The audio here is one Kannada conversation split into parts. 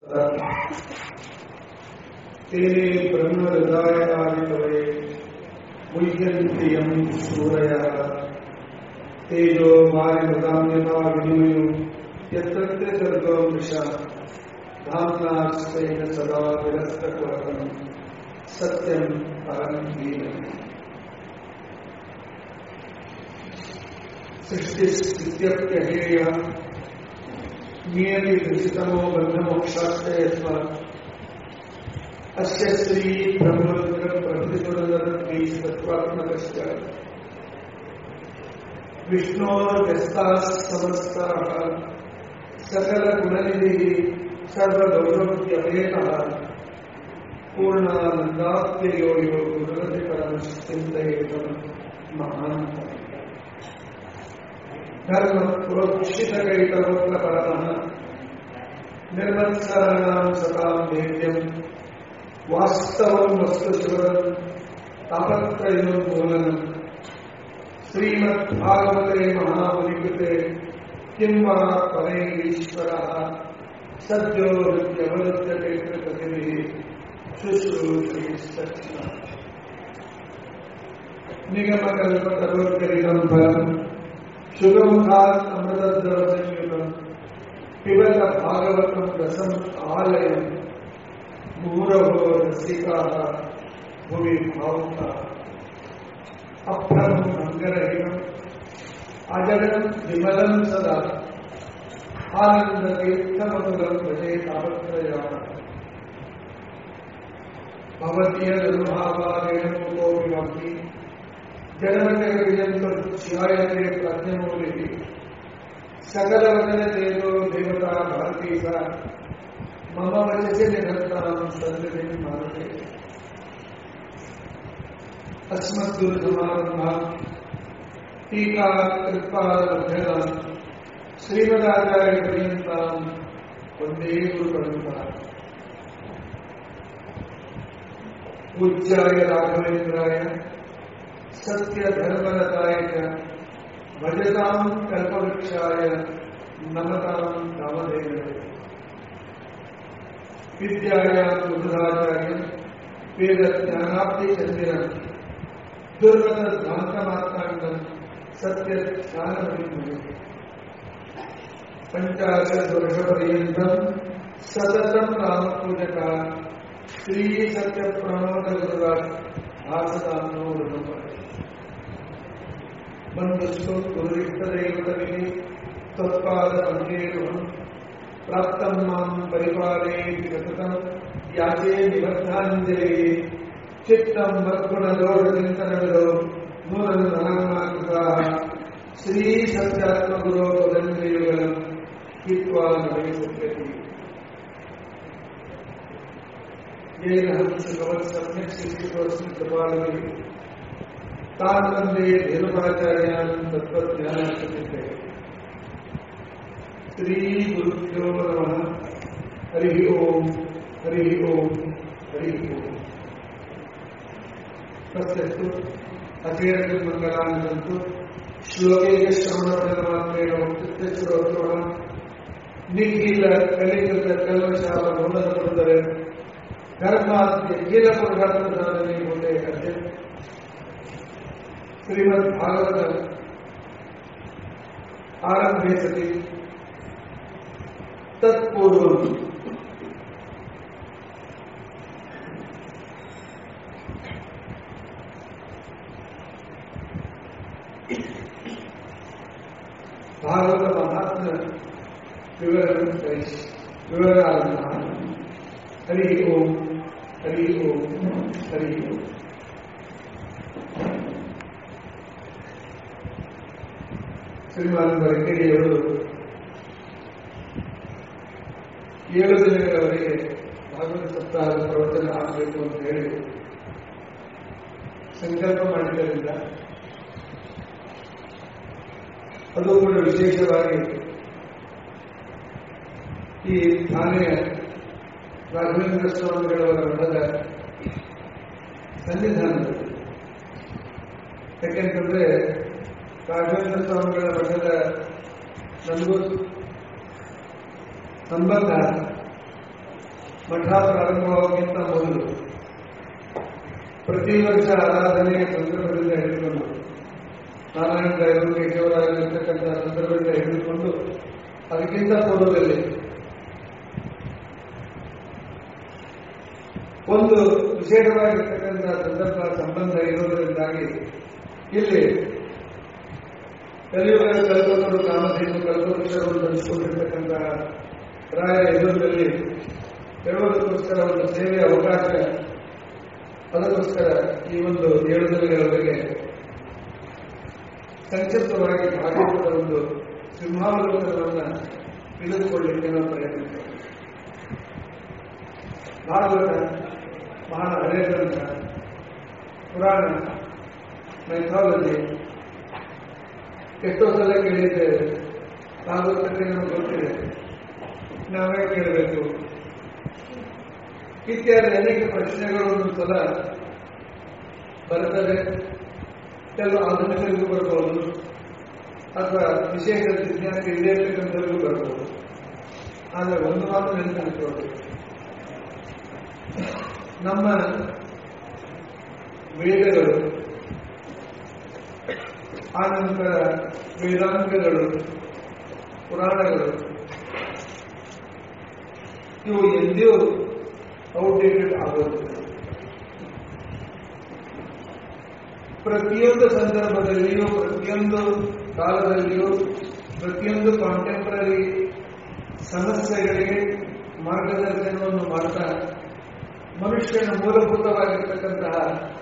तेने ब्रह्महृदायकादिकवये मुह्यन्ति यं सूरयः तेजो वायुमृताम्यता विनिमयो यत्र सर्गो मृषा धाम्नास्तेन सदा विरस्तकुहकम् सत्यं परं धीमहि सृष्टिस्थित्यप्यहेयः नियतिदृशितमो बन्धमोक्षाश्च यस्मात् अस्य श्री ब्रह्मरुद्रप्रभृतितुरदत्त्वैस्तत्त्वात्मकस्य विष्णोर्व्यस्ताः समस्ताः सकलगुणनिधिः सर्वगौरवत्यभेदः पूर्णानन्दाप्ययो यो गुरुरति परमश्चिन्तयेतम् महान्तम् धर्म प्रोक्षितकैतवोत्तपरमः निर्मत्सराणां सतां वेद्यम् वास्तवं वस्तु शिवरम् तापत्रयोन्मूलनम् श्रीमद्भागवते महामुनिकृते किं वा परैरीश्वरः सद्यो हृद्यवरुध्यते कृततिभिः शुश्रूषैस्तक्षणा निगमकल्पतरोर्गलितं फलम् सुगमुखात् अमृतद्रवसंयुतम् पिबत भागवतं रसम् आलयम् मुहुरवो रसिकाः भुवि भावुकाः अभ्रमम् अङ्गरहितम् अजडम् विमलम् सदा आनन्दतीर्थमतुलम् भजे तावत्रयाः भवतीयदनुभावादेन कोऽपि भक्ति जन्मजगविजन्तुध्यायते प्रज्ञमूलिः सकलवचनदेवो देवता भारती सा मम वचसि निरन्तां सन्निधिं भारते अस्मद्गुरुसमारम्भाम् टीका कृत्पादमध्यगाम् श्रीमदाचार्यपर्यन्ताम् वन्दे गुरुपरम्परा पूज्याय राघवेन्द्राय सत्यधर्मरताय च भजतां कल्पवृक्षाय नमतां कामधेनवे विद्यायां बुधाचार्यं वेदज्ञानाब्धिचन्द्रम् दुर्गतध्वान्तमात्राण्डम् सत्यज्ञानविद्महे पञ्चाशद्वर्षपर्यन्तम् सततं रामपूजका श्रीसत्यप्रणोदगुरुराज भासतान्नो ऋणपरे बन्धुस्तु गुरुरिक्तदैवतमिति त्वत्पादपङ्केरुहम् प्राप्तं मां परिपालयेति सततं याचे निबद्धाञ्जलिः चित्तं मद्गुणदोषचिन्तनविदो नूनन्धनाकृताः श्रीसत्यात्मगुरो पदञ्जलियुगलम् हित्वा नवे सत्यति येन हम सुखवत् सम्यक् शिक्षितोऽस्मि कृपालवे तान् वन्दे धेनुकाचार्यान् तत्त्वज्ञानप्रतिष्ठे श्रीगुरुभ्यो नमः हरिः ओम् हरिः ओम् हरिः ओम् तस्यस्तु अचेरमङ्गलानि सन्तु श्लोकैकश्रवणप्रदमात्रेण वक्तृत्वश्रोत्रोः निखिल कलिकृत कल्मशालमूलसमुदरे धर्माद्य किल पुरुषार्थ साधने होते अद्य श्रीमद् भागवत आरंभे सति तत्पूर्व भागवत महात्म विवरण विवरण हरि ओम हरि ओम हरि ओम ಶ್ರೀಮಾನ್ ವೆಂಕಟೇಶವರು ಏಳು ದಿನಗಳವರೆಗೆ ಭಾಗವತ ಸಪ್ತಾಹದ ಪ್ರವಚನ ಆಗಬೇಕು ಅಂತ ಹೇಳಿ ಸಂಕಲ್ಪ ಮಾಡಿದ್ದರಿಂದ ಅದು ಕೂಡ ವಿಶೇಷವಾಗಿ ಈ ಠಾಣೆಯ ರಾಘವೇಂದ್ರ ಸ್ವಾಮಿಗಳವರ ಮಠದ ಸನ್ನಿಧಾನದಲ್ಲಿ ಯಾಕೆಂತಂದ್ರೆ ರಾಘವೇಂದ್ರ ಸ್ವಾಮಿಗಳ ಮಠದ ನನಗೂ ಸಂಬಂಧ ಮಠ ಪ್ರಾರಂಭವಾಗುವುದಕ್ಕಿಂತ ಮೊದಲು ಪ್ರತಿ ವರ್ಷ ಆರಾಧನೆಯ ಸಂದರ್ಭದಿಂದ ಹಿಡಿದುಕೊಂಡು ನಾರಾಯಣ ರಾಯರು ಕೇಶವರಾಗಿರ್ತಕ್ಕಂಥ ಸಂದರ್ಭದಿಂದ ಹಿಡಿದುಕೊಂಡು ಅದಕ್ಕಿಂತ ಪೂರ್ವದಲ್ಲಿ ಒಂದು ವಿಶೇಷವಾಗಿರ್ತಕ್ಕಂಥ ಸಂದರ್ಭ ಸಂಬಂಧ ಇರುವುದರಿಂದಾಗಿ ಇಲ್ಲಿ ಕಲಿಯುಗದ ಕಲ್ಪಕರು ಕಾಮಧೇನು ಕಲ್ಪವೃಕ್ಷವನ್ನು ತಂದುಕೊಂಡಿರ್ತಕ್ಕಂತಹ ರಾಯರ ಎದುರಲ್ಲಿ ಹೇಳುವುದಕ್ಕೋಸ್ಕರ ಒಂದು ಸೇವೆಯ ಅವಕಾಶ ಅದಕ್ಕೋಸ್ಕರ ಈ ಒಂದು ಏಳು ದಿನಗಳವರೆಗೆ ಸಂಕ್ಷಿಪ್ತವಾಗಿ ಭಾಗವತದ ಒಂದು ಸಿಂಹಾವಲೋಕನವನ್ನು ತಿಳಿದುಕೊಳ್ಳಿಕ್ಕೆ ನಾವು ಪ್ರಯತ್ನಿಸ್ತೇವೆ ಭಾಗವತ ಮಹಾನ್ ಹಳೆಯ ಗ್ರಂಥ ಪುರಾಣ ಮೈಥಾಲಜಿ ಎಷ್ಟೋ ಸಲ ಕೇಳಿದ್ದೇವೆ ಭಾಗವತಕ್ಕೆ ನಮಗೆ ಗೊತ್ತಿದೆ ನಾವೇ ಕೇಳಬೇಕು ಇತ್ಯಾದಿ ಅನೇಕ ಪ್ರಶ್ನೆಗಳು ಒಂದು ಸಲ ಬರ್ತದೆ ಕೆಲವು ಆಧುನಿಕರಿಗೂ ಬರ್ಬೋದು ಅಥವಾ ವಿಶೇಷ ವಿಜ್ಞಾನಕ್ಕೆ ಇದೇ ಇರ್ತಕ್ಕಂಥವ್ರಿಗೂ ಬರ್ಬೋದು ಆದರೆ ಒಂದು ಮಾತ್ರ ನೆನಪಿಟ್ಕೊಳ್ಳಿ ನಮ್ಮ ವೇದಗಳು ಆನಂತರ ವೇದಾಂಗಗಳು ಪುರಾಣಗಳು ಇವು ಎಂದೂ ಔಟ್ಡೇಟೆಡ್ ಆಗೋದಿಲ್ಲ ಪ್ರತಿಯೊಂದು ಸಂದರ್ಭದಲ್ಲಿಯೂ ಪ್ರತಿಯೊಂದು ಕಾಲದಲ್ಲಿಯೂ ಪ್ರತಿಯೊಂದು ಕಾಂಟೆಂಪರರಿ ಸಮಸ್ಯೆಗಳಿಗೆ ಮಾರ್ಗದರ್ಶನವನ್ನು ಮಾಡ್ತಾ ಮನುಷ್ಯನ ಮೂಲಭೂತವಾಗಿರ್ತಕ್ಕಂತಹ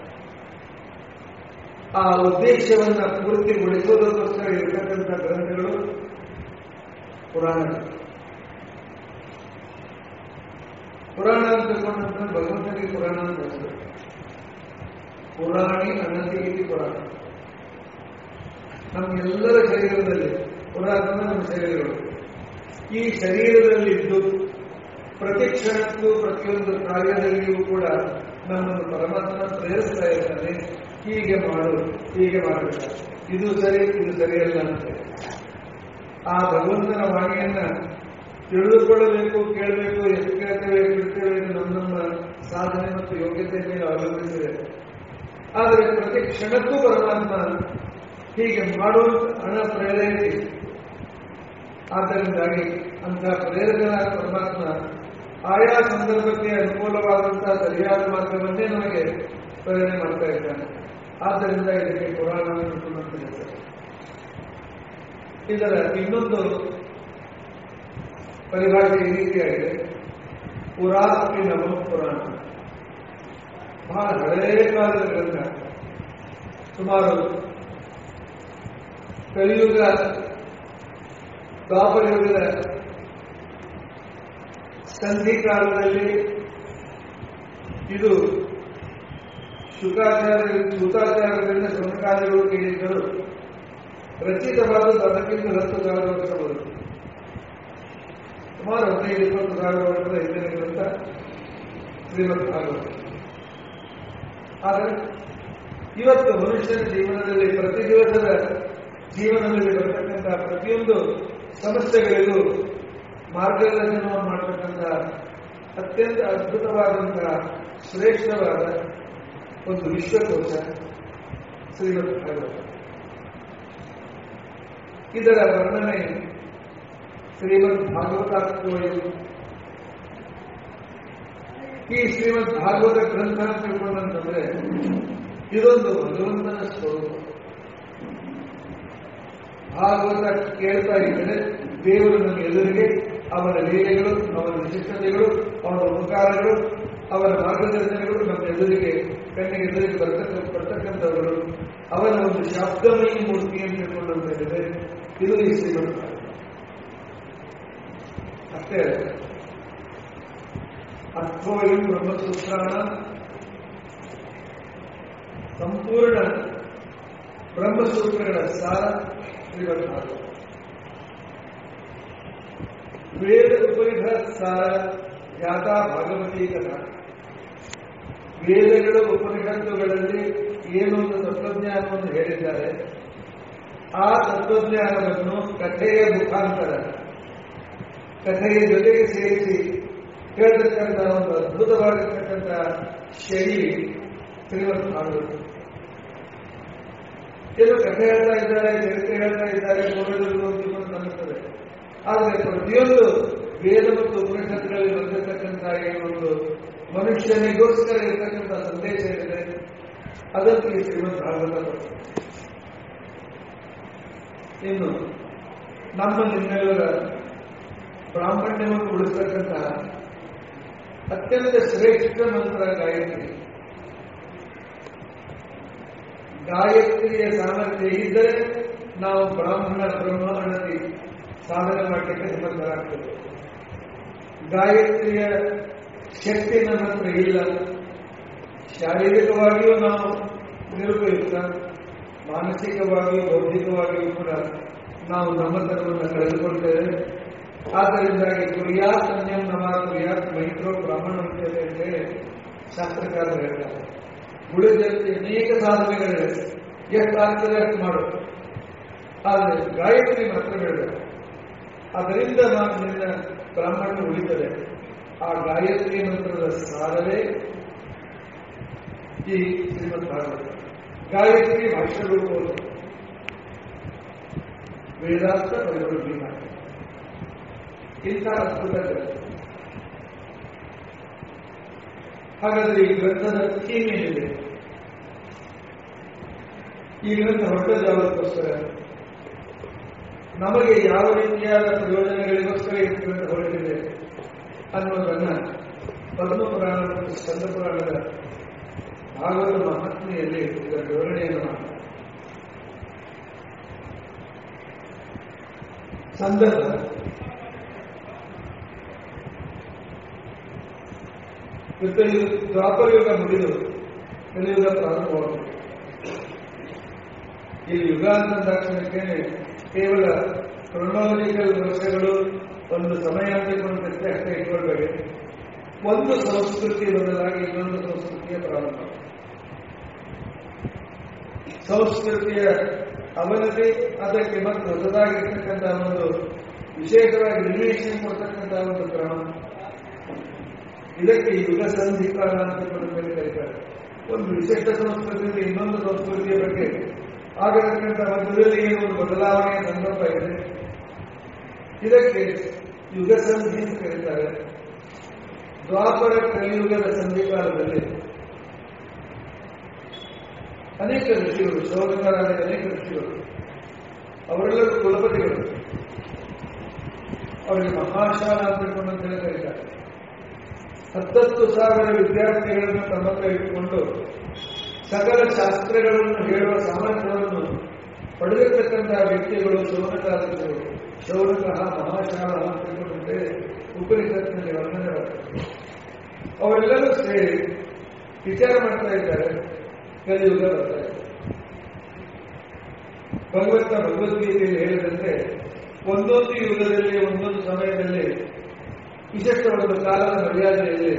ಆ ಉದ್ದೇಶವನ್ನ ಪೂರ್ತಿಗೊಳಿಸುವುದಕ್ಕೋಸ್ಕರ ಇರತಕ್ಕಂಥ ಗ್ರಂಥಗಳು ಪುರಾಣಗಳು ಪುರಾಣ ಅಂತ ತಗೊಂಡಂತ ಭಗವಂತನಿಗೆ ಪುರಾಣ ಅಂತ ಹೆಸರು ಪುರಾಣಿ ಅನಂತಿಗೆ ಪುರಾಣ ನಮ್ಮೆಲ್ಲರ ಶರೀರದಲ್ಲಿ ಪುರಾಣ ನಮ್ಮ ಶರೀರಗಳು ಈ ಶರೀರದಲ್ಲಿದ್ದು ಪ್ರತಿ ಕ್ಷಣಕ್ಕೂ ಪ್ರತಿಯೊಂದು ಕಾರ್ಯದಲ್ಲಿಯೂ ಕೂಡ ನಮ್ಮನ್ನು ಪರಮಾತ್ಮ ಪ್ರೇರಿಸ್ತಾ ಇದ್ದಾನೆ ಹೀಗೆ ಮಾಡು ಹೀಗೆ ಮಾಡಬೇಕು ಇದು ಸರಿ ಇದು ಸರಿಯಲ್ಲ ಅಂತ ಆ ಭಗವಂತನ ವಾಣಿಯನ್ನ ತಿಳಿದುಕೊಳ್ಳಬೇಕು ಕೇಳಬೇಕು ಎಷ್ಟು ಕೇಳ್ತೇವೆ ಬಿಡ್ತೇವೆ ಇದು ನಮ್ಮ ನಮ್ಮ ಸಾಧನೆ ಮತ್ತು ಯೋಗ್ಯತೆ ಮೇಲೆ ಅವಲಂಬಿಸಿದೆ ಆದರೆ ಪ್ರತಿ ಕ್ಷಣಕ್ಕೂ ಪರಮಾತ್ಮ ಹೀಗೆ ಮಾಡುವಂತ ಹಣ ಪ್ರೇರೇಸಿ ಆದ್ದರಿಂದಾಗಿ ಅಂತಹ ಪ್ರೇರಕನಾದ ಪರಮಾತ್ಮ ಆಯಾ ಸಂದರ್ಭಕ್ಕೆ ಅನುಕೂಲವಾದಂತಹ ಸರಿಯಾದ ಮಾರ್ಗವನ್ನೇ ನಮಗೆ ಪ್ರೇರಣೆ ಮಾಡ್ತಾ ಇದ್ದಾನೆ ಆದ್ದರಿಂದ ಇದಕ್ಕೆ ಪುರಾಣ ಅಂತ ಹೆಸರು ಇದರ ಇನ್ನೊಂದು ಪರಿಭಾಷೆ ಈ ರೀತಿಯಾಗಿದೆ ಪುರಾ ಅಪಿ ನಮ ಪುರಾಣ ಬಹಳ ಹಳೆಯ ಕಾಲದ ಗ್ರಂಥ ಸುಮಾರು ಕಲಿಯುಗ ದ್ವಾಪರಯುಗದ ಸಂಧಿ ಕಾಲದಲ್ಲಿ ಇದು ಶುಕಾಚಾರ್ಯ ಶುಕಾಚಾರ್ಯರಿಂದ ಸಮಕಾಲಿಗಳು ಕೇಳಿದ್ದರು ರಚಿತವಾದದ್ದು ಅದಕ್ಕಿಂತ ಹತ್ತು ಸಾವಿರ ವರ್ಷ ಬರುತ್ತೆ ಸುಮಾರು ಹದಿನೈದು ಇಪ್ಪತ್ತು ಸಾವಿರ ವರ್ಷದ ಹಿಂದಿನ ಗ್ರಂಥ ಶ್ರೀಮದ್ ಭಾಗವತ ಆದರೆ ಇವತ್ತು ಮನುಷ್ಯನ ಜೀವನದಲ್ಲಿ ಪ್ರತಿ ದಿವಸದ ಜೀವನದಲ್ಲಿ ಬರತಕ್ಕಂತಹ ಪ್ರತಿಯೊಂದು ಸಮಸ್ಯೆಗಳಿಗೂ ಮಾರ್ಗದರ್ಶನವನ್ನು ಮಾಡತಕ್ಕಂತಹ ಅತ್ಯಂತ ಅದ್ಭುತವಾದಂತಹ ಶ್ರೇಷ್ಠವಾದ ಒಂದು ವಿಶ್ವಕೋಶ ಶ್ರೀಮದ್ ಭಾಗವತ ಇದರ ವರ್ಣನೆ ಶ್ರೀಮದ್ ಭಾಗವತಾತ್ಮಯು ಈ ಶ್ರೀಮದ್ ಭಾಗವತ ಗ್ರಂಥ ಅಂತ ತಿಳ್ಕೊಂಡಂತಂದ್ರೆ ಇದೊಂದು ಭಗವಂತನ ಸ್ವರೂಪ ಭಾಗವತ ಕೇಳ್ತಾ ಇದ್ದರೆ ದೇವರು ನಮ್ಮ ಎದುರಿಗೆ ಅವರ ಲೀಲೆಗಳು ಅವರ ವಿಶಿಷ್ಟತೆಗಳು ಅವರ ಉಪಕಾರಗಳು ಅವರ ಮಾರ್ಗದರ್ಶನಗಳು ನಮ್ಮ ಎದುರಿಗೆ ಕಣ್ಣಿಗೆ ಎದುರಿಗೆ ಬರ್ತಕ್ಕ ಬರ್ತಕ್ಕಂಥವರು ಅವರ ಒಂದು ಶಬ್ದಮಯಿ ಮೂರ್ತಿ ಅಂತ ತಿಳ್ಕೊಂಡಂತ ಹೇಳಿದ್ರೆ ಇದು ಈ ಶ್ರೀಮಂತ ಅಷ್ಟೇ ಅರ್ಥೋಯಂ ಬ್ರಹ್ಮಸೂತ್ರಾಣ ಸಂಪೂರ್ಣ ಬ್ರಹ್ಮಸೂತ್ರಗಳ ಸಾರ ಶ್ರೀಮದ್ ಭಾಗವತ ವೇದ ಉಪರಿಧ ಸಾರ ಯಾತಾ ಭಾಗವತಿ ಕಥಾ ವೇದಗಳು ಉಪನಿಷತ್ತುಗಳಲ್ಲಿ ಏನೊಂದು ತತ್ವಜ್ಞಾನವನ್ನು ಹೇಳಿದ್ದಾರೆ ಆ ತತ್ವಜ್ಞಾನವನ್ನು ಕಥೆಯ ಮುಖಾಂತರ ಕಥೆಯ ಜೊತೆಗೆ ಸೇರಿಸಿ ಹೇಳ್ತಕ್ಕಂಥ ಒಂದು ಅದ್ಭುತವಾಗಿರ್ತಕ್ಕಂಥ ಶೈಲಿ ಶ್ರೀಮದ್ ಭಾಗವತ ಏನು ಕಥೆ ಹೇಳ್ತಾ ಇದ್ದಾರೆ ಚರಿತ್ರೆ ಹೇಳ್ತಾ ಇದ್ದಾರೆ ಗೋವಿಂದರು ಅಂತ ಅನ್ನಿಸ್ತದೆ ಆದರೆ ಪ್ರತಿಯೊಂದು ವೇದ ಮತ್ತು ಉಪನಿಷತ್ತುಗಳಲ್ಲಿ ಬಂದಿರತಕ್ಕಂಥ ಏನೊಂದು ಮನುಷ್ಯನಿಗೋಸ್ಕರ ಇರತಕ್ಕಂಥ ಸಂದೇಶ ಏನಿದೆ ಅದಕ್ಕೆ ಈ ಶ್ರೀಮದ್ ಭಾಗವತ ಬರ್ತದೆ. ಇನ್ನು ನಮ್ಮ ನಿಮ್ಮೆಲ್ಲರ ಬ್ರಾಹ್ಮಣ್ಯವನ್ನು ಉಳಿಸ್ತಕ್ಕಂಥ ಅತ್ಯಂತ ಶ್ರೇಷ್ಠ ಮಂತ್ರ ಗಾಯತ್ರಿ ಗಾಯತ್ರಿಯ ಸಾಮರ್ಥ್ಯ ಇದ್ದರೆ ನಾವು ಬ್ರಾಹ್ಮಣ ಬ್ರಹ್ಮಣತಿ ಸಾಧನೆ ಮಾಡಲಿಕ್ಕೆ ಸಮರ್ಥರಾಗ್ತದೆ ಗಾಯತ್ರಿಯ ಶಕ್ತಿ ನಮ್ಮ ಹತ್ರ ಇಲ್ಲ ಶಾರೀರಿಕವಾಗಿಯೂ ನಾವು ನಿರುಪಯುಕ್ತ ಮಾನಸಿಕವಾಗಿಯೂ ಬೌದ್ಧಿಕವಾಗಿಯೂ ಕೂಡ ನಾವು ನಮ್ಮತನವನ್ನು ಕಳೆದುಕೊಳ್ತೇವೆ ಆದ್ದರಿಂದಾಗಿ ಕುರಿಯಾತ್ ಅನ್ಯಂ ನಮ ಕುರಿಯಾತ್ ಮೈತ್ರೋ ಬ್ರಾಹ್ಮಣ ವಿದ್ಯತೆ ಅಂತೇಳಿ ಶಾಸ್ತ್ರಕಾರರು ಹೇಳ್ತಾರೆ ಉಳಿದಂತೆ ಅನೇಕ ಸಾಧನೆಗಳಿವೆ ಎಷ್ಟಾಗ್ತದೆ ಅಷ್ಟು ಮಾಡು ಆದರೆ ಗಾಯತ್ರಿ ಮಾತ್ರ ಬೇಡ ಅದರಿಂದ ನಾನು ನಿನ್ನ ಬ್ರಾಹ್ಮಣ ಉಳಿತದೆ ಆ ಗಾಯತ್ರಿ ಮಂತ್ರದ ಸಾರವೇ ಈ ಶ್ರೀಮದ್ ಭಾಗವತ ಗಾಯತ್ರಿ ಭಾಷ್ಯ ರೂಪವನ್ನು ವೇದಾಂತ ಪರಿವರ್ತೀನ ಇಂಥ ಅದ್ಭುತ ಗ್ರಂಥ ಹಾಗಾದ್ರೆ ಈ ಗ್ರಂಥದ ಥೀಮ್ ಏನಿದೆ ಈ ಗ್ರಂಥ ಹೊರಟದ ಯಾವತ್ತೋಸ್ಕರ ನಮಗೆ ಯಾವ ರೀತಿಯಾದ ಪ್ರಯೋಜನಗಳಿಗೋಸ್ಕರ ಈ ಗ್ರಂಥ ಹೊರಟಿದೆ ಅನ್ನೋದನ್ನ ಪದ್ಮಪುರಾಣ ಮತ್ತು ಸ್ಕಂದ ಪುರಾಣದ ಭಾಗವತ ಮಹಾತ್ಮೆಯಲ್ಲಿ ಇದರ ವಿವರಣೆಯನ್ನು ಮಾಡ್ತಾರೆ ಸಂದರ್ಭ ಕೃತಯುಗ ದ್ವಾಪರಯುಗ ಮುಗಿದು ಕಲಿಯುಗ ಪ್ರಾರಂಭವಾಗಿದೆ ಈ ಯುಗ ಅಂತಂದಾಕ್ಷಣಕ್ಕೆ ಕೇವಲ ಕ್ರೊನಾಲಜಿಕಲ್ ವರ್ಷಗಳು ಒಂದು ಸಮಯ ಅಂತಿಕೊಂಡಂತೆ ಅಷ್ಟೇ ಇಟ್ಕೊಳ್ಬೇಡಿ ಒಂದು ಸಂಸ್ಕೃತಿ ಬದಲಾಗಿ ಇನ್ನೊಂದು ಸಂಸ್ಕೃತಿಯ ಪ್ರಾರಂಭ ಸಂಸ್ಕೃತಿಯ ಅವನತಿ ಅದಕ್ಕೆ ಮತ್ತು ಹೊಸದಾಗಿರ್ತಕ್ಕಂಥ ಒಂದು ವಿಶೇಷವಾಗಿ ರಿಲೇಷನ್ ಕೊಡ್ತಕ್ಕಂಥ ಒಂದು ಕ್ರಮ ಇದಕ್ಕೆ ಯುಗ ಸಂಧಿಕಾಲ ಅಂತ ಕೂಡ ಕರೀತಾರೆ ಒಂದು ವಿಶಿಷ್ಟ ಸಂಸ್ಕೃತಿಯಿಂದ ಇನ್ನೊಂದು ಸಂಸ್ಕೃತಿಯ ಬಗ್ಗೆ ಆಗಿರತಕ್ಕಂಥ ಮಧ್ಯದಲ್ಲಿ ಏನು ಒಂದು ಬದಲಾವಣೆಯ ಸಂದರ್ಭ ಇದೆ ಇದಕ್ಕೆ ಯುಗ ಸಂಧಿ ಅಂತ ಕರೀತಾರೆ ದ್ವಾಪರ ಕಲಿಯುಗದ ಸಂಧಿಕಾಲದಲ್ಲಿ ಅನೇಕ ಋಷಿಗಳು ಶೋಧಕರಾದ ಅನೇಕ ಋಷಿಗಳು ಅವರೆಲ್ಲರೂ ಕುಲಪತಿಗಳು ಅವರಿಗೆ ಮಹಾಶಾಲ ಅಂತ ಹೇಳಿ ಕರೀತಾರೆ ಹತ್ತತ್ತು ಸಾವಿರ ವಿದ್ಯಾರ್ಥಿಗಳನ್ನು ತಮ್ಮ ಹತ್ರ ಇಟ್ಟುಕೊಂಡು ಸಕಲ ಶಾಸ್ತ್ರಗಳನ್ನು ಹೇಳುವ ಸಾಮರ್ಥ್ಯವನ್ನು ಪಡೆದಿರ್ತಕ್ಕಂತಹ ವ್ಯಕ್ತಿಗಳು ಶೌನಕಾದಿಗಳು ಶೌನಕಃ ಮಹಾಶಾಲ ಅಂತ ತಿಳ್ಕೊಂಡಂತೆ ಉಪನಿಷತ್ನಲ್ಲಿ ವರ್ಣನೆ ಬರ್ತದೆ ಅವರೆಲ್ಲರೂ ಸೇರಿ ವಿಚಾರ ಮಾಡ್ತಾ ಇದ್ದಾರೆ ಕಲಿಯುಗ ಬರ್ತಾರೆ ಭಗವಂತ ಭಗವದ್ಗೀತೆಯಲ್ಲಿ ಹೇಳಿದಂತೆ ಒಂದೊಂದು ಯುಗದಲ್ಲಿ ಒಂದೊಂದು ಸಮಯದಲ್ಲಿ ವಿಶಿಷ್ಟ ಒಂದು ಕಾಲದ ಮರ್ಯಾದೆಯಲ್ಲಿ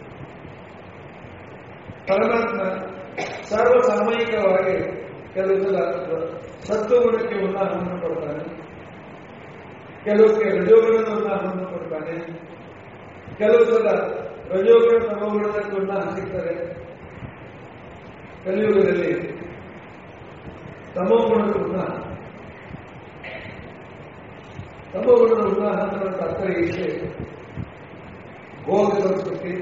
ಪರಮಾತ್ಮ ಸರ್ವಸಾಮಯಿಕವಾಗಿ ಕೆಲವು ಸಲ ಸತ್ವಗುಣಕ್ಕೆ ಉದಾಹರಣೆ ಕೊಡ್ತಾನೆ ಕೆಲವಕ್ಕೆ ರಜೋಗುಣದ ಉದಾಹರಣೆ ಕೊಡ್ತಾನೆ ಕೆಲವು ಸಲ ರಜೋಗುಣ ತಮೋಗುಣದಕ್ಕೆ ಉದಾಹರಣೆ ಸಿಗ್ತಾರೆ ಕಲಿಯುಗದಲ್ಲಿ ತಮೋಗುಣದ ಉದಾಹರಣೆ ತಮೋಗುಣದ ಉದಾಹರಣೆ ಅರ್ಥ ಇದೆ ಭೋಗ ಸಂಸ್ಕೃತಿ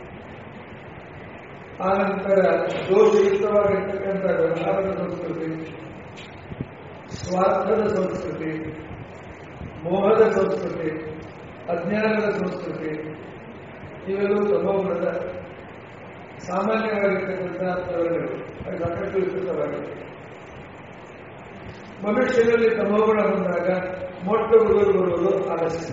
ಆನಂತರ ದೋಷಯುಕ್ತವಾಗಿರ್ತಕ್ಕಂಥ ವ್ಯವಹಾರದ ಸಂಸ್ಕೃತಿ ಸ್ವಾರ್ಥದ ಸಂಸ್ಕೃತಿ ಮೋಹದ ಸಂಸ್ಕೃತಿ ಅಜ್ಞಾನದ ಸಂಸ್ಕೃತಿ ಇವೆಲ್ಲವೂ ತಮೋಗುಣದ ಸಾಮಾನ್ಯವಾಗಿರ್ತಕ್ಕಂಥ ಪ್ರವೃತ್ತಿಗಳು ಅದು ಸಾಕಷ್ಟು ವಿಸ್ತೃತವಾಗಿದೆ ಮನುಷ್ಯನಲ್ಲಿ ತಮೋಗುಣ ಬಂದಾಗ ಮೊಟ್ಟ ಹುಡುಗರು ಬರುವುದು ಆಲಸ್ಯ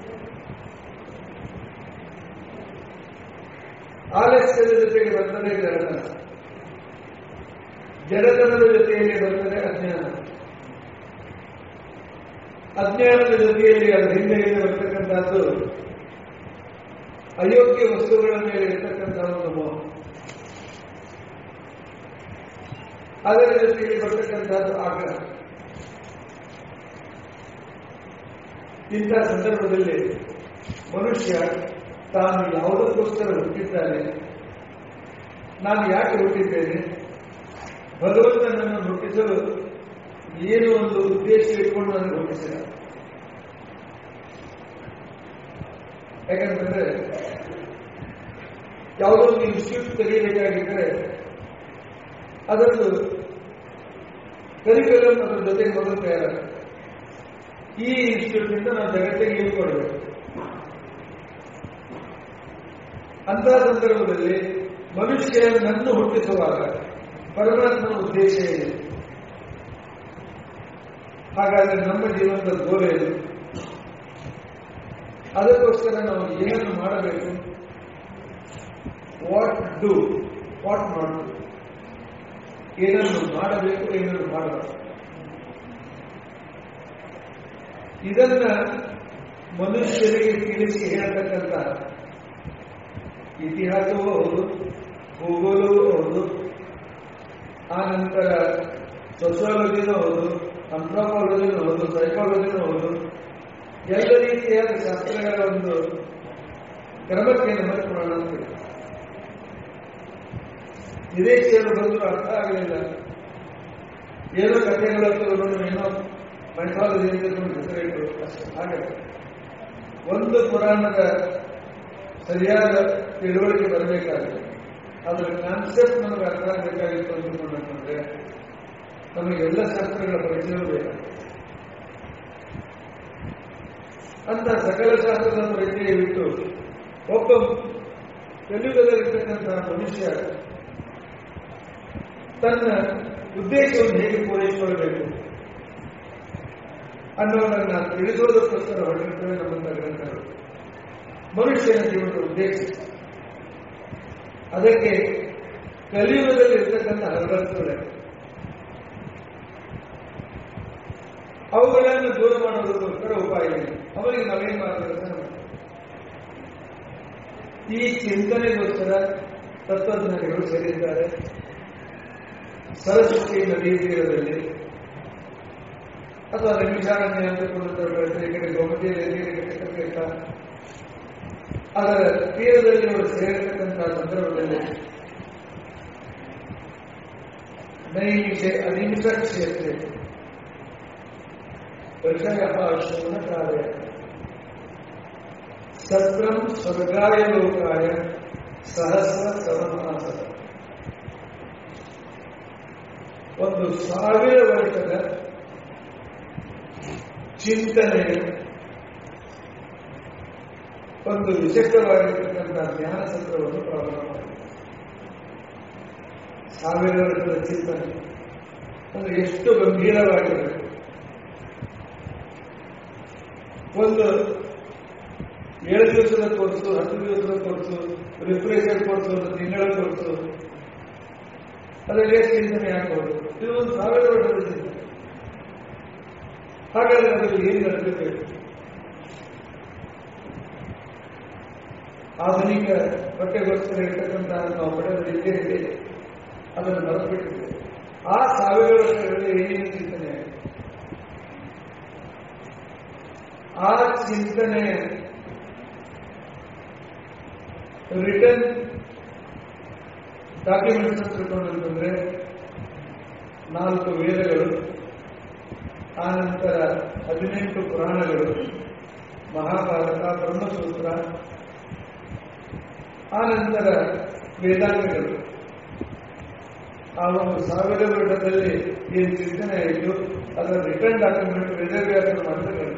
ಆಲಸ್ಯದ ಜೊತೆಗೆ ಬರ್ತದೆ ಜಡತನ ಜಡತನದ ಜೊತೆಯಲ್ಲಿ ಬರ್ತದೆ ಅಜ್ಞಾನ ಅಜ್ಞಾನದ ಜೊತೆಯಲ್ಲಿ ಅದರ ಹಿಂದೆಯಿಂದ ಬರ್ತಕ್ಕಂಥದ್ದು ಅಯೋಗ್ಯ ವಸ್ತುಗಳ ಮೇಲೆ ಇರತಕ್ಕಂತಹ ಒಂದು ಮೋಹ ಅದರ ಜೊತೆಗೆ ಬರ್ತಕ್ಕಂಥದ್ದು ಆಗ್ರಹ ಇಂಥ ಸಂದರ್ಭದಲ್ಲಿ ಮನುಷ್ಯ ತಾನು ಯಾವುದಕ್ಕೋಸ್ಕರ ಹುಟ್ಟಿದ್ದಾನೆ ನಾನು ಯಾಕೆ ಹುಟ್ಟಿದ್ದೇನೆ ಭಗವಂತ ನನ್ನನ್ನು ಹುಟ್ಟಿಸಲು ಏನು ಒಂದು ಉದ್ದೇಶ ಇಟ್ಕೊಂಡು ನನಗೆ ಹುಟ್ಟಿಸಿದ ಯಾಕಂತಂದ್ರೆ ಯಾವುದೋ ಒಂದು ಇನ್ಸ್ಟಿಟ್ಯೂಟ್ ತೆಗೆಯಬೇಕಾಗಿದ್ದರೆ ಅದರದ್ದು ಕರಿಕ್ಯುಲಮ್ ಅದರ ಜೊತೆಗೆ ಮೊದಲು ತಯಾರಾಗ ಈ ಇನ್ಸ್ಟಿಟ್ಯೂಟ್ ಇಂದ ನಾವು ಜಗತ್ತಿಗೆ ಇಳ್ಕೊಳ್ಬೇಕು ಅಂತಹ ಸಂದರ್ಭದಲ್ಲಿ ಮನುಷ್ಯನನ್ನು ಹುಟ್ಟಿಸುವಾಗ ಪರಮಾತ್ಮನ ಉದ್ದೇಶ ಇದೆ ಹಾಗಾದ್ರೆ ನಮ್ಮ ಜೀವನದ ಗೋಲ ಏನು ಅದಕ್ಕೋಸ್ಕರ ನಾವು ಏನನ್ನು ಮಾಡಬೇಕು what do what not do ಏನನ್ನು ಮಾಡಬೇಕು ಏನನ್ನು ಮಾಡಬಾರದು ಇದನ್ನ ಮನುಷ್ಯರಿಗೆ ತಿಳಿಸಿ ಹೇಳ್ತಕ್ಕಂಥ ಇತಿಹಾಸವೂ ಹೌದು ಭೂಗೋಳವೂ ಹೌದು ಆ ನಂತರ ಸೋಶಿಯಾಲಜಿನೂ ಹೌದು ಅಂಥ್ರೋಪಾಲಜಿನೂ ಹೌದು ಸೈಕಾಲಜಿನೂ ಹೌದು ಎಲ್ಲ ರೀತಿಯಾದ ಶಾಸ್ತ್ರಗಳ ಒಂದು ಕ್ರಮಕ್ಕೆ ನಮ್ಮ ಪುರಾಣ ಅಂತಿದೆ ವಿದೇಶಿಯರು ಬಂದರೂ ಅರ್ಥ ಆಗಲಿಲ್ಲ ಏನೋ ಕಥೆಗಳು ತಗೊಂಡು ಏನೋ ಮೈಥಾಲಜಿ ಅಂತ ಹೆಸರಿಟ್ಟು ಅಷ್ಟೇ ಹಾಗೆ ಒಂದು ಪುರಾಣದ ಸರಿಯಾದ ತಿಳುವಳಿಕೆ ಬರಬೇಕಾಗಿದೆ ಅದರ ಕಾನ್ಸೆಪ್ಟ್ ನಮಗೆ ಅರ್ಥ ಆಗಬೇಕಾಗಿತ್ತು ಅಂದುಕೊಂಡಂತಂದ್ರೆ ನಮಗೆ ಎಲ್ಲ ಶಾಸ್ತ್ರಗಳ ಪರಿಚಯ ಬೇಕಾಗುತ್ತೆ ಅಂತ ಸಕಲ ಶಾಸ್ತ್ರದ ಪರಿಚಯ ಬಿಟ್ಟು ಒಬ್ಬ ಕಲಿಯುಗದಲ್ಲಿರ್ತಕ್ಕಂತಹ ಮನುಷ್ಯ ತನ್ನ ಉದ್ದೇಶವನ್ನು ಹೇಗೆ ಪೂರೈಸಿಕೊಳ್ಳಬೇಕು ಅನ್ನೋದನ್ನ ತಿಳಿಸೋದಕ್ಕೋಸ್ಕರ ಹೊರಟಿರ್ತವೆ ನಮ್ಮಂತ ಗ್ರಂಥಗಳು ಮನುಷ್ಯನ ಜೀವನದ ಉದ್ದೇಶ ಅದಕ್ಕೆ ಕಲಿಯುಗದಲ್ಲಿ ಇರ್ತಕ್ಕಂಥ ಹರಡತ್ತುಗಳೇ ಅವುಗಳನ್ನು ದೂರ ಮಾಡೋದಕ್ಕೋಸ್ಕರ ಉಪಾಯ ಇದೆ ಅವರಿಗೆ ನಾವೇನ್ ಮಾರ್ಗದರ್ಶನ ಮಾಡ್ತೀವಿ ಈ ಚಿಂತನೆಗೋಸ್ಕರ ತತ್ವಜ್ಞಾನಿಗಳು ಸೇರಿದ್ದಾರೆ ಸರಸ್ವತಿ ನದಿ ತೀರದಲ್ಲಿ ಅಥವಾ ನಿಮಿಷಾರಣ್ಯ ಅಂತಕೊಂಡ ಈ ಕಡೆ ಗೋಮತಿ ತೀರ್ಥ ಅದರ ತೀರದಲ್ಲಿ ಅವರು ಸೇರಿರ್ತಕ್ಕಂತಹ ಸಂದರ್ಭದಲ್ಲಿ ನೈಮಿಷ ಅನಿಮಿಷ ಕ್ಷೇತ್ರ ಋಷಯ ಶೂನ ಕಾರ್ಯ ಸತ್ರಂ ಸ್ವರ್ಗಾಯ ಲೋಕಾಯ ಸಹಸ್ರ ಸಮನಾಸದ ಒಂದು ಸಾವಿರ ವರ್ಷದ ಚಿಂತನೆಯ ಒಂದು ವಿಶಿಷ್ಟವಾಗಿರ್ತಕ್ಕಂಥ ಜ್ಞಾನ ಸತ್ರವನ್ನು ಪ್ರಾರಂಭ ಮಾಡಿದೆ ಸಾವಿರ ವರ್ಷದ ಚಿಂತನೆ ಅಂದ್ರೆ ಎಷ್ಟು ಗಂಭೀರವಾಗಿರಬೇಕು ಒಂದು ಏಳು ದಿವಸದ ಕೋರ್ಸು ಹತ್ತು ದಿವಸದ ಕೋರ್ಸು ರಿಫ್ರೆಷರ್ ಕೋರ್ಸು ಒಂದು ತಿಂಗಳ ಕೋರ್ಸು ಅದರಲ್ಲಿ ಎಷ್ಟು ಚಿಂತನೆ ಆಗ್ಬೋದು ಇದು ಒಂದು ಸಾವಿರ ವರ್ಷದ ಚಿಂತನೆ ಹಾಗಾದ್ರೆ ಅದರಲ್ಲಿ ಏನು ನಡೆಸಬೇಕು ಆಧುನಿಕ ಬಟ್ಟೆಗೋಸ್ಕರ ಇರ್ತಕ್ಕಂತಹ ನಾವು ಪಡೆದ ವಿದ್ಯೆ ಇದೆ ಅದನ್ನು ಮರೆತುಬಿಟ್ಟಿದ್ದೇವೆ ಆ ಸಾವಿರ ವರ್ಷಗಳಲ್ಲಿ ಏನೇನು ಚಿಂತನೆ ಆಗಿದೆ ಆ ಚಿಂತನೆ ರಿಟರ್ನ್ ಡಾಕ್ಯುಮೆಂಟ್ಸ್ ತಿಳ್ಕೊಂಡಂತಂದ್ರೆ ನಾಲ್ಕು ವೇದಗಳು ಆ ನಂತರ ಹದಿನೆಂಟು ಪುರಾಣಗಳು ಮಹಾಭಾರತ ಬ್ರಹ್ಮಸೂತ್ರ ಆ ನಂತರ ವೇದಾಂಗಗಳು ಆ ಒಂದು ಸಾವಿರ ವರ್ಷದಲ್ಲಿ ಏನು ಚಿಂತನೆ ಆಯಿತು ಅದರ ರಿಟರ್ನ್ ಡಾಕ್ಯುಮೆಂಟ್ ವೇದವ್ಯಾಸರು ಮಾಡಿದ್ರೆ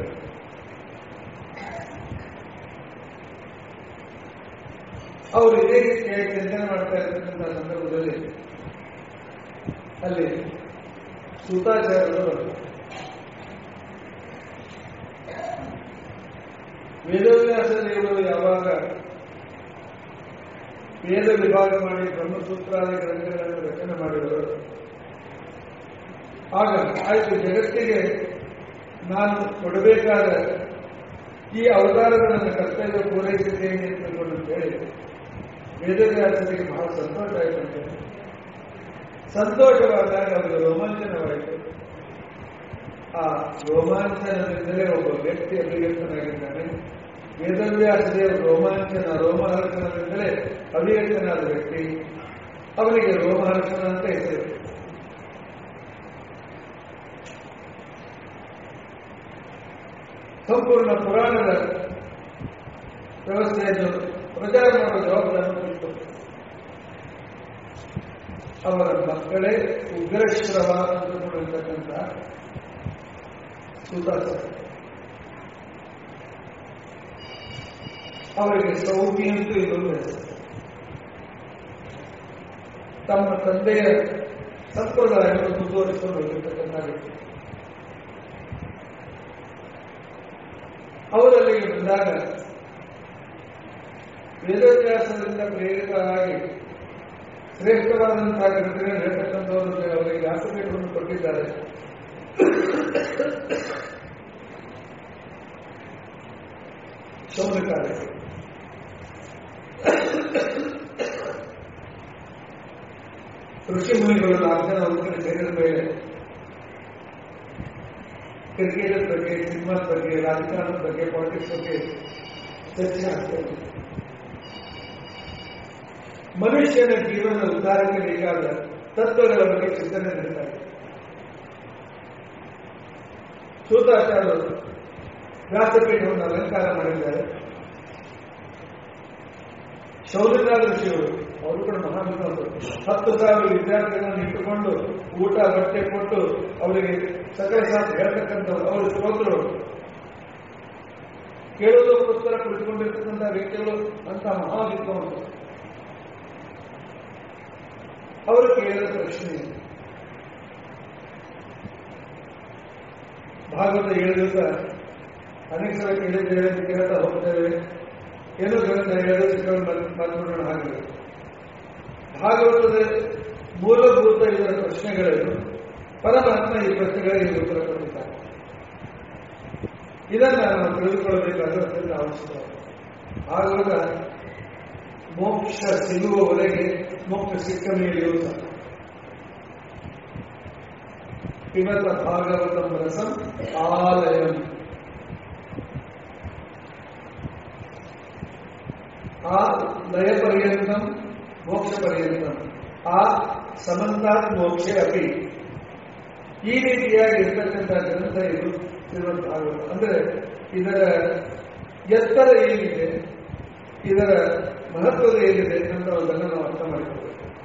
ಅವರು ಇದೇ ರೀತಿಯಾಗಿ ಚಿಂತನೆ ಮಾಡ್ತಾ ಇರ್ತಕ್ಕಂಥ ಸಂದರ್ಭದಲ್ಲಿ ಅಲ್ಲಿ ಸೂತಾಚಾರ್ಯರು ಬಂದರು. ವೇದವ್ಯಾಸ ದೇವರು ಯಾವಾಗ ವೇದ ವಿಭಾಗ ಮಾಡಿ ಬ್ರಹ್ಮಸೂತ್ರಾದಿ ಗ್ರಂಥಗಳನ್ನು ರಚನೆ ಮಾಡಿದರು ಆಗ ಆಯ್ತು ಜಗತ್ತಿಗೆ ನಾನು ಕೊಡಬೇಕಾದ ಈ ಅವತಾರದ ನನ್ನ ಕರ್ತವ್ಯ ಪೂರೈಸಿದ್ದೇನೆ ಅಂತ ತಿಳ್ಕೊಂಡು ಹೇಳಿ ವೇದವ್ಯಾಸರಿಗೆ ಬಹಳ ಸಂತೋಷ ಆಯಿತು ಅಂತ ಸಂತೋಷವಾದಾಗ ಅವರಿಗೆ ರೋಮಾಂಚನವಾಯಿತು ಆ ರೋಮಾಂಚನದಿಂದಲೇ ಒಬ್ಬ ವ್ಯಕ್ತಿ ಅಭಿವ್ಯಕ್ತನಾಗಿದ್ದಾನೆ ವೇದವ್ಯಾಸ ದೇವ ರೋಮಾಂಚನ ರೋಮಹರ್ಷಣದಿಂದಲೇ ಅಭಿವ್ಯಕ್ತನಾದ ವ್ಯಕ್ತಿ ಅವನಿಗೆ ರೋಮಹರ್ಷಣ ಅಂತ ಹೆಸರು ಸಂಪೂರ್ಣ ಪುರಾಣದ ವ್ಯವಸ್ಥೆಯನ್ನು ಪ್ರಚಾರ ಮಾಡುವ ಜವಾಬ್ದಾರಿ ಕೊಟ್ಟು ಅವರ ಮಕ್ಕಳೇ ಉಗ್ರಶ್ರವ ಅಂತ ನೋಡಿರ್ತಕ್ಕಂಥ ಸುತಾಸ ಅವರಿಗೆ ಸೌಮ್ಯ ಅಂತೂ ಇದೊಂದು ಹೆಸರು ತಮ್ಮ ತಂದೆಯ ಸಂಪ್ರದಾಯವನ್ನು ಮುಂದುವರಿಸಿಕೊಂಡು ಹೋಗಿರ್ತಕ್ಕಂಥ ವ್ಯಕ್ತಿ ಅವರಲ್ಲಿ ಬಂದಾಗ ವೇದವ್ಯಾಸದಿಂದ ಪ್ರೇರಿತರಾಗಿ ಶ್ರೇಷ್ಠವಾದಂತಹ ಗ್ರಂಥಗಳನ್ನು ಹೇಳ್ತಕ್ಕಂಥವರು ಅವರಿಗೆ ವ್ಯಾಸಪೀಠವನ್ನು ಕೊಟ್ಟಿದ್ದಾರೆ ಶೌನಕಾರ್ಯ ಋಷಿ ಮುನಿಗಳು ನಾಲ್ಕು ಜನ ಒಂದು ಕಡೆ ಸೇರಿದ ಮೇಲೆ ಕ್ರಿಕೆಟ್ ಬಗ್ಗೆ ಸಿನಿಮಾದ ಬಗ್ಗೆ ರಾಜಕಾರಣದ ಬಗ್ಗೆ ಪಾಲಿಟಿಕ್ಸ್ ಬಗ್ಗೆ ಚರ್ಚೆ ಆಗ್ತದೆ ಮನುಷ್ಯನ ಜೀವನದ ಉದ್ಧಾರಕ್ಕೆ ಬೇಕಾದ ತತ್ವಗಳ ಬಗ್ಗೆ ಚಿಂತನೆ ನಡೀತಾರೆ ಸೂತಾಚಾರ್ಯರು ವ್ಯಾಸಪೀಠವನ್ನು ಅಲಂಕಾರ ಮಾಡಿದ್ದಾರೆ ಶೌರ್ಯನಾದ ಋಷಿಯವರು ಅವರು ಕೂಡ ಮಹಾವಿದ್ವಾಂಸರು ಹತ್ತು ಸಾವಿರ ವಿದ್ಯಾರ್ಥಿಗಳನ್ನು ಇಟ್ಟುಕೊಂಡು ಊಟ ಬಟ್ಟೆ ಕೊಟ್ಟು ಅವರಿಗೆ ಸಕಲ ಶಾಸ್ತ್ರ ಹೇಳ್ತಕ್ಕಂಥವ್ರು ಅವರ ಶ್ರೋತರು ಕೇಳುವುದಕ್ಕೋಸ್ಕರ ಕುಳಿತುಕೊಂಡಿರ್ತಕ್ಕಂಥ ವ್ಯಕ್ತಿಗಳು ಅಂತ ಮಹಾವಿದ್ವಾಂಸರು ಅವರು ಕೇಳಿದ ಪ್ರಶ್ನೆ ಭಾಗವತ ಏಳು ದಿವಸ ಅನೇಕ ಸಲ ಕೇಳಿದ್ದೇವೆ ಕೇಳ್ತಾ ಹೋಗ್ತೇವೆ ಏನೋ ಗ್ರಂಥ ಹೇಳೋದು ಚಿಕ್ಕವನ್ನ ಮಾತುಕೊಳ್ಳೋಣ ಹಾಗೆ ಭಾಗವತದ ಮೂಲಭೂತ ಇದರ ಪ್ರಶ್ನೆಗಳೇನು ಪರಮಾತ್ಮ ಈ ಪ್ರಶ್ನೆಗಳಿಗೆ ಉತ್ತರ ಕೊಟ್ಟಿದ್ದಾರೆ ಇದನ್ನ ನಾವು ತಿಳಿದುಕೊಳ್ಳಬೇಕಾದ ಅತ್ಯಂತ ಅವಶ್ಯಕ ಆಗುವಾಗ ಮೋಕ್ಷ ಸಿಗುವವರೆಗೆ ಮೋಕ್ಷ ಸಿಕ್ಕ ಮೇಲೆಯೂ ಸಹ ಪಿಬತ ಭಾಗವತಂ ರಸಂ ಆಲಯಂ ಆ ಲಯ ಪರ್ಯಂತಂ ಮೋಕ್ಷ ಪರ್ಯಂತಂ ಆ ಸಮಂತಾತ್ ಮೋಕ್ಷೆ ಅಪಿ ಈ ರೀತಿಯಾಗಿ ಇರ್ತಕ್ಕಂಥ ಗ್ರಂಥ ಇದು ಶ್ರೀಮದ್ ಭಾಗವತ ಅಂದ್ರೆ ಇದರ ಎತ್ತರ ಏನಿದೆ ಇದರ ಮಹತ್ವದ ಏನಿದೆ ಅನ್ನೋದನ್ನು ನಾವು ಅರ್ಥ ಮಾಡಿಕೊಳ್ಳಬೇಕು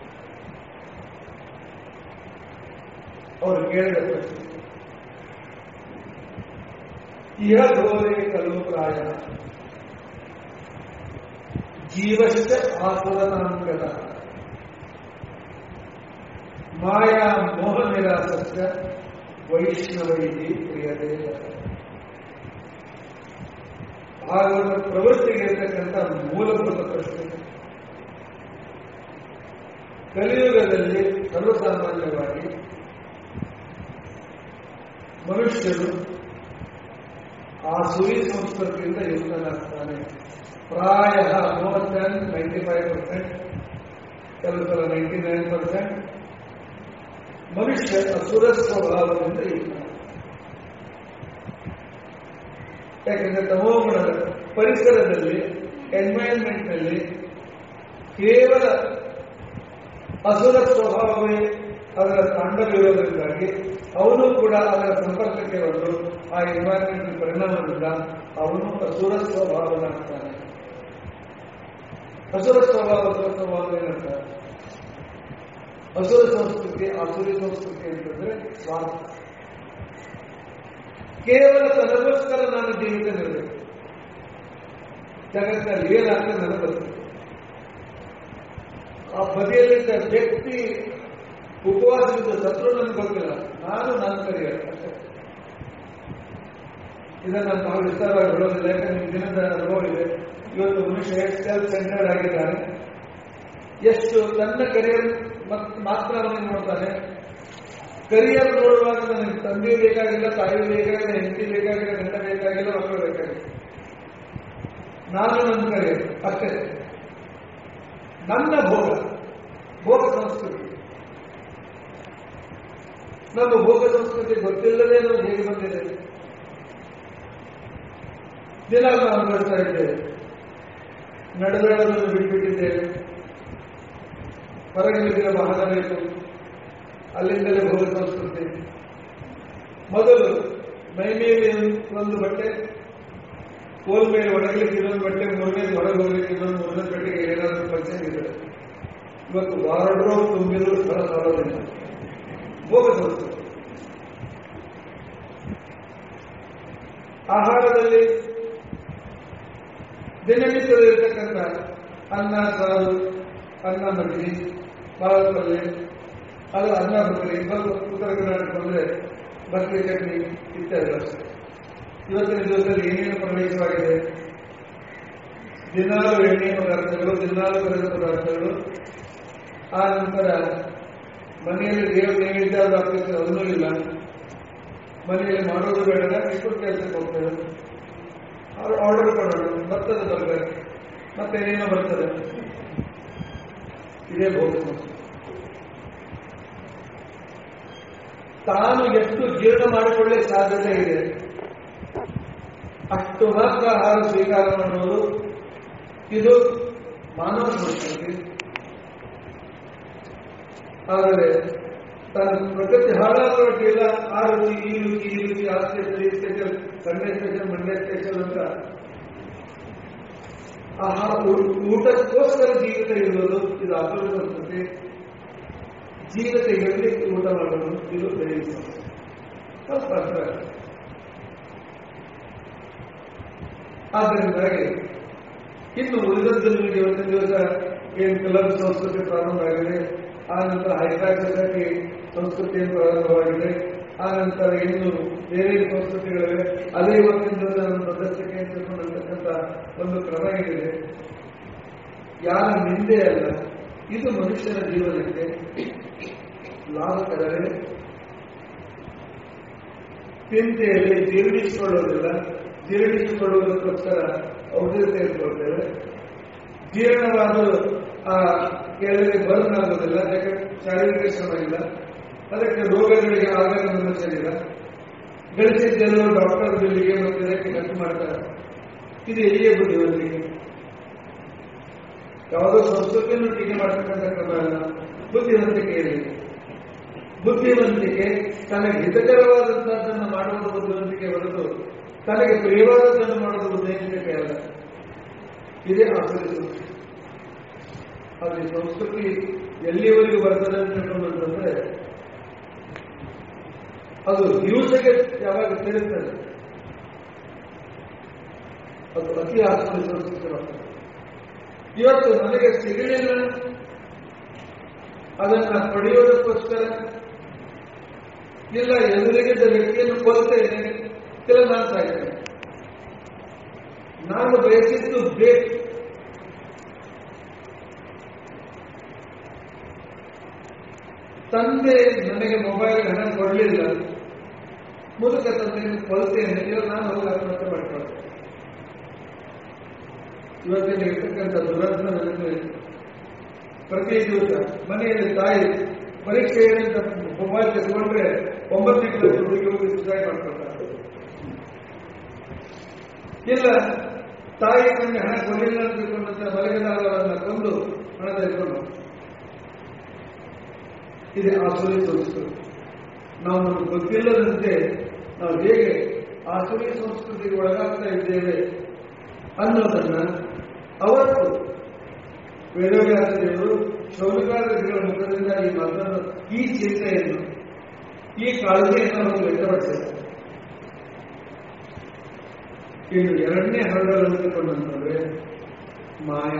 ಅವರು ಕೇಳಿದ ಪ್ರಶ್ನೆ ಇಹ ಘೋರೆ ಕಲು ಪ್ರಾಯ ಜೀವಶ್ಚ ಆಸುರನಾಂಗದ ಮಾಯಾ ಮೋಹ ನಿರಾಸಸ್ಯ ವೈಷ್ಣವೈಹಿ ಪ್ರಿಯದೇ ಭಾಗವತ ಪ್ರವೃತ್ತಿಗೆ ಇರತಕ್ಕಂಥ ಮೂಲಭೂತ ಪ್ರಶ್ನೆ ಕಲಿಯುಗದಲ್ಲಿ ಸರ್ವಸಾಮಾನ್ಯವಾಗಿ ಮನುಷ್ಯನು ಆ ಸುರಿ ಸಂಸ್ಕೃತಿಯಿಂದ ಯುಕ್ತನಾಗ್ತಾನೆ ಪ್ರಾಯ more than ninety five percent ಕೆಲವು ಸಲ ನೈಂಟಿ ನೈನ್ ಪರ್ಸೆಂಟ್ ಮನುಷ್ಯ ಅಸುರ ಸ್ವಭಾವದಿಂದ ಯುಕ್ತ ಯಾಕಂದ್ರೆ ತಮೋಗುಣದ ಪರಿಸರದಲ್ಲಿ ಎನ್ವೈರನ್ಮೆಂಟ್ ನಲ್ಲಿ ಕೇವಲ ಅಸುರ ಸ್ವಭಾವವೇ ಅದರ ತಾಂಡವಿರೋದರಿಂದಾಗಿ ಅವನು ಕೂಡ ಅದರ ಸಂಪರ್ಕಕ್ಕೆ ಬಂದು ಆ ಎನ್ವೈರನ್ಮೆಂಟ್ ಪರಿಣಾಮದಿಂದ ಅವನು ಅಸುರ ಸ್ವಭಾವನಾಗ್ತಾನೆ ಅಸುರ ಸ್ವಭಾವ ಅಸುರ ಸ್ವಭಾವ ಏನಂತ ಅಸುರ ಸಂಸ್ಕೃತಿ ಅಸುರಿ ಸಂಸ್ಕೃತಿ ಅಂತಂದ್ರೆ ಸ್ವಾರ್ಥ ಕೇವಲ ತನಗೋಸ್ಕರ ನಾನು ಜೀವಿತ ನಿಲ್ಲಬೇಕು ಜಗತ್ತಿನಲ್ಲಿ ಏನಾಗ್ತದೆ ನನಗೆ ಗೊತ್ತಿಲ್ಲ ಆ ಬದಿಯಲ್ಲಿದ್ದ ವ್ಯಕ್ತಿ ಉಪವಾಸದಿಂದ ಸತ್ರು ನನಗೆ ಗೊತ್ತಿಲ್ಲ ನಾನು ನನ್ನ ಕರಿಯರ್ ಅಷ್ಟೇ ಇದನ್ನು ನಾನು ಬಹಳ ವಿಸ್ತಾರವಾಗಿ ಹೇಳೋದಿಲ್ಲ ಯಾಕಂದ್ರೆ ಈ ದಿನದ ಅನುಭವ ಇದೆ ಇವತ್ತು ಮನುಷ್ಯ ಎಷ್ಟು ಸೆಲ್ಫ್ ಸೆಂಟರ್ಡ್ ಆಗಿದ್ದಾನೆ ಎಷ್ಟು ತನ್ನ ಕರಿಯರ್ ಮಾತ್ರ ಅವನಿಗೆ ನೋಡ್ತಾನೆ ಕರಿಯರ್ ನೋಡುವಾಗ ನನಗೆ ತಂದೆ ಬೇಕಾಗಿಲ್ಲ ತಾಯಿ ಬೇಕಾಗಿಲ್ಲ ಹೆಂಡತಿ ಬೇಕಾಗಿಲ್ಲ ಗಂಡ ಬೇಕಾಗಿಲ್ಲ ಮಕ್ಕಳು ಬೇಕಾಗಿಲ್ಲ ನಾನು ನನ್ನ ಕರಿಯರ್ ಅಷ್ಟೇ ನನ್ನ ಭೋಗ ಭೋಗ ಸಂಸ್ಕೃತಿ ನಮ್ಮ ಭೋಗ ಸಂಸ್ಕೃತಿ ಗೊತ್ತಿಲ್ಲದೆ ನಾವು ಹೇಗೆ ಬಂದಿದೆ ದಿನ ನಾವು ಅನುಭವಿಸ್ತಾ ಇದ್ದೇವೆ ನಡೆದಾಡೋದನ್ನು ಬಿಟ್ಬಿಟ್ಟಿದ್ದೇವೆ ಹೊರಗಿನ ವಾಹನ ಬೇಕು ಅಲ್ಲಿಂದಲೇ ಹೋಗ ಸಂಸ್ಕೃತಿ ಮೊದಲು ಮೈ ಮೇಲೆ ಒಂದು ಬಟ್ಟೆ ಕೋಲ್ ಮೇಲೆ ಒಣಗಲಿಕ್ಕೆ ಇನ್ನೊಂದು ಬಟ್ಟೆ ಮೂರನೇ ಹೊರಗೆ ಹೋಗ್ಲಿಕ್ಕೆ ಇನ್ನೊಂದು ಮೂರನೇ ಬಟ್ಟೆಗೆ ಏನಾದರೂ ಫಂಕ್ಷನ್ ಇದೆ ಇವತ್ತು ವಾರ್ಡ್ರೋಬ್ ತುಂಬಿದ್ರು ಸ್ಥಳ ಸಾಲೋದಿಲ್ಲ ಭೋಗ ಸಂಸ್ಕೃತಿ ಆಹಾರದಲ್ಲಿ ದಿನನಿತ್ಯದಲ್ಲಿರ್ತಕ್ಕಂಥ ಅನ್ನ ಸಾರು ಅನ್ನ ಮಜ್ಜಿಗೆ ಬಾಳ ಪಲ್ಯ ಅದು ಅನ್ನ ಬಕರಿ ಸ್ವಲ್ಪ ಉತ್ತರ ಕರ್ನಾಟಕ ಬಂದ್ರೆ ಬಕರಿ ಚಟ್ನಿ ಇತ್ಯಾದಿ ಅಷ್ಟೇ ಇವತ್ತಿನ ದಿವಸದಲ್ಲಿ ಏನೇನು ಪ್ರವೇಶವಾಗಿದೆ ದಿನಾಲು ಎಣ್ಣೆ ಪದಾರ್ಥಗಳು ದಿನಾಲು ಕರೆದ ಪದಾರ್ಥಗಳು ಆ ನಂತರ ಮನೆಯಲ್ಲಿ ದೇವರ ನೈವೇದ್ಯ ಆಗ್ತಿತ್ತು ಅದನ್ನೂ ಇಲ್ಲ ಮನೆಯಲ್ಲಿ ಮಾಡೋದು ಬೇಡ ಎಷ್ಟು ಕೆಲಸಕ್ಕೆ ಹೋಗ್ತೇವೆ ಅವರು ಆರ್ಡರ್ ಕೊಡೋಣ ಭತ್ತದ ಬರ್ಗರ್ ಮತ್ತೆ ಏನೇನೋ ಬರ್ತದೆ ಇದೇ ಭೋಗ ಸಂಸ್ಕೃತಿ ತಾನು ಎಷ್ಟು ಜೀರ್ಣ ಮಾಡಿಕೊಳ್ಳಲಿಕ್ಕೆ ಸಾಧ್ಯತೆ ಇದೆ ಅಷ್ಟು ಮಾತ್ರ ಆಹಾರ ಸ್ವೀಕಾರ ಮಾಡುವುದು ಇದು ಮಾನವ ಸಂಸ್ಕೃತಿ ಆದರೆ ತನ್ನ ಪ್ರಕೃತಿ ಹಾಳಾಗೋಟಿಲ್ಲ ಆ ರುಚಿ ಈ ರುಚಿ ಈ ರುಚಿ ಆ ಸ್ಪೆಷಲ್ ಈ special Sunday special Monday special ಅಂತ ಆಹಾರ ಊಟಕ್ಕೋಸ್ಕರ ಜೀವಿತ ಇರುವುದು ಇದು ಅಪರ ಸಂಸ್ಕೃತಿ ಜೀವಿತ ಇರಲಿಕ್ಕೆ ಊಟ ಮಾಡೋದು ಇದು ದೈವ ಸಂಸ್ಕೃತಿ ಸ್ವಲ್ಪ ಅರ್ಥ ಆದ್ದರಿಂದಾಗಿ ಇನ್ನು ಉಳಿದದ್ದು ನಿಮಗೆ ಇವತ್ತಿನ ದಿವಸ ಏನು ಕ್ಲಬ್ ಸಂಸ್ಕೃತಿ ಪ್ರಾರಂಭ ಆಗಿದೆ ಆ ನಂತರ ಹೈಫೈ ಸೊಸೈಟಿ ಸಂಸ್ಕೃತಿ ಪ್ರಾರಂಭವಾಗಿದೆ ಆ ನಂತರ ಇನ್ನು ಬೇರೆ ಸಂಸ್ಕೃತಿಗಳಿವೆ ಅದೇ ಇವತ್ತಿನ ದಿವಸ ನಮ್ಮ ಪ್ರದರ್ಶಕ್ಕೆ ತಿಳ್ಕೊಂಡಿರ್ತಕ್ಕಂಥ ಒಂದು ಕ್ರಮ ಏನಿದೆ ಯಾರ ನಿಂದೆ ಅಲ್ಲ ಇದು ಮನುಷ್ಯನ ಜೀವನಕ್ಕೆ ಲಾಭಕರವೇ ಚಿಂತೆಯಲ್ಲಿ ಜೀರ್ಣಿಸಿಕೊಳ್ಳುವುದಿಲ್ಲ ಜೀರ್ಣಿಸಿಕೊಳ್ಳುವುದಕ್ಕೋಸ್ಕರ ಔಷಧಿ ತೆಗೆದುಕೊಳ್ತೇವೆ ಜೀರ್ಣವಾದ ಆ ಕೆಳಗೆ ಬರ್ನ್ ಆಗುವುದಿಲ್ಲ ಯಾಕೆ ಶಾರೀರಿಕ ಶ್ರಮ ಇಲ್ಲ ಅದಕ್ಕೆ ರೋಗಗಳಿಗೆ ಆಗಾಗ ಇಲ್ಲ ಗಳಿಸಿದ್ದೆಲ್ಲೋ ಡಾಕ್ಟರ್ ಬಿಲ್ಲಿಗೆ ಮತ್ತು ಇದಕ್ಕೆ ಖರ್ಚು ಮಾಡ್ತಾರೆ ಇದು ಎಲ್ಲಿಯೇ ಬುದ್ಧಿವಂತಿಕೆ ಯಾವುದೋ ಸಂಸ್ಕೃತಿಯನ್ನು ಟೀಕೆ ಮಾಡ್ತಕ್ಕಂಥ ಕ್ರಮ ಅಲ್ಲ ಬುದ್ಧಿವಂತಿಕೆಯಲ್ಲಿ ಬುದ್ಧಿವಂತಿಕೆ ತನಗೆ ಹಿತಕರವಾದಂತಹದ್ದನ್ನು ಮಾಡುವುದು ಬುದ್ಧಿವಂತಿಕೆ ಹೊರತು ತನಗೆ ಪ್ರಿಯವಾದದ್ದನ್ನು ಮಾಡುವುದು ಬುದ್ಧಿವಂತಿಕೆ ಅಲ್ಲ ಇದೇ ಆಸರಿ ಸಂಸ್ಕೃತಿ ಆದರೆ ಸಂಸ್ಕೃತಿ ಎಲ್ಲಿಯವರೆಗೂ ಬರ್ತದೆ ಅಂತ ತಿಳ್ಕೊಂಡಂತಂದ್ರೆ ಅದು ದಿವಸಕ್ಕೆ ಯಾವಾಗ ತಿಳಿಸ್ತದೆ ಅದು ಅತಿ ಆಸರಿ ಸಂಸ್ಕೃತಿ ಇವತ್ತು ನನಗೆ ಸಿಗಲಿಲ್ಲ ಅದನ್ನ ಪಡೆಯೋದಕ್ಕೋಸ್ಕರ ಇಲ್ಲ ಎದುರಿಗಿದ್ದ ವ್ಯಕ್ತಿಯನ್ನು ಕೊಲ್ತೇನೆ ಕೆಲ ನಾನು ಸಾಯ್ತೇನೆ ನಾನು ಬಯಸಿದ್ದು ಬೇಕು ತಂದೆ ನನಗೆ ಮೊಬೈಲ್ ಹಣ ಕೊಡಲಿಲ್ಲ ಮುದುಕ ತಂದೆಯನ್ನು ಕೊಲ್ತೇನೆ ಇಲ್ಲ ನಾನು ಹೋಗಿ ಆತ್ಮಹತ್ಯೆ ಮಾಡ್ಕೊಳ್ತೇನೆ ಇವತ್ತಿನ ಇರ್ತಕ್ಕಂಥ ದುರಂತ ನನಗೆ ಪ್ರತಿ ದಿವಸ ಮನೆಯಲ್ಲಿ ತಾಯಿ ಪರೀಕ್ಷೆ ಏನಂತ ಮೊಬೈಲ್ ತೆಗೆದುಕೊಂಡ್ರೆ ಒಂಬತ್ತು ಕ್ಲಾಸ್ ಹುಡುಗಿ ಹೋಗಿ ಸುಸೈಡ್ ಮಾಡ್ಕೊಳ್ತಾರೆ ಇಲ್ಲ ತಾಯಿ ನನಗೆ ಹಣ ಕೊಡಲಿಲ್ಲ ಅಂತ ತಿಳ್ಕೊಂಡಂತ ಮಲಗಿದಾರರನ್ನ ಕೊಂದು ಹಣ ತೆಗೆದುಕೊಂಡು ಇದೆ ಆಸುರಿ ಸಂಸ್ಕೃತಿ ನಾವು ನಮಗೆ ಗೊತ್ತಿಲ್ಲದಂತೆ ನಾವು ಹೇಗೆ ಆಸುರಿ ಸಂಸ್ಕೃತಿಗೆ ಒಳಗಾಗ್ತಾ ಇದ್ದೇವೆ ಅನ್ನೋದನ್ನ ಅವತ್ತು ವೇದವ್ಯಾಸ ದೇವರು ಶೌನಕಾರಗಳ ಮುಖದಿಂದ ಈ ಮಾತನ್ನು ಈ ಚಿಂತೆಯನ್ನು ಈ ಕಾಳಜಿಯನ್ನು ಅವರು ವ್ಯಕ್ತಪಡಿಸಿದ್ದಾರೆ ಇನ್ನು ಎರಡನೇ ಹರಡಲು ಅಂದುಕೊಂಡಂತಂದ್ರೆ ಮಾಯ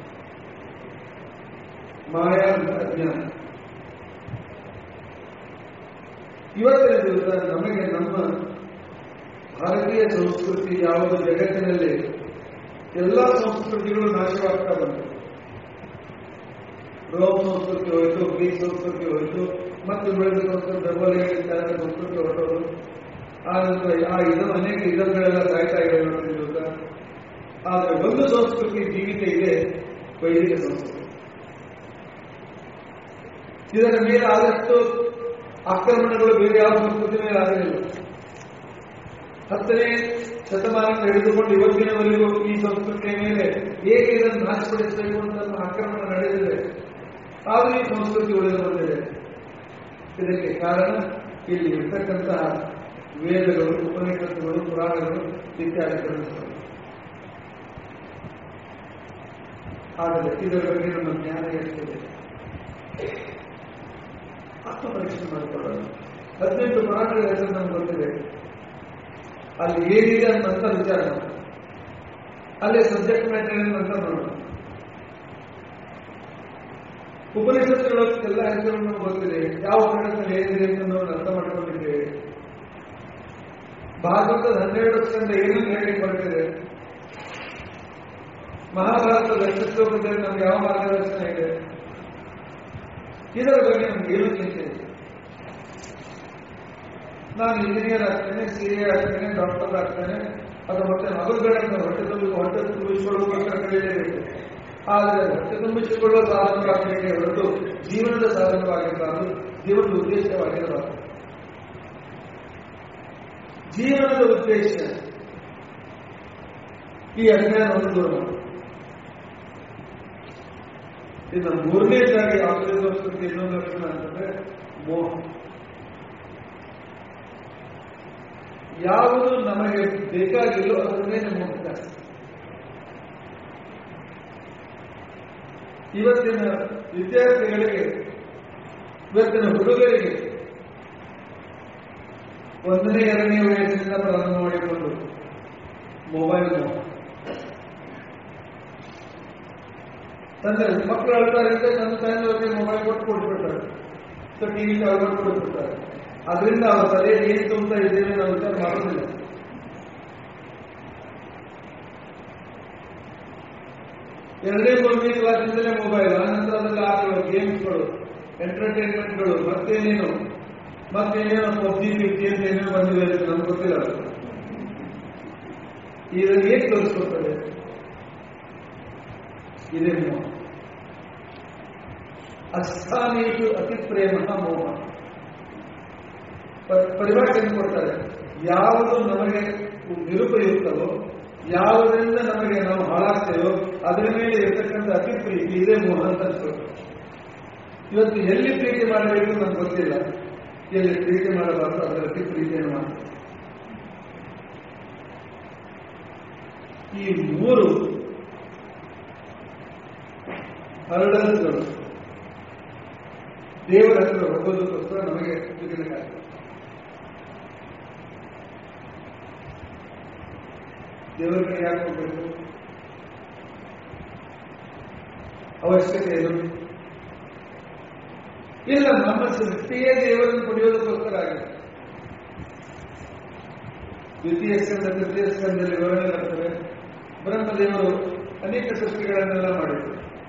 ಮಾಯ ಅಂತ ಅಜ್ಞಾನ ಇವತ್ತಿನ ದಿವಸ ನಮಗೆ ನಮ್ಮ ಭಾರತೀಯ ಸಂಸ್ಕೃತಿ ಯಾವುದು ಜಗತ್ತಿನಲ್ಲಿ ಎಲ್ಲ ಸಂಸ್ಕೃತಿಗಳು ನಾಶವಾಗ್ತಾ ಬಂತು ರೋಮ್ ಸಂಸ್ಕೃತಿ ಹೋಯಿತು ಗ್ರೀಕ್ ಸಂಸ್ಕೃತಿ ಹೋಯಿತು ಮತ್ತು ಬೆಳೆದ ಸಂಸ್ಕೃತಿ ಬೆಂಬಲಿಗೆ ಸಂಸ್ಕೃತಿ ಹೊರಟೋದು ಆ ನಂತರ ಆ ಇದು ಅನೇಕ ಇದಗಳೆಲ್ಲ ಸಾಯ್ತಾ ಇದೆ ಇವತ್ತಿನ ಆದರೆ ಒಂದು ಸಂಸ್ಕೃತಿ ಜೀವಿತ ಇದೆ ವೈದಿಕ ಸಂಸ್ಕೃತಿ ಇದರ ಮೇಲೆ ಆದಷ್ಟು ಆಕ್ರಮಣಗಳು ಬೇರೆ ಯಾವ ಸಂಸ್ಕೃತಿ ಮೇಲೆ ಆಗಲಿಲ್ಲ ಹತ್ತನೇ ಶತಮಾನ ಹಿಡಿದುಕೊಂಡು ಇವತ್ತಿನವರೆಗೂ ಈ ಸಂಸ್ಕೃತಿಯ ಮೇಲೆ ಹೇಗೆ ಇದನ್ನು ನಾಶಪಡಿಸಬೇಕು ಅಂತ ಆಕ್ರಮಣ ನಡೆದಿದೆ ಆದರೂ ಈ ಸಂಸ್ಕೃತಿ ಉಳಿದು ಬಂದಿದೆ ಇದಕ್ಕೆ ಕಾರಣ ಇಲ್ಲಿ ಇರ್ತಕ್ಕಂತಹ ವೇದಗಳು ಉಪನಿಷತ್ತುಗಳು ಪುರಾಣಗಳು ಇತ್ಯಾದಿ ಗ್ರಂಥಗಳು ಆದರೆ ಇದರ ಬಗ್ಗೆ ನಮ್ಮ ಜ್ಞಾನ ಎಷ್ಟಿದೆ ಆತ್ಮ ಪರೀಕ್ಷೆ ಮಾಡಿಕೊಳ್ಳೋದು ಹದಿನೆಂಟು ಪುರಾಣಗಳ ಹೆಸರು ನಮ್ಗೆ ಗೊತ್ತಿದೆ ಅಲ್ಲಿ ಏನಿದೆ ಅಂತ ವಿಚಾರ ಮಾಡಿ ಅಲ್ಲಿ ಸಬ್ಜೆಕ್ಟ್ ಮ್ಯಾಟರ್ ಅಂತ ನೋಡೋಣ ಉಪನಿಷತ್ತುಗಳ ಎಲ್ಲ ಹೆಸರು ನಮ್ಗೆ ಗೊತ್ತಿದೆ ಯಾವ ಪುರಾಣದಲ್ಲಿ ಏನಿದೆ ಅಂತ ನಾವು ಅರ್ಥ ಮಾಡ್ಕೊಂಡಿದ್ದೇವೆ ಭಾಗವತದ ಹನ್ನೆರಡು ಸ್ಕಂದ ಏನು ಹೇಳಿ ಬರ್ತಿದೆ ಮಹಾಭಾರತದ ಎಷ್ಟು ಶ್ಲೋಕದಲ್ಲಿ ನಮ್ಗೆ ಯಾವ ಮಾರ್ಗದರ್ಶನ ಇದೆ ಇದರ ಬಗ್ಗೆ ನಮ್ಗೆ ಏನು ಚಿಂತೆ ಇದೆ ನಾನು ಇಂಜಿನಿಯರ್ ಆಗ್ತೇನೆ ಸಿ ಎ ಆಗ್ತೇನೆ ಡಾಕ್ಟರ್ ಆಗ್ತೇನೆ ಅದು ಮತ್ತೆ ಮಗಳುಗಳಿಂದ ಹೊಟ್ಟೆ ತುಂಬಿ ಹೊಟ್ಟೆ ತುಂಬಿಸಿಕೊಳ್ಳುವುದಕ್ಕೆ ಕಲಿಯಲೇಬೇಕು ಆದರೆ ಹೊಟ್ಟೆ ತುಂಬಿಸಿಕೊಳ್ಳುವ ಸಾಧನವಾಗಬೇಕೆ ಹೊರತು ಜೀವನದ ಸಾಧನವಾಗಿರಬಾರದು ಜೀವನದ ಉದ್ದೇಶವಾಗಿರಬಾರದು ಜೀವನದ ಉದ್ದೇಶ ಈ ಅಜ್ಞಾನವನ್ನು ದೂರ ಮಾಡುವುದು ಇನ್ನು ಮೂರನೇದಾಗಿ ಆಧುನಿಕ ಸಂಸ್ಕೃತಿ ಇನ್ನೊಂದು ಲಕ್ಷಣ ಅಂತಂದ್ರೆ ಮೋಹ ಯಾವುದು ನಮಗೆ ಬೇಕಾಗಿಲ್ಲೋ ಅದರ ಮೇಲೆ ಮೋಹ ಜಾಸ್ತಿ ಇವತ್ತಿನ ವಿದ್ಯಾರ್ಥಿಗಳಿಗೆ ಇವತ್ತಿನ ಹುಡುಗರಿಗೆ ಒಂದನೇ ಎರಡನೇ ವಯಸ್ಸಿನಿಂದ ಪ್ರಾರಂಭ ಮಾಡಿಕೊಂಡು ಮೊಬೈಲ್ ಮೋಹ ತಂದೆ ಮಕ್ಕಳು ಅಳ್ತಾರೆ ಅಂತ ನನ್ನ ತಾಯಿನವರಿಗೆ ಮೊಬೈಲ್ ಕೊಟ್ಟು ಕೊಟ್ಬಿಡ್ತಾರೆ ಸೊ ಟಿವಿ ಅಳವಟ್ಟು ಕೊಟ್ಬಿಡ್ತಾರೆ ಅದರಿಂದ ಅವ್ರ ತಲೆಯಲ್ಲಿ ಏನು ತುಂಬ್ತಾ ಇದ್ದೇವೆ ನಾವು ವಿಚಾರ ಮಾಡೋದಿಲ್ಲ ಎರಡನೇ ಮೂರನೇ ಕ್ಲಾಸಿಂದಲೇ ಮೊಬೈಲ್ ಆನಂತರ ಅದರಲ್ಲಿ ಆಟಗಳು ಗೇಮ್ಸ್ಗಳು ಎಂಟರ್ಟೈನ್ಮೆಂಟ್ಗಳು ಮತ್ತೇನೇನು ಮತ್ತೇನೇನೋ ಪಬ್ಜಿ ಪಿಬ್ಜಿ ಅಂತ ಏನೇನೋ ಬಂದಿದೆ ಅಂತ ನಮ್ಗೆ ಗೊತ್ತಿಲ್ಲ ಅದು. ಇದನ್ನು ಹೇಗೆ ತೋರಿಸ್ಕೊಡ್ತದೆ ಇದೇ ಮೋಹ ಅಸ್ಥಾನೇಶು ಅತಿ ಪ್ರೇಮ ಮೋಹ ಪ- ಪರಿಭಾಷೆಯನ್ನು ಕೊಡ್ತಾರೆ ಯಾವುದು ನಮಗೆ ನಿರುಪಯುಕ್ತವೋ ಯಾವುದರಿಂದ ನಮಗೆ ನಾವು ಹಾಳಾಗ್ತೇವೋ ಅದರ ಮೇಲೆ ಇರತಕ್ಕಂಥ ಅತಿ ಪ್ರೀತಿ ಇದೇ ಮೋಹ ಅಂತ ಅನ್ಸ್ಕೊಳ್ತಾರೆ. ಇವತ್ತು ಎಲ್ಲಿ ಪ್ರೀತಿ ಮಾಡಬೇಕು ನಮ್ಗೆ ಗೊತ್ತಿಲ್ಲ ಎಲ್ಲಿ ಪ್ರೀತಿ ಮಾಡಬಾರ್ದು ಅದರ ಅತಿ ಪ್ರೀತಿಯನ್ನು ಮಾಡಿ ಈ ಮೂರು ಹರಡಲ್ಸ್ಗಳು ದೇವರ ಹತ್ರ ಹೋಗೋದಕ್ಕೋಸ್ಕರ ನಮಗೆ ಸಿಗಬೇಕಾಗ್ತದೆ ದೇವರ ಕಡೆ ಯಾಕೆ ಹೋಗ್ಬೇಕು ಅವಶ್ಯಕತೆ ಏನು ಇಲ್ಲ ನಮ್ಮ ಸೃಷ್ಟಿಯೇ ದೇವರನ್ನು ಪಡೆಯೋದಕ್ಕೋಸ್ಕರ ಆಗಿದೆ ದ್ವಿತೀಯ ಸ್ಕಂದ ತೃತೀಯ ಸ್ಕಂದದಲ್ಲಿ ವಿವರಣೆ ಬರ್ತದೆ ಬ್ರಹ್ಮದೇವರು ಅನೇಕ ಸೃಷ್ಟಿಗಳನ್ನೆಲ್ಲ ಮಾಡಿದರು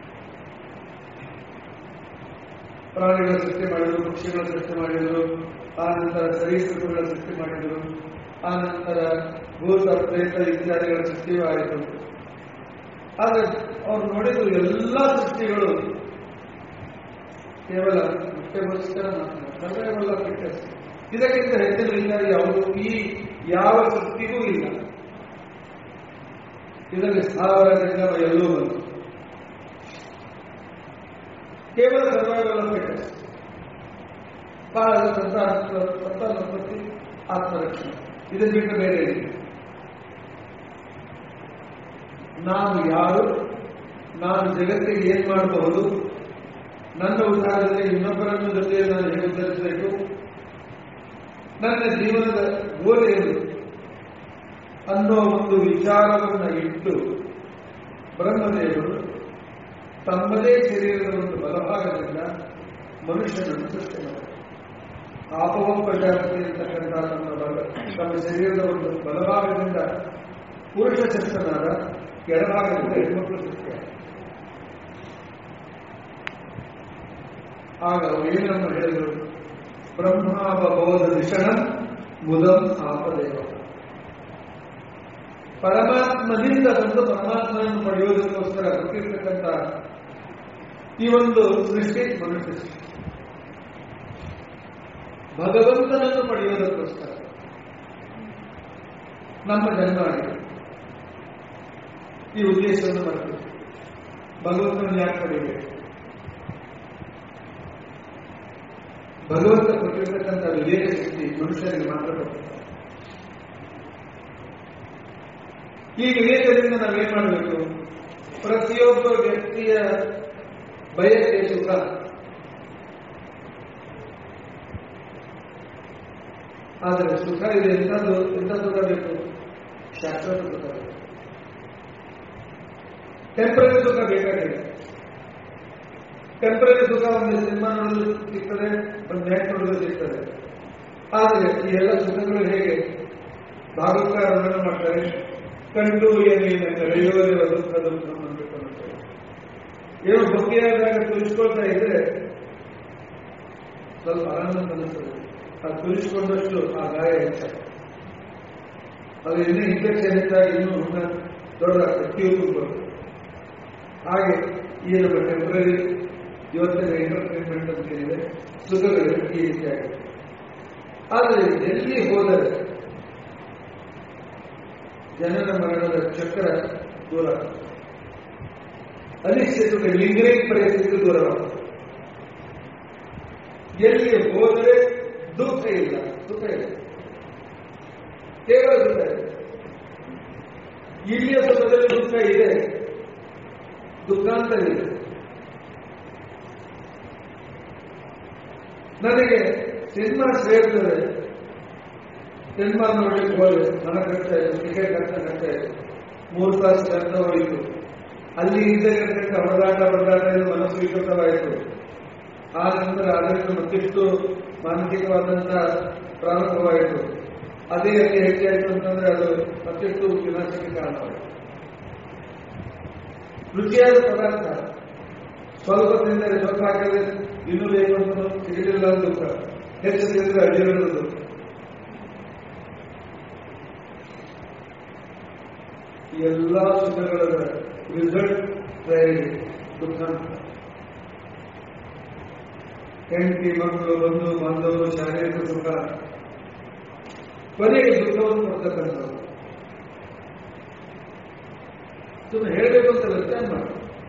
ಪ್ರಾಣಿಗಳ ಸೃಷ್ಟಿ ಮಾಡಿದರು ಪಕ್ಷಿಗಳ ಸೃಷ್ಟಿ ಮಾಡಿದರು ಆ ನಂತರ ಸರೀಸೃಪಗಳ ಸೃಷ್ಟಿ ಮಾಡಿದರು ಆ ನಂತರ ಭೂತ ಪ್ರೇತ ಇತ್ಯಾದಿಗಳ ಸೃಷ್ಟಿಯೂ ಆಯಿತು ಆದರೆ ಅವ್ರು ನೋಡಿದ್ರು ಎಲ್ಲ ಸೃಷ್ಟಿಗಳು ಕೇವಲ ಮುಖ್ಯಗೋಸ್ಕರ ಮಾತ್ರ ಸರ್ವೈವಲ್ ಆಫ್ ಫಿಟ್ನೆಸ್ ಇದಕ್ಕಿಂತ ಹೆಚ್ಚಿನ ವಿಚಾರ ಯಾವುದು ಈ ಯಾವ ಸೃಷ್ಟಿಗೂ ಇಲ್ಲ ಇದರಲ್ಲಿ ಸ್ಥಾವರ ಜಂಗಮ ಎಲ್ಲೂ ಬಂತು ಕೇವಲ ಸರ್ವೈವಲ್ ಆಫ್ ಫಿಟ್ನೆಸ್ ಕಾಲ ಸಂತಾನ ಸಂತಾನೋತ್ಪತ್ತಿ ಆತ್ಮರಕ್ಷಣೆ ಇದನ್ನು ಬಿಟ್ಟು ಬೇರೆ ಏನಿಲ್ಲ ನಾನು ಯಾರು ನಾನು ಜಗತ್ತಿಗೆ ಏನ್ ಮಾಡಬಹುದು ನನ್ನ ಉದಾಹರಣೆ ಇನ್ನೊಬ್ಬರನ್ನು ಜೊತೆ ನಾನು ಹೇಗೆ ಉತ್ತರಿಸಬೇಕು ನನ್ನ ಜೀವನದ ಗೋಲ್ ಏನು ಅನ್ನೋ ಒಂದು ವಿಚಾರವನ್ನು ಇಟ್ಟು ಬ್ರಹ್ಮದೇವರು ತಮ್ಮದೇ ಶರೀರದ ಒಂದು ಬಲಭಾಗದಿಂದ ಮನುಷ್ಯನನ್ನು ಸೃಷ್ಟಿ ಮಾಡಿದರು ಆಪವಂ ಪ್ರಜಾಪತಿ ಅಂತಕ್ಕಂಥ ನಮ್ಮ ಬಲ ತಮ್ಮ ಶರೀರದ ಒಂದು ಬಲಭಾಗದಿಂದ ಪುರುಷ ಸೃಷ್ಟನಾದ ಎಡಭಾಗದಿಂದ ಹೆಣ್ಮಕ್ಳು ಸೃಷ್ಟಿಯಾದ ಆಗ ಅವರು ಏನನ್ನು ಹೇಳಿದರು ಬ್ರಹ್ಮಾವಬೋಧ ದಿಶಣ ಮುದಂ ಆಪದೇವ ಪರಮಾತ್ಮನಿಂದ ಬಂದು ಪರಮಾತ್ಮನನ್ನು ಪಡೆಯುವುದಕ್ಕೋಸ್ಕರ ಗೊತ್ತಿರ್ತಕ್ಕಂಥ ಈ ಒಂದು ಸೃಷ್ಟಿ ಮನುಷ್ಯ ಸೃಷ್ಟಿ ಭಗವಂತನನ್ನು ಪಡೆಯುವುದಕ್ಕೋಸ್ಕರ ನಮ್ಮ ಜನ್ಮ ಆಗಿದೆ ಈ ಉದ್ದೇಶವನ್ನು ಮಾಡ್ತೀವಿ ಭಗವಂತನ ಯಾಕೆ ಪಡೆಯಬೇಕು ಭಗವಂತ ಕೊಟ್ಟಿರ್ತಕ್ಕಂಥ ವಿವೇಕ ಶಕ್ತಿ ಮನುಷ್ಯರಿಗೆ ಮಾತ್ರ ಕೊಡ್ತಾರೆ ಈ ವಿವೇಕದಿಂದ ನಾವೇನ್ ಮಾಡಬೇಕು ಪ್ರತಿಯೊಬ್ಬ ವ್ಯಕ್ತಿಯ ಬಯಕೆ ಸುಖ ಆದರೆ ಸುಖ ಇದೆ ಎಂಥದ್ದು ಎಂಥ ಸುಖ ಬೇಕು ಶಾಶ್ವತ ಸುಖ ಬೇಕು ಟೆಂಪರರಿ ಸುಖ ಬೇಕಾಗಿದೆ ಟೆಂಪರರಿ ಸುಖ ಒಂದು ಸಿನಿಮಾ ನೋಡಲು ಸಿಗ್ತದೆ ಒಂದು ಮ್ಯಾಚ್ ನೋಡಲು ಸಿಗ್ತದೆ ಆದರೆ ಈ ಎಲ್ಲ ಸುಖಗಳು ಹೇಗೆ ಭಾಗವತ ವರ್ಣನೆ ಮಾಡ್ತಾರೆ ಕಂಡು ಏನೇನ ಕರೆಯೋದೇ ದುಃಖ ದುಃಖ ಅನ್ಬೇಕು ಅನ್ನುತ್ತಾರೆ ಏನೋ ಭಕ್ತಿಯಾದಾಗ ತುಳಿಸ್ಕೊಳ್ತಾ ಇದ್ರೆ ಸ್ವಲ್ಪ ಆನಂದ ಅನಿಸ್ತದೆ ಅದು ತುಳಿಸ್ಕೊಂಡಷ್ಟು ಆ ಗಾಯ ಹೆಚ್ಚಾಗ್ತದೆ ಅದು ಇನ್ನೂ ಇನ್ಫೆಕ್ಷನ್ ಹೆಚ್ಚಾಗಿ ಇನ್ನೂ ಹುಣ್ಣ ದೊಡ್ಡದಾಗ್ತದೆ ಕ್ಯೂ ತುಂಬೋದು ಹಾಗೆ ಈ ನಮ್ಮ ಟೆಂಪರರಿ ಇವತ್ತಿನ ಎಂಟರ್ಟೈನ್ಮೆಂಟ್ ಅಂತ ಏನಿದೆ ಸುಖಗಳು ಈ ರೀತಿಯಾಗಿದೆ ಆದರೆ ಎಲ್ಲಿ ಹೋದರೆ ಜನನ ಮರಣದ ಚಕ್ರ ದೂರ ಆಗ್ತದೆ. ಅನಿಶ್ಚಿತ ಲಿಂಗರಿಂಗ್ ಪರಿಸ್ಥಿತಿ ದೂರವಾಗ್ತದೆ ಎಲ್ಲಿ ಹೋದರೆ ದುಃಖ ಇಲ್ಲ ಸುಖ ಇಲ್ಲ ಕೇವಲ ಸುಖ ಇದೆ ಇಲ್ಲಿಯ ಸುಖದಲ್ಲಿ ದುಃಖ ಇದೆ ದುಃಖಾಂತವಿದೆ ನನಗೆ ಸಿನಿಮಾ ಸೇರ್ತದೆ ಸಿನಿಮಾ ನೋಡ್ಲಿಕ್ಕೆ ಹೋದ್ರೆ ಹಣ ಖರ್ಚಾಯಿತು ಟಿಕೆಟ್ ಖರ್ಚ ಖರ್ಚಾಯಿತು ಮೂರು ತಾಸು ಖರ್ಚ ಹೋಯಿತು ಅಲ್ಲಿ ಇದ್ದಕ್ಕಂತ ಹೊಡೆದಾಟ ಹೊಡೆದಾಟ ಇದು ಮನಸ್ಸು ವಿಕೃತವಾಯಿತು ಆ ನಂತರ ಅದರಿಂದ ಮತ್ತಿಷ್ಟು ಮಾನಸಿಕವಾದಂತಹ ಪ್ರಾರಂಭವಾಯಿತು ಅದೇ ಅಲ್ಲಿ ಹೆಚ್ಚಾಯಿತು ಅಂತಂದ್ರೆ ಅದು ಮತ್ತಿಷ್ಟು ವಿನಾಶಕ್ಕೆ ಕಾರಣವಾಯಿತು ರುಚಿಯಾದ ಪದಾರ್ಥ ಸ್ವಲ್ಪ ತಿಂದರೆ ಸ್ವಲ್ಪ ಹಾಕಿದ್ರೆ ಇನ್ನೂ ಬೇಕು ಅಂತ ಸಿಗಲಿಲ್ಲ ಅಂತ ದುಃಖ ಹೆಚ್ಚು ತಿಂದರೆ ಅಡಿಯಿರೋದು ದುಃಖ ಈ ಎಲ್ಲ ಸುಖಗಳ ರಿಸಲ್ಟ್ ದುಃಖ ಹೆಂಡತಿ ಮಕ್ಕಳು ಬಂಧು ಬಾಂಧವರು ಶಾರೀರಿಕ ಸುಖ ಕೊನೆಗೆ ದುಃಖವನ್ನು ಕೊಡ್ತಕ್ಕಂಥದ್ದು ಸುಮ್ಮನೆ ಹೇಳಬೇಕು ಅಂತ ವ್ಯತ್ಯಾಸ ಮಾಡಿ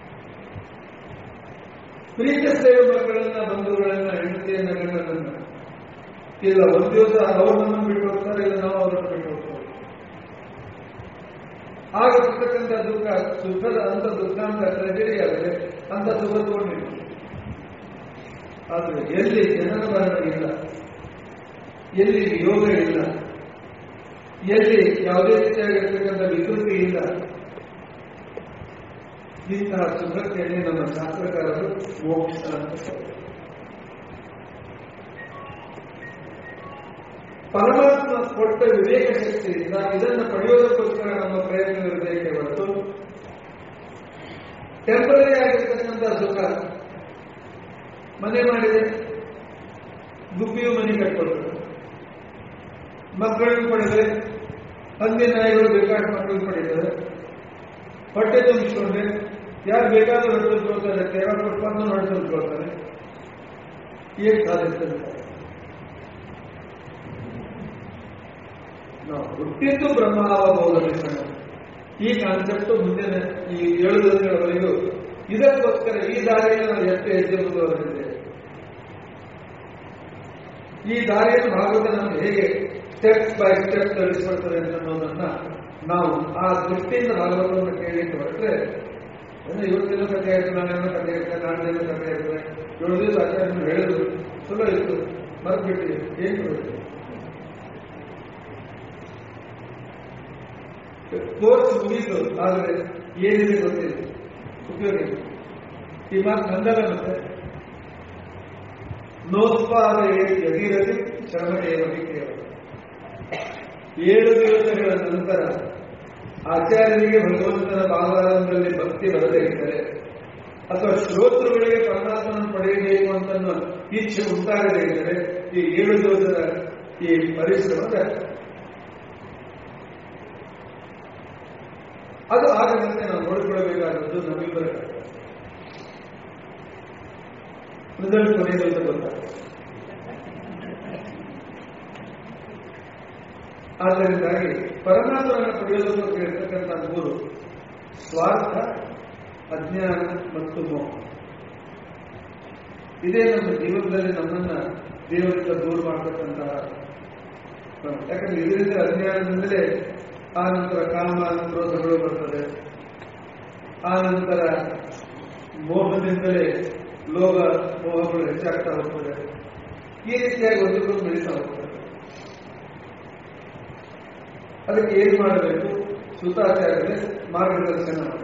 ಪ್ರೀತಿಸ್ತೇವೆ ಮಕ್ಕಳನ್ನ ಬಂಧುಗಳನ್ನ ಹೆಂಡತಿಯನ್ನ ಗಂಡನನ್ನ ಇಲ್ಲ ಒಂದು ದಿವಸ ಅವ್ರು ನಮ್ಮನ್ನು ಬಿಟ್ಟು ಹೋಗ್ತಾರೆ ಇಲ್ಲ ನಾವು ಅವರನ್ನು ಬಿಟ್ಟು ಹೋಗ್ತೇವೆ ಆಗ ಸಿಗ್ತಕ್ಕಂಥ ದುಃಖ ಸುಖದ ಅಂತ ದುಃಖ ಅಂತ ಟ್ರೆಜಡಿ ಆದರೆ ಅಂತ ಸುಖ ತಗೊಂಡಿಲ್ಲ ಆದರೆ ಎಲ್ಲಿ ಜನರ ಮರಣ ಇಲ್ಲ ಎಲ್ಲಿ ಯೋಗ ಇಲ್ಲ ಎಲ್ಲಿ ಯಾವುದೇ ರೀತಿಯಾಗಿರ್ತಕ್ಕಂಥ ವಿಕೃತಿ ಇಲ್ಲ ಇಂತಹ ಸುಖಕ್ಕೆ ನಮ್ಮ ಶಾಸ್ತ್ರಕಾರರು ಮೋಕ್ಷ ಅಂತ ಕರೆದರು. ಪರಮಾತ್ಮ ಕೊಟ್ಟ ವಿವೇಕ ಶಕ್ತಿಯಿಂದ ಇದನ್ನು ಪಡೆಯೋದಕ್ಕೋಸ್ಕರ ನಮ್ಮ ಪ್ರಯತ್ನವಿರಬೇಕೆ ಹೊರತು ಟೆಂಪರರಿ ಆಗಿರ್ತಕ್ಕಂಥ ಸುಖ ಮನೆ ಮಾಡಿದೆ ಗುಬ್ಬಿಯು ಮನೆ ಕಟ್ಕೊಳ್ತದೆ ಮಕ್ಕಳನ್ನು ಪಡೆದ್ರೆ ಹಂದಿ ನಾಯಿಗಳು ಬೇಕಾದ ಮಕ್ಕಳು ಪಡೀತದೆ ಹೊಟ್ಟೆ ತುಂಬಿಸ್ಕೊಂಡ್ರೆ ಯಾರು ಬೇಕಾದ್ರೂ ಹೊಟ್ಟೆ ತುಂಬಿಸ್ಕೊಳ್ತಾರೆ ಕೇರಳ ಕೊಟ್ಕೊಂಡು ಹೊಟ್ಟೆ ತುಂಬಿಸ್ಕೊಳ್ತಾರೆ ಏನ್ ಸಾಧಿಸ್ತದೆ ನಾವು ಹುಟ್ಟಿದ್ದು ಬ್ರಹ್ಮಾವಬೋಧನೆ ಈ ಕಾನ್ಸೆಪ್ಟ್ ಮುಂದಿನ ಈ ಏಳು ದಿನಗಳವರೆಗೂ ಇದಕ್ಕೋಸ್ಕರ ಈ ದಾರಿಯನ್ನು ನಾವು ಎಷ್ಟು ಹೆಜ್ಜೆ ಮುಂದುವರೆದಿದೆ ಈ ದಾರಿಯನ್ನು ಭಾಗವತ ನಮ್ಗೆ ಹೇಗೆ ಸ್ಟೆಪ್ ಬೈ ಸ್ಟೆಪ್ ತಿಳಿಸ್ಕೊಡ್ತಾರೆ ಅನ್ನೋದನ್ನ ನಾವು ಆ ದೃಷ್ಟಿಯಿಂದ ಭಾಗವತವನ್ನು ಕೇಳಲಿಕ್ಕೆ ಹೊರಟ್ರೆ ಅಂದ್ರೆ ಇವತ್ತಿನ ಕಥೆ ಆಯ್ತು ನಾನೇನೋ ಕಥೆ ಇರ್ತೇನೆ ನಾಳೆನೋ ಕಥೆ ಇರ್ತೇನೆ ಏಳು ದಿವಸ ಆಚಾರ್ಯನು ಹೇಳಿದ್ರು ಚಲೋ ಇತ್ತು ಮರ್ತ್ಬಿಟ್ಟು ಏನ್ ಬಿಟ್ಟು ಕೋರ್ಸ್ ಮುಗೀತು ಆದ್ರೆ ಏನಿದೆ ಗೊತ್ತಿಲ್ಲ ಉಪಯೋಗ ಇಲ್ಲ ಈ ಮಾತು ನಂದಲ್ಲ ಮತ್ತೆ ನೋತ್ಪಾದ ಯದಿರಲಿ ಶ್ರಮ ಏವತಿ ಕೇವಲ ಏಳು ದಿವಸಗಳ ನಂತರ ಆಚಾರ್ಯರಿಗೆ ಭಗವಂತನ ಭಾವದಲ್ಲಿ ಭಕ್ತಿ ಬರದೇ ಇದ್ದರೆ ಅಥವಾ ಶ್ರೋತೃಗಳಿಗೆ ಪರಮಾತ್ಮನ ಪಡೆಯಬೇಕು ಅಂತ ಅನ್ನೋ ಇಚ್ಛೆ ಉಂಟಾಗದೇ ಇದ್ದರೆ ಈ ಏಳು ದಿವಸದ ಈ ಪರಿಶ್ರಮ ವ್ಯರ್ಥ. ಅದು ಆಗದಂತೆ ನಾವು ನೋಡಿಕೊಳ್ಳಬೇಕಾದದ್ದು ನಮ್ಮಿಬ್ಬರ ಕರ್ತವ್ಯ. ರಿಸಲ್ಟ್ ಕೊನೆಯಲ್ಲಿ ಗೊತ್ತಾಗುತ್ತೆ ಆದ್ದರಿಂದಾಗಿ ಪರಮಾತ್ಮನ ಪಡೆಯೋದಕ್ಕೋಸ್ಕರ ಇರ್ತಕ್ಕಂಥ ಮೂರು ಸ್ವಾರ್ಥ ಅಜ್ಞಾನ ಮತ್ತು ಮೋಹ ಇದೇ ನಮ್ಮ ಜೀವನದಲ್ಲಿ ನಮ್ಮನ್ನ ದೇವರಿಂದ ದೂರ ಮಾಡತಕ್ಕಂತಹ ಕ್ರಮ. ಯಾಕಂದ್ರೆ ಇದರಿಂದ ಅಜ್ಞಾನದಿಂದಲೇ ಆ ನಂತರ ಕಾಮ ಕ್ರೋಧಗಳು ಬರ್ತದೆ ಆ ನಂತರ ಮೋಹದಿಂದಲೇ ಲೋಭ ಮೋಹಗಳು ಹೆಚ್ಚಾಗ್ತಾ ಹೋಗ್ತದೆ ಈ ರೀತಿಯಾಗಿ ಒಂದಕ್ಕೊಂದು ಬೆಳೀತಾ ಹೋಗ್ತದೆ ಅದಕ್ಕೆ ಏನ್ ಮಾಡಬೇಕು ಸುತಾಚಾರ್ಯರೇ ಮಾರ್ಗದರ್ಶನ ಮಾಡಬೇಕು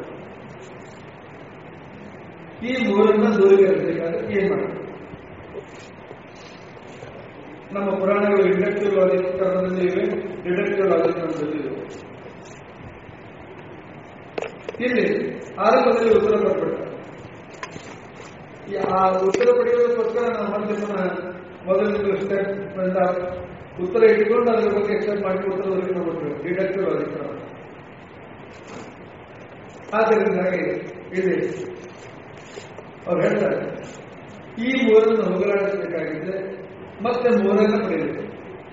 ಈ ಮೂರನ್ನ ದೂರೀಕರಿಸಬೇಕಾದ್ರೆ ಏನ್ ಮಾಡಬೇಕು ನಮ್ಮ ಪುರಾಣಗಳು ಇಂಡಕ್ಟಿವ್ ಲಾಜಿಕ್ ಕ್ರಮದಲ್ಲಿ ಇವೆ ಡಿಡಕ್ಟಿವ್ ಲಾಜಿಕ್ ಕ್ರಮದಲ್ಲಿ ಇವೆ ಇಲ್ಲಿ ಆರಂಭದಲ್ಲಿ ಉತ್ತರ ಕೊಟ್ಬಿಡ್ತಾರೆ ಈ ಆ ಉತ್ತರ ಪಡೆಯೋದಕ್ಕೋಸ್ಕರ ನಾವು ಮತ್ತೆ ಪುನಃ ಮೊದಲಿನ ಸ್ಟೆಪ್ ಉತ್ತರ ಇಟ್ಕೊಂಡು ಅದ್ರ ಬಗ್ಗೆ ಎಕ್ಸ್ಟೆಂಡ್ ಮಾಡಿ ಉತ್ತರ ಕೊಟ್ಟಿವಿ ಡಿಡಕ್ಟಿವ್ ಲಾಜಿಕ್ ಕ್ರಮ ಆದ್ದರಿಂದಾಗಿ ಇಲ್ಲಿ ಅವ್ರು ಹೇಳ್ತಾರೆ ಈ ಮೂರನ್ನು ಹೋಗಲಾಡಿಸಬೇಕಾಗಿದ್ರೆ ಮತ್ತೆ ಮೂರನ್ನು ಪಡೆಯಬೇಕು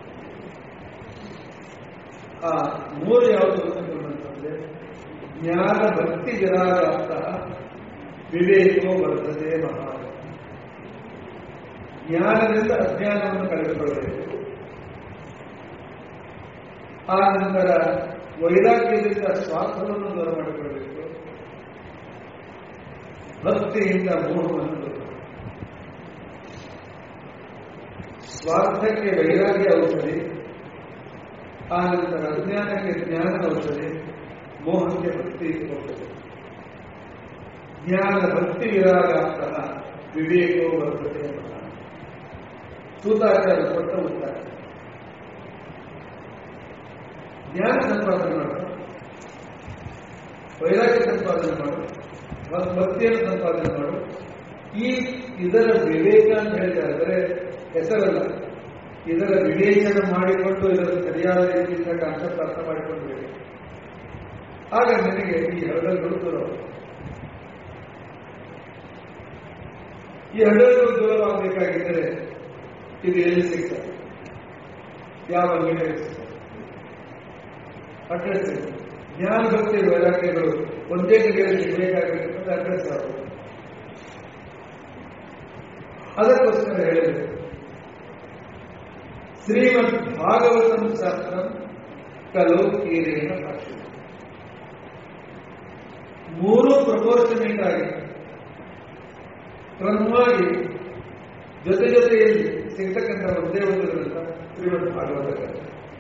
ಆ ಮೂರು ಯಾವುದು ಅಂತಂದ್ರೆ ಜ್ಞಾನ ಭಕ್ತಿ ವಿರಾಗಾಂತ ವಿವೇಕೋ ಬರ್ತದೆ ಮಹಾ ಜ್ಞಾನದಿಂದ ಅಜ್ಞಾನವನ್ನು ಕಳೆದುಕೊಳ್ಳಬೇಕು ಆ ನಂತರ ವೈರಾಗ್ಯದಿಂದ ಸ್ವಾರ್ಥವನ್ನು ದೂರ ಮಾಡಿಕೊಳ್ಳಬೇಕು ಭಕ್ತಿಯಿಂದ ಮೋಹವನ್ನು ದೂರ ಮಾಡಬೇಕು. ಸ್ವಾರ್ಥಕ್ಕೆ ವೈರಾಗ್ಯ ಔಷಧಿ ಆ ನಂತರ ಅಜ್ಞಾನಕ್ಕೆ ಜ್ಞಾನದ ಔಷಧಿ ಮೋಹಕ್ಕೆ ಭಕ್ತಿ ಔಷಧಿ ಜ್ಞಾನ ಭಕ್ತಿ ವಿರಾಗಾಂತಹ ವಿವೇಕೋ ಬರ್ತದೆ ಸೂತಾಚಾರ್ಯ ಕೊಟ್ಟ ಉತ್ತರ ಜ್ಞಾನ ಸಂಪಾದನೆ ಮಾಡು ವೈರಾಗ್ಯ ಸಂಪಾದನೆ ಮಾಡು ಮತ್ತು ಭಕ್ತಿಯನ್ನು ಸಂಪಾದನೆ ಮಾಡು ಈ ಇದರ ವಿವೇಕ ಅಂತ ಹೇಳ್ತಾ ಇದ್ರೆ ಹೆಸರಲ್ಲ ಇದರ ವಿವೇಚನೆ ಮಾಡಿಕೊಂಡು ಇದರ ಸರಿಯಾದ ರೀತಿಯಿಂದ ಕಾನ್ಸೆಪ್ಟ್ ಅರ್ಥ ಮಾಡಿಕೊಂಡು ಆಗ ನಿನಗೆ ಈ ಹರಡಗಳು ದೂರ ಈ ಹರಡಗಳು ದೂರವಾಗಬೇಕಾಗಿದ್ದರೆ ಇದು ಎಲ್ಲಿ ಸಿಗ್ತದೆ ಯಾವ ಅಂಗಡಿಯಲ್ಲಿ ಸಿಗ್ತದೆ ಅಡ್ರೆಸ್ ಇದೆ ಜ್ಞಾನ ಭಕ್ತಿ ವೈರಾಗ್ಯಗಳು ಒಂದೇ ಕಡೆಯಲ್ಲಿ ಸಿಗಬೇಕಾಗಿರ್ತಕ್ಕಂಥ ಅಡ್ರೆಸ್ ಯಾವುದು ಅದಕ್ಕೋಸ್ಕರ ಹೇಳಿದೆ ಶ್ರೀಮದ್ ಭಾಗವತಂ ಶಾಸ್ತ್ರ ಕಲೋ ಕೀರೇನ ಭಾಷೆ ಮೂರು ಪ್ರಪೋರ್ಷನೇಟ್ ಆಗಿ ಕ್ರಮವಾಗಿ ಜೊತೆ ಜೊತೆಯಲ್ಲಿ ಸಿಗ್ತಕ್ಕಂಥ ಒಂದೇ ಒಂದು ಗ್ರಂಥ ಶ್ರೀಮದ್ ಭಾಗವತ ಗ್ರಂಥ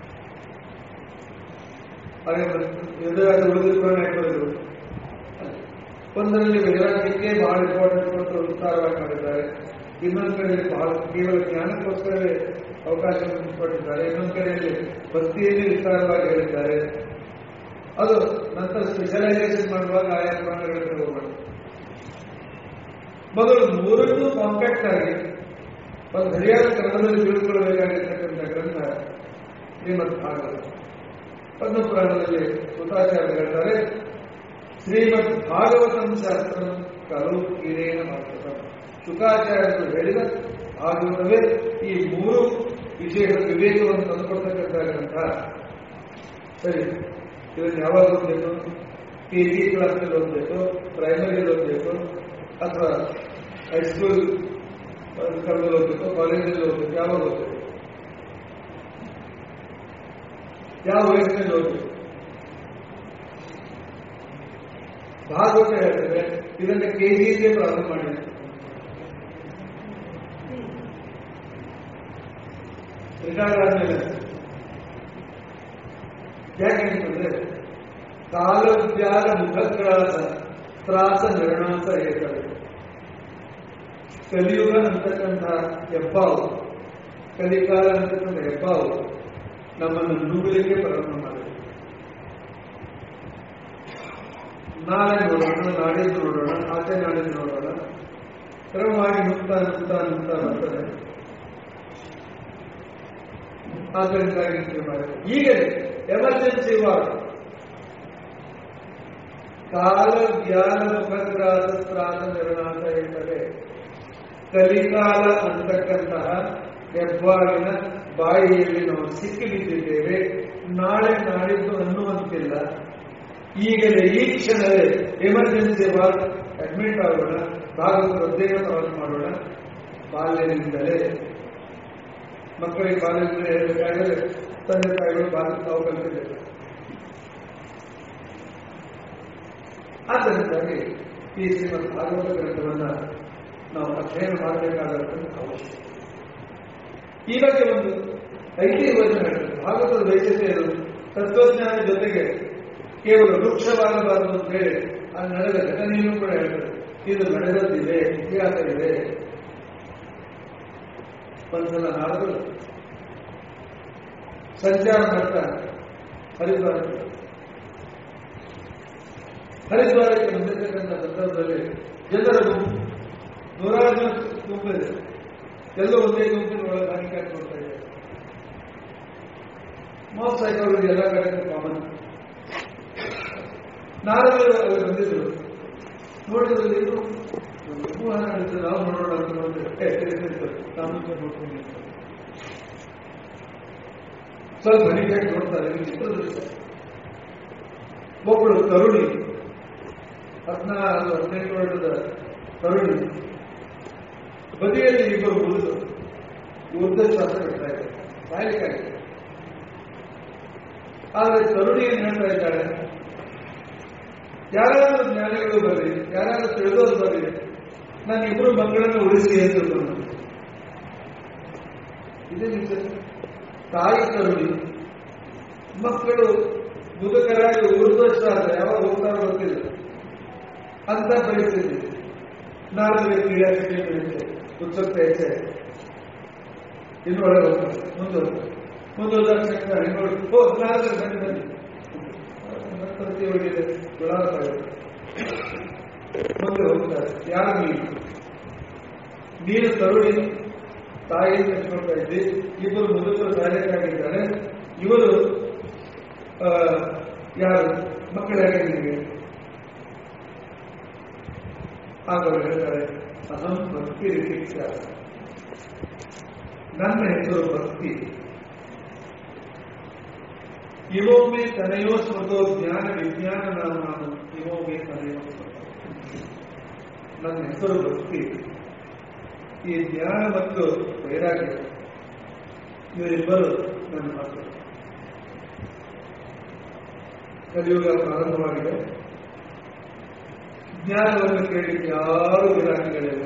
ಹಾಗೆ ಎದುರಾಗಿ ಉಳಿದ ಪುರಾಣ ಇಟ್ಕೊಳ್ಳೋದು ಒಂದರಲ್ಲಿ ವೈರಾಗ್ಯಕ್ಕೆ ಬಹಳ ಇಂಪಾರ್ಟೆಂಟ್ ಕೊಟ್ಟು ವಿಸ್ತಾರವಾಗಿ ಮಾಡಿದ್ದಾರೆ ಇನ್ನೊಂದು ಕಡೆಯಲ್ಲಿ ಬಹಳ ಕೇವಲ ಜ್ಞಾನಕ್ಕೋಸ್ಕರವೇ ಅವಕಾಶವನ್ನು ಕೊಟ್ಟಿದ್ದಾರೆ ಇನ್ನೊಂದು ಕಡೆಯಲ್ಲಿ ಭಕ್ತಿಯಲ್ಲಿ ವಿಸ್ತಾರವಾಗಿ ಹೇಳಿದ್ದಾರೆ ಅದು ನಂತರ ಸ್ಪೆಷಲೈಸೇಷನ್ ಮಾಡುವಾಗ ಆಯಾ ಪುರಾಣಗಳಿಗೆ ಹೋಗೋಣ ಮೊದಲು ಮೂರನ್ನೂ ಕಾಂಪ್ಯಾಕ್ಟ್ ಆಗಿ ಒಂದು ಸರಿಯಾದ ಕ್ರಮದಲ್ಲಿ ತಿಳ್ಕೊಳ್ಳಬೇಕಾಗಿರ್ತಕ್ಕಂಥ ಗ್ರಂಥ ಶ್ರೀಮದ್ ಭಾಗವತ ಪದ್ಮ ಪುರಾಣದಲ್ಲಿ ಸುತಾಚಾರ್ಯ ಹೇಳ್ತಾರೆ ಶ್ರೀಮದ್ ಭಾಗವತಂ ಶಾಸ್ತ್ರ ಕಲು ಕಿರೇನ ಮಾತ್ರ ಶುಕಾಚಾರ್ಯರು ಹೇಳಿದ ಭಾಗವತವೇ ಈ ಮೂರು ವಿಶೇಷ ವಿವೇಕವನ್ನು ತಂದುಕೊಡ್ತಕ್ಕಂಥ ಗ್ರಂಥ ಸರಿ ಇದನ್ನು ಯಾವಾಗ ಓದಬೇಕು ಕೆ ಜಿ ಕ್ಲಾಸ್ನಲ್ಲಿ ಓದಬೇಕು ಪ್ರೈಮರಿಯಲ್ಲಿ ಓದಬೇಕು ಅಥವಾ ಹೈಸ್ಕೂಲ್ ಕರ್ನಲ್ಲಿ ಓದಬೇಕು ಕಾಲೇಜಲ್ಲಿ ಓದಬೇಕು ಯಾವಾಗ ಓದಬೇಕು ಯಾವ ವಯಸ್ಸಿನಲ್ಲಿ ಓದಬೇಕು ಭಾಗವತ ಹೇಳ್ತೇವೆ ಇದನ್ನ ಕೆಜಿಗೆ ಪ್ರಾರಂಭ ಮಾಡಿ ರಿಟೈರ್ಡ್ ಆದ್ಮೇಲೆ ಯಾಕೆ ಅಂತಂದ್ರೆ ಕಾಲವ್ಯಾಲ ಮುಖಗ್ರಾಸ ತ್ರಾಸ ನಿರ್ಣಾಸ ಹೇಳ್ತಾರೆ ಕಲಿಯುಗ ಅಂತಕ್ಕಂಥ ಹೆಬ್ಬಾವು ಕಲಿಕಾಲ ಅಂತಕ್ಕಂಥ ಹೆಬ್ಬಾವು ನಮ್ಮನ್ನು ನುಗ್ಗಲಿಕ್ಕೆ ಪ್ರಾರಂಭ ಮಾಡಿದೆ ನಾಳೆ ನೋಡೋಣ ನಾಡಿದ್ದು ನೋಡೋಣ ಆಚೆ ನಾಡಿದ್ದು ನೋಡೋಣ ಕ್ರಮವಾಗಿ ನುಗ್ತಾ ನುಗ್ತಾ ನುಗ್ತಾ ಬರ್ತದೆ ಆದ್ದರಿಂದಾಗಿ ಇದು ಮಾಡಿದೆ ಈಗ ಎಮರ್ಜೆನ್ಸಿ ವಾರ್ಡ್ ಕಾಲ ಜ್ಞಾನ ಮುಖಗ್ರಾಸ ತ್ರಾಸ ನಿರ್ಣಾಸ ಹೇಳ್ತದೆ ಕಲಿಕಾಲ ಅಂತಕ್ಕಂತಹ ಹೆಬ್ಬಾಗಿನ ಬಾಯಿಯಲ್ಲಿ ನಾವು ಸಿಕ್ಕಿ ಬಿದ್ದಿದ್ದೇವೆ ನಾಳೆ ನಾಡಿದ್ದು ಅನ್ನುವಂತಿಲ್ಲ ಈಗಲೇ ಈ ಕ್ಷಣವೇ ಎಮರ್ಜೆನ್ಸಿ ವಾರ್ಡ್ ಅಡ್ಮಿಟ್ ಆಗೋಣ ಭಾಗವತ ಅಧ್ಯಯನ ಪ್ರಾರಂಭ ಮಾಡೋಣ ಬಾಲ್ಯದಿಂದಲೇ ಮಕ್ಕಳಿಗೆ ಬಾಲ್ಯದಿಂದ ಹೇಳಬೇಕಾದರೆ ತಂದೆ ತಾಯಿಗಳು ಬಾಲ್ಯ ತಾವು ಕಲಿತಿದ್ದಾರೆ ಆದ್ದರಿಂದಾಗಿ ಈ ಶ್ರೀಮದ್ ಭಾಗವತ ಗ್ರಂಥವನ್ನ ನಾವು ಅಧ್ಯಯನ ಮಾಡಬೇಕಾದಂತ ಅವಶ್ಯಕ ಈ ಬಗ್ಗೆ ಒಂದು ಐತಿಹ್ಯ ವಚನ ಹೇಳ್ತಾರೆ. ಭಾಗವತದ ವೈಶಿಷ್ಟ್ಯ ಏನು ತತ್ವಜ್ಞಾನ ಜೊತೆಗೆ ಕೇವಲ ವೃಕ್ಷವಾಗಬಾರದು ಅಂತ ಹೇಳಿ ಅಲ್ಲಿ ನಡೆದ ಘಟನೆಯನ್ನು ಕೂಡ ಹೇಳ್ತಾರೆ ಇದು ನಡೆದದ್ದಿದೆ ಇತಿಹಾಸ ಇದೆ ಒಂದ್ಸಲ ನಾರದರು ಸಂಚಾರ ಮಾಡ್ತಾ ಹರಿದ್ವಾರಕ್ಕೆ ಹರಿದ್ವಾರಕ್ಕೆ ಬಂದಿರತಕ್ಕಂಥ ಸಂದರ್ಭದಲ್ಲಿ ಜನರ ಗುಂಪು ನೂರಾರು ಜನ ಗುಂಪಿದೆ ಎಲ್ಲ ಒಂದೇ ಗುಂಪಿನ ಒಳಗೆ ಹಾನಿಕಾರಿ ನೋಡ್ತಾ ಇದ್ದಾರೆ ಮೋಟರ್ ಸೈಕಲ್ ಎಲ್ಲ ಕಡೆ ಕಾಮನ್ ನಾರದರು ಅವರು ಬಂದಿದ್ರು ನೋಡಿದ್ರು ಇದು ಕುತೂಹಲ ನಡೀತು, ನಾವು ನೋಡೋಣ ಅಂತ ನೋಡಿದ್ರೆ ಏ, ಸರಿ, ಸರಿ, ಸರಿ, ನಾನು ಮುಂಚೆ ನೋಡ್ಕೊಂಡು ನಿಂತ್ಕೊಂಡೆ. ಸ್ವಲ್ಪ ಹನಿಕಾಗಿ ನೋಡ್ತಾರೆ ಇದು ಚಿತ್ರದ ದೃಶ್ಯ ಒಬ್ಬಳು ತರುಣಿ ಹದಿನಾರು ಹದಿನೆಂಟು ವರ್ಷದ ತರುಣಿ ಬದಿಯಲ್ಲಿ ಇಬ್ಬರು ಮುರಿದು ಉರ್ಧ ಶ್ವಾಸ ಬಿಡ್ತಾ ಇದ್ದಾರೆ ಸಾಯಲಿಕ್ಕಾಗಿದೆ ಆದರೆ ತರುಣಿ ಏನ್ ಹೇಳ್ತಾ ಇದ್ದಾಳೆ ಯಾರಾದ್ರೂ ಜ್ಞಾನಿಗಳು ಬರ್ರಿ ಯಾರಾದ್ರೂ ತಿಳಿದೋರು ಬರ್ರಿ ನಾನು ಇಬ್ಬರು ಮಕ್ಕಳನ್ನು ಉಳಿಸಿ ಅಂತ ತಿಳ್ಕೊಂಡು. ಇದೇ ವಿಚಾರ ತಾಯಿ ಕರುಣಿ ಮಕ್ಕಳು ಮುದುಕರಾಗಿ ಊರ್ಧ್ವಶ್ವಾಸ ಯಾವಾಗ ಹೋಗ್ತಾರೋ ಗೊತ್ತಿಲ್ಲ ಅಂತ ಪರಿಸ್ಥಿತಿ ನಾಲ್ಕು ಕ್ರಿಯಾಸಿಟಿ ಬೆಳೆಯುತ್ತೆ ಉತ್ಸುಕತೆ ಹೆಚ್ಚೆ ಇನ್ನು ಒಳಗೆ ಹೋಗ್ತಾರೆ ಮುಂದೆ ಹೋಗ್ತಾರೆ ಮುಂದೆ ಹೋದಾಗ ಸಿಗ್ತಾರೆ ಇನ್ನೊಂದು ಓ ನಾಲ್ಕು ಬನ್ನಿ ಬನ್ನಿ ಪ್ರತಿ ಹೋಗಿದೆ ಗುಲಾಬ ಮುಂದೆ ಹೋಗ್ತಾರೆ ಯಾರು ನೀನು ನೀನು ತರುಣಿ ತಾಯಿ ಕಟ್ಕೊಳ್ತಾ ಇದ್ದಿ ಇಬ್ಬರು ಮುದುಕರು ಸಾಯಲಿಕ್ಕಾಗಿದ್ದಾರೆ ಇವರು ಆ, ಯಾರು ಮಕ್ಕಳಾಗಿ ನಿನಗೆ ಆಗ ಅವರು ಹೇಳ್ತಾರೆ ಅಹಂ ಭಕ್ತಿ ರೀತಿಕ್ಷ ನನ್ನ ಹೆಸರು ಭಕ್ತಿ ಇವೊಮ್ಮೆ ತನೆಯೋ ಸ್ಮೃತೋ ಜ್ಞಾನ ವಿಜ್ಞಾನ ನಾಮ ನಾನು ಇವೊಮ್ಮೆ ತನೆಯೋ ಸ್ಮೃತೋ ನನ್ನ ಹೆಸರು ಭಕ್ತಿ ಈ ಜ್ಞಾನ ಮತ್ತು ವೈರಾಗ್ಯ ಇವರಿಬ್ಬರು ನನ್ನ ಮಕ್ಕಳು ಕಲಿಯುಗ ಪ್ರಾರಂಭವಾಗಿದೆ ಜ್ಞಾನವನ್ನು ಕೇಳಲಿಕ್ಕೆ ಯಾರು ವಿರಾಟಿಗಳಿಲ್ಲ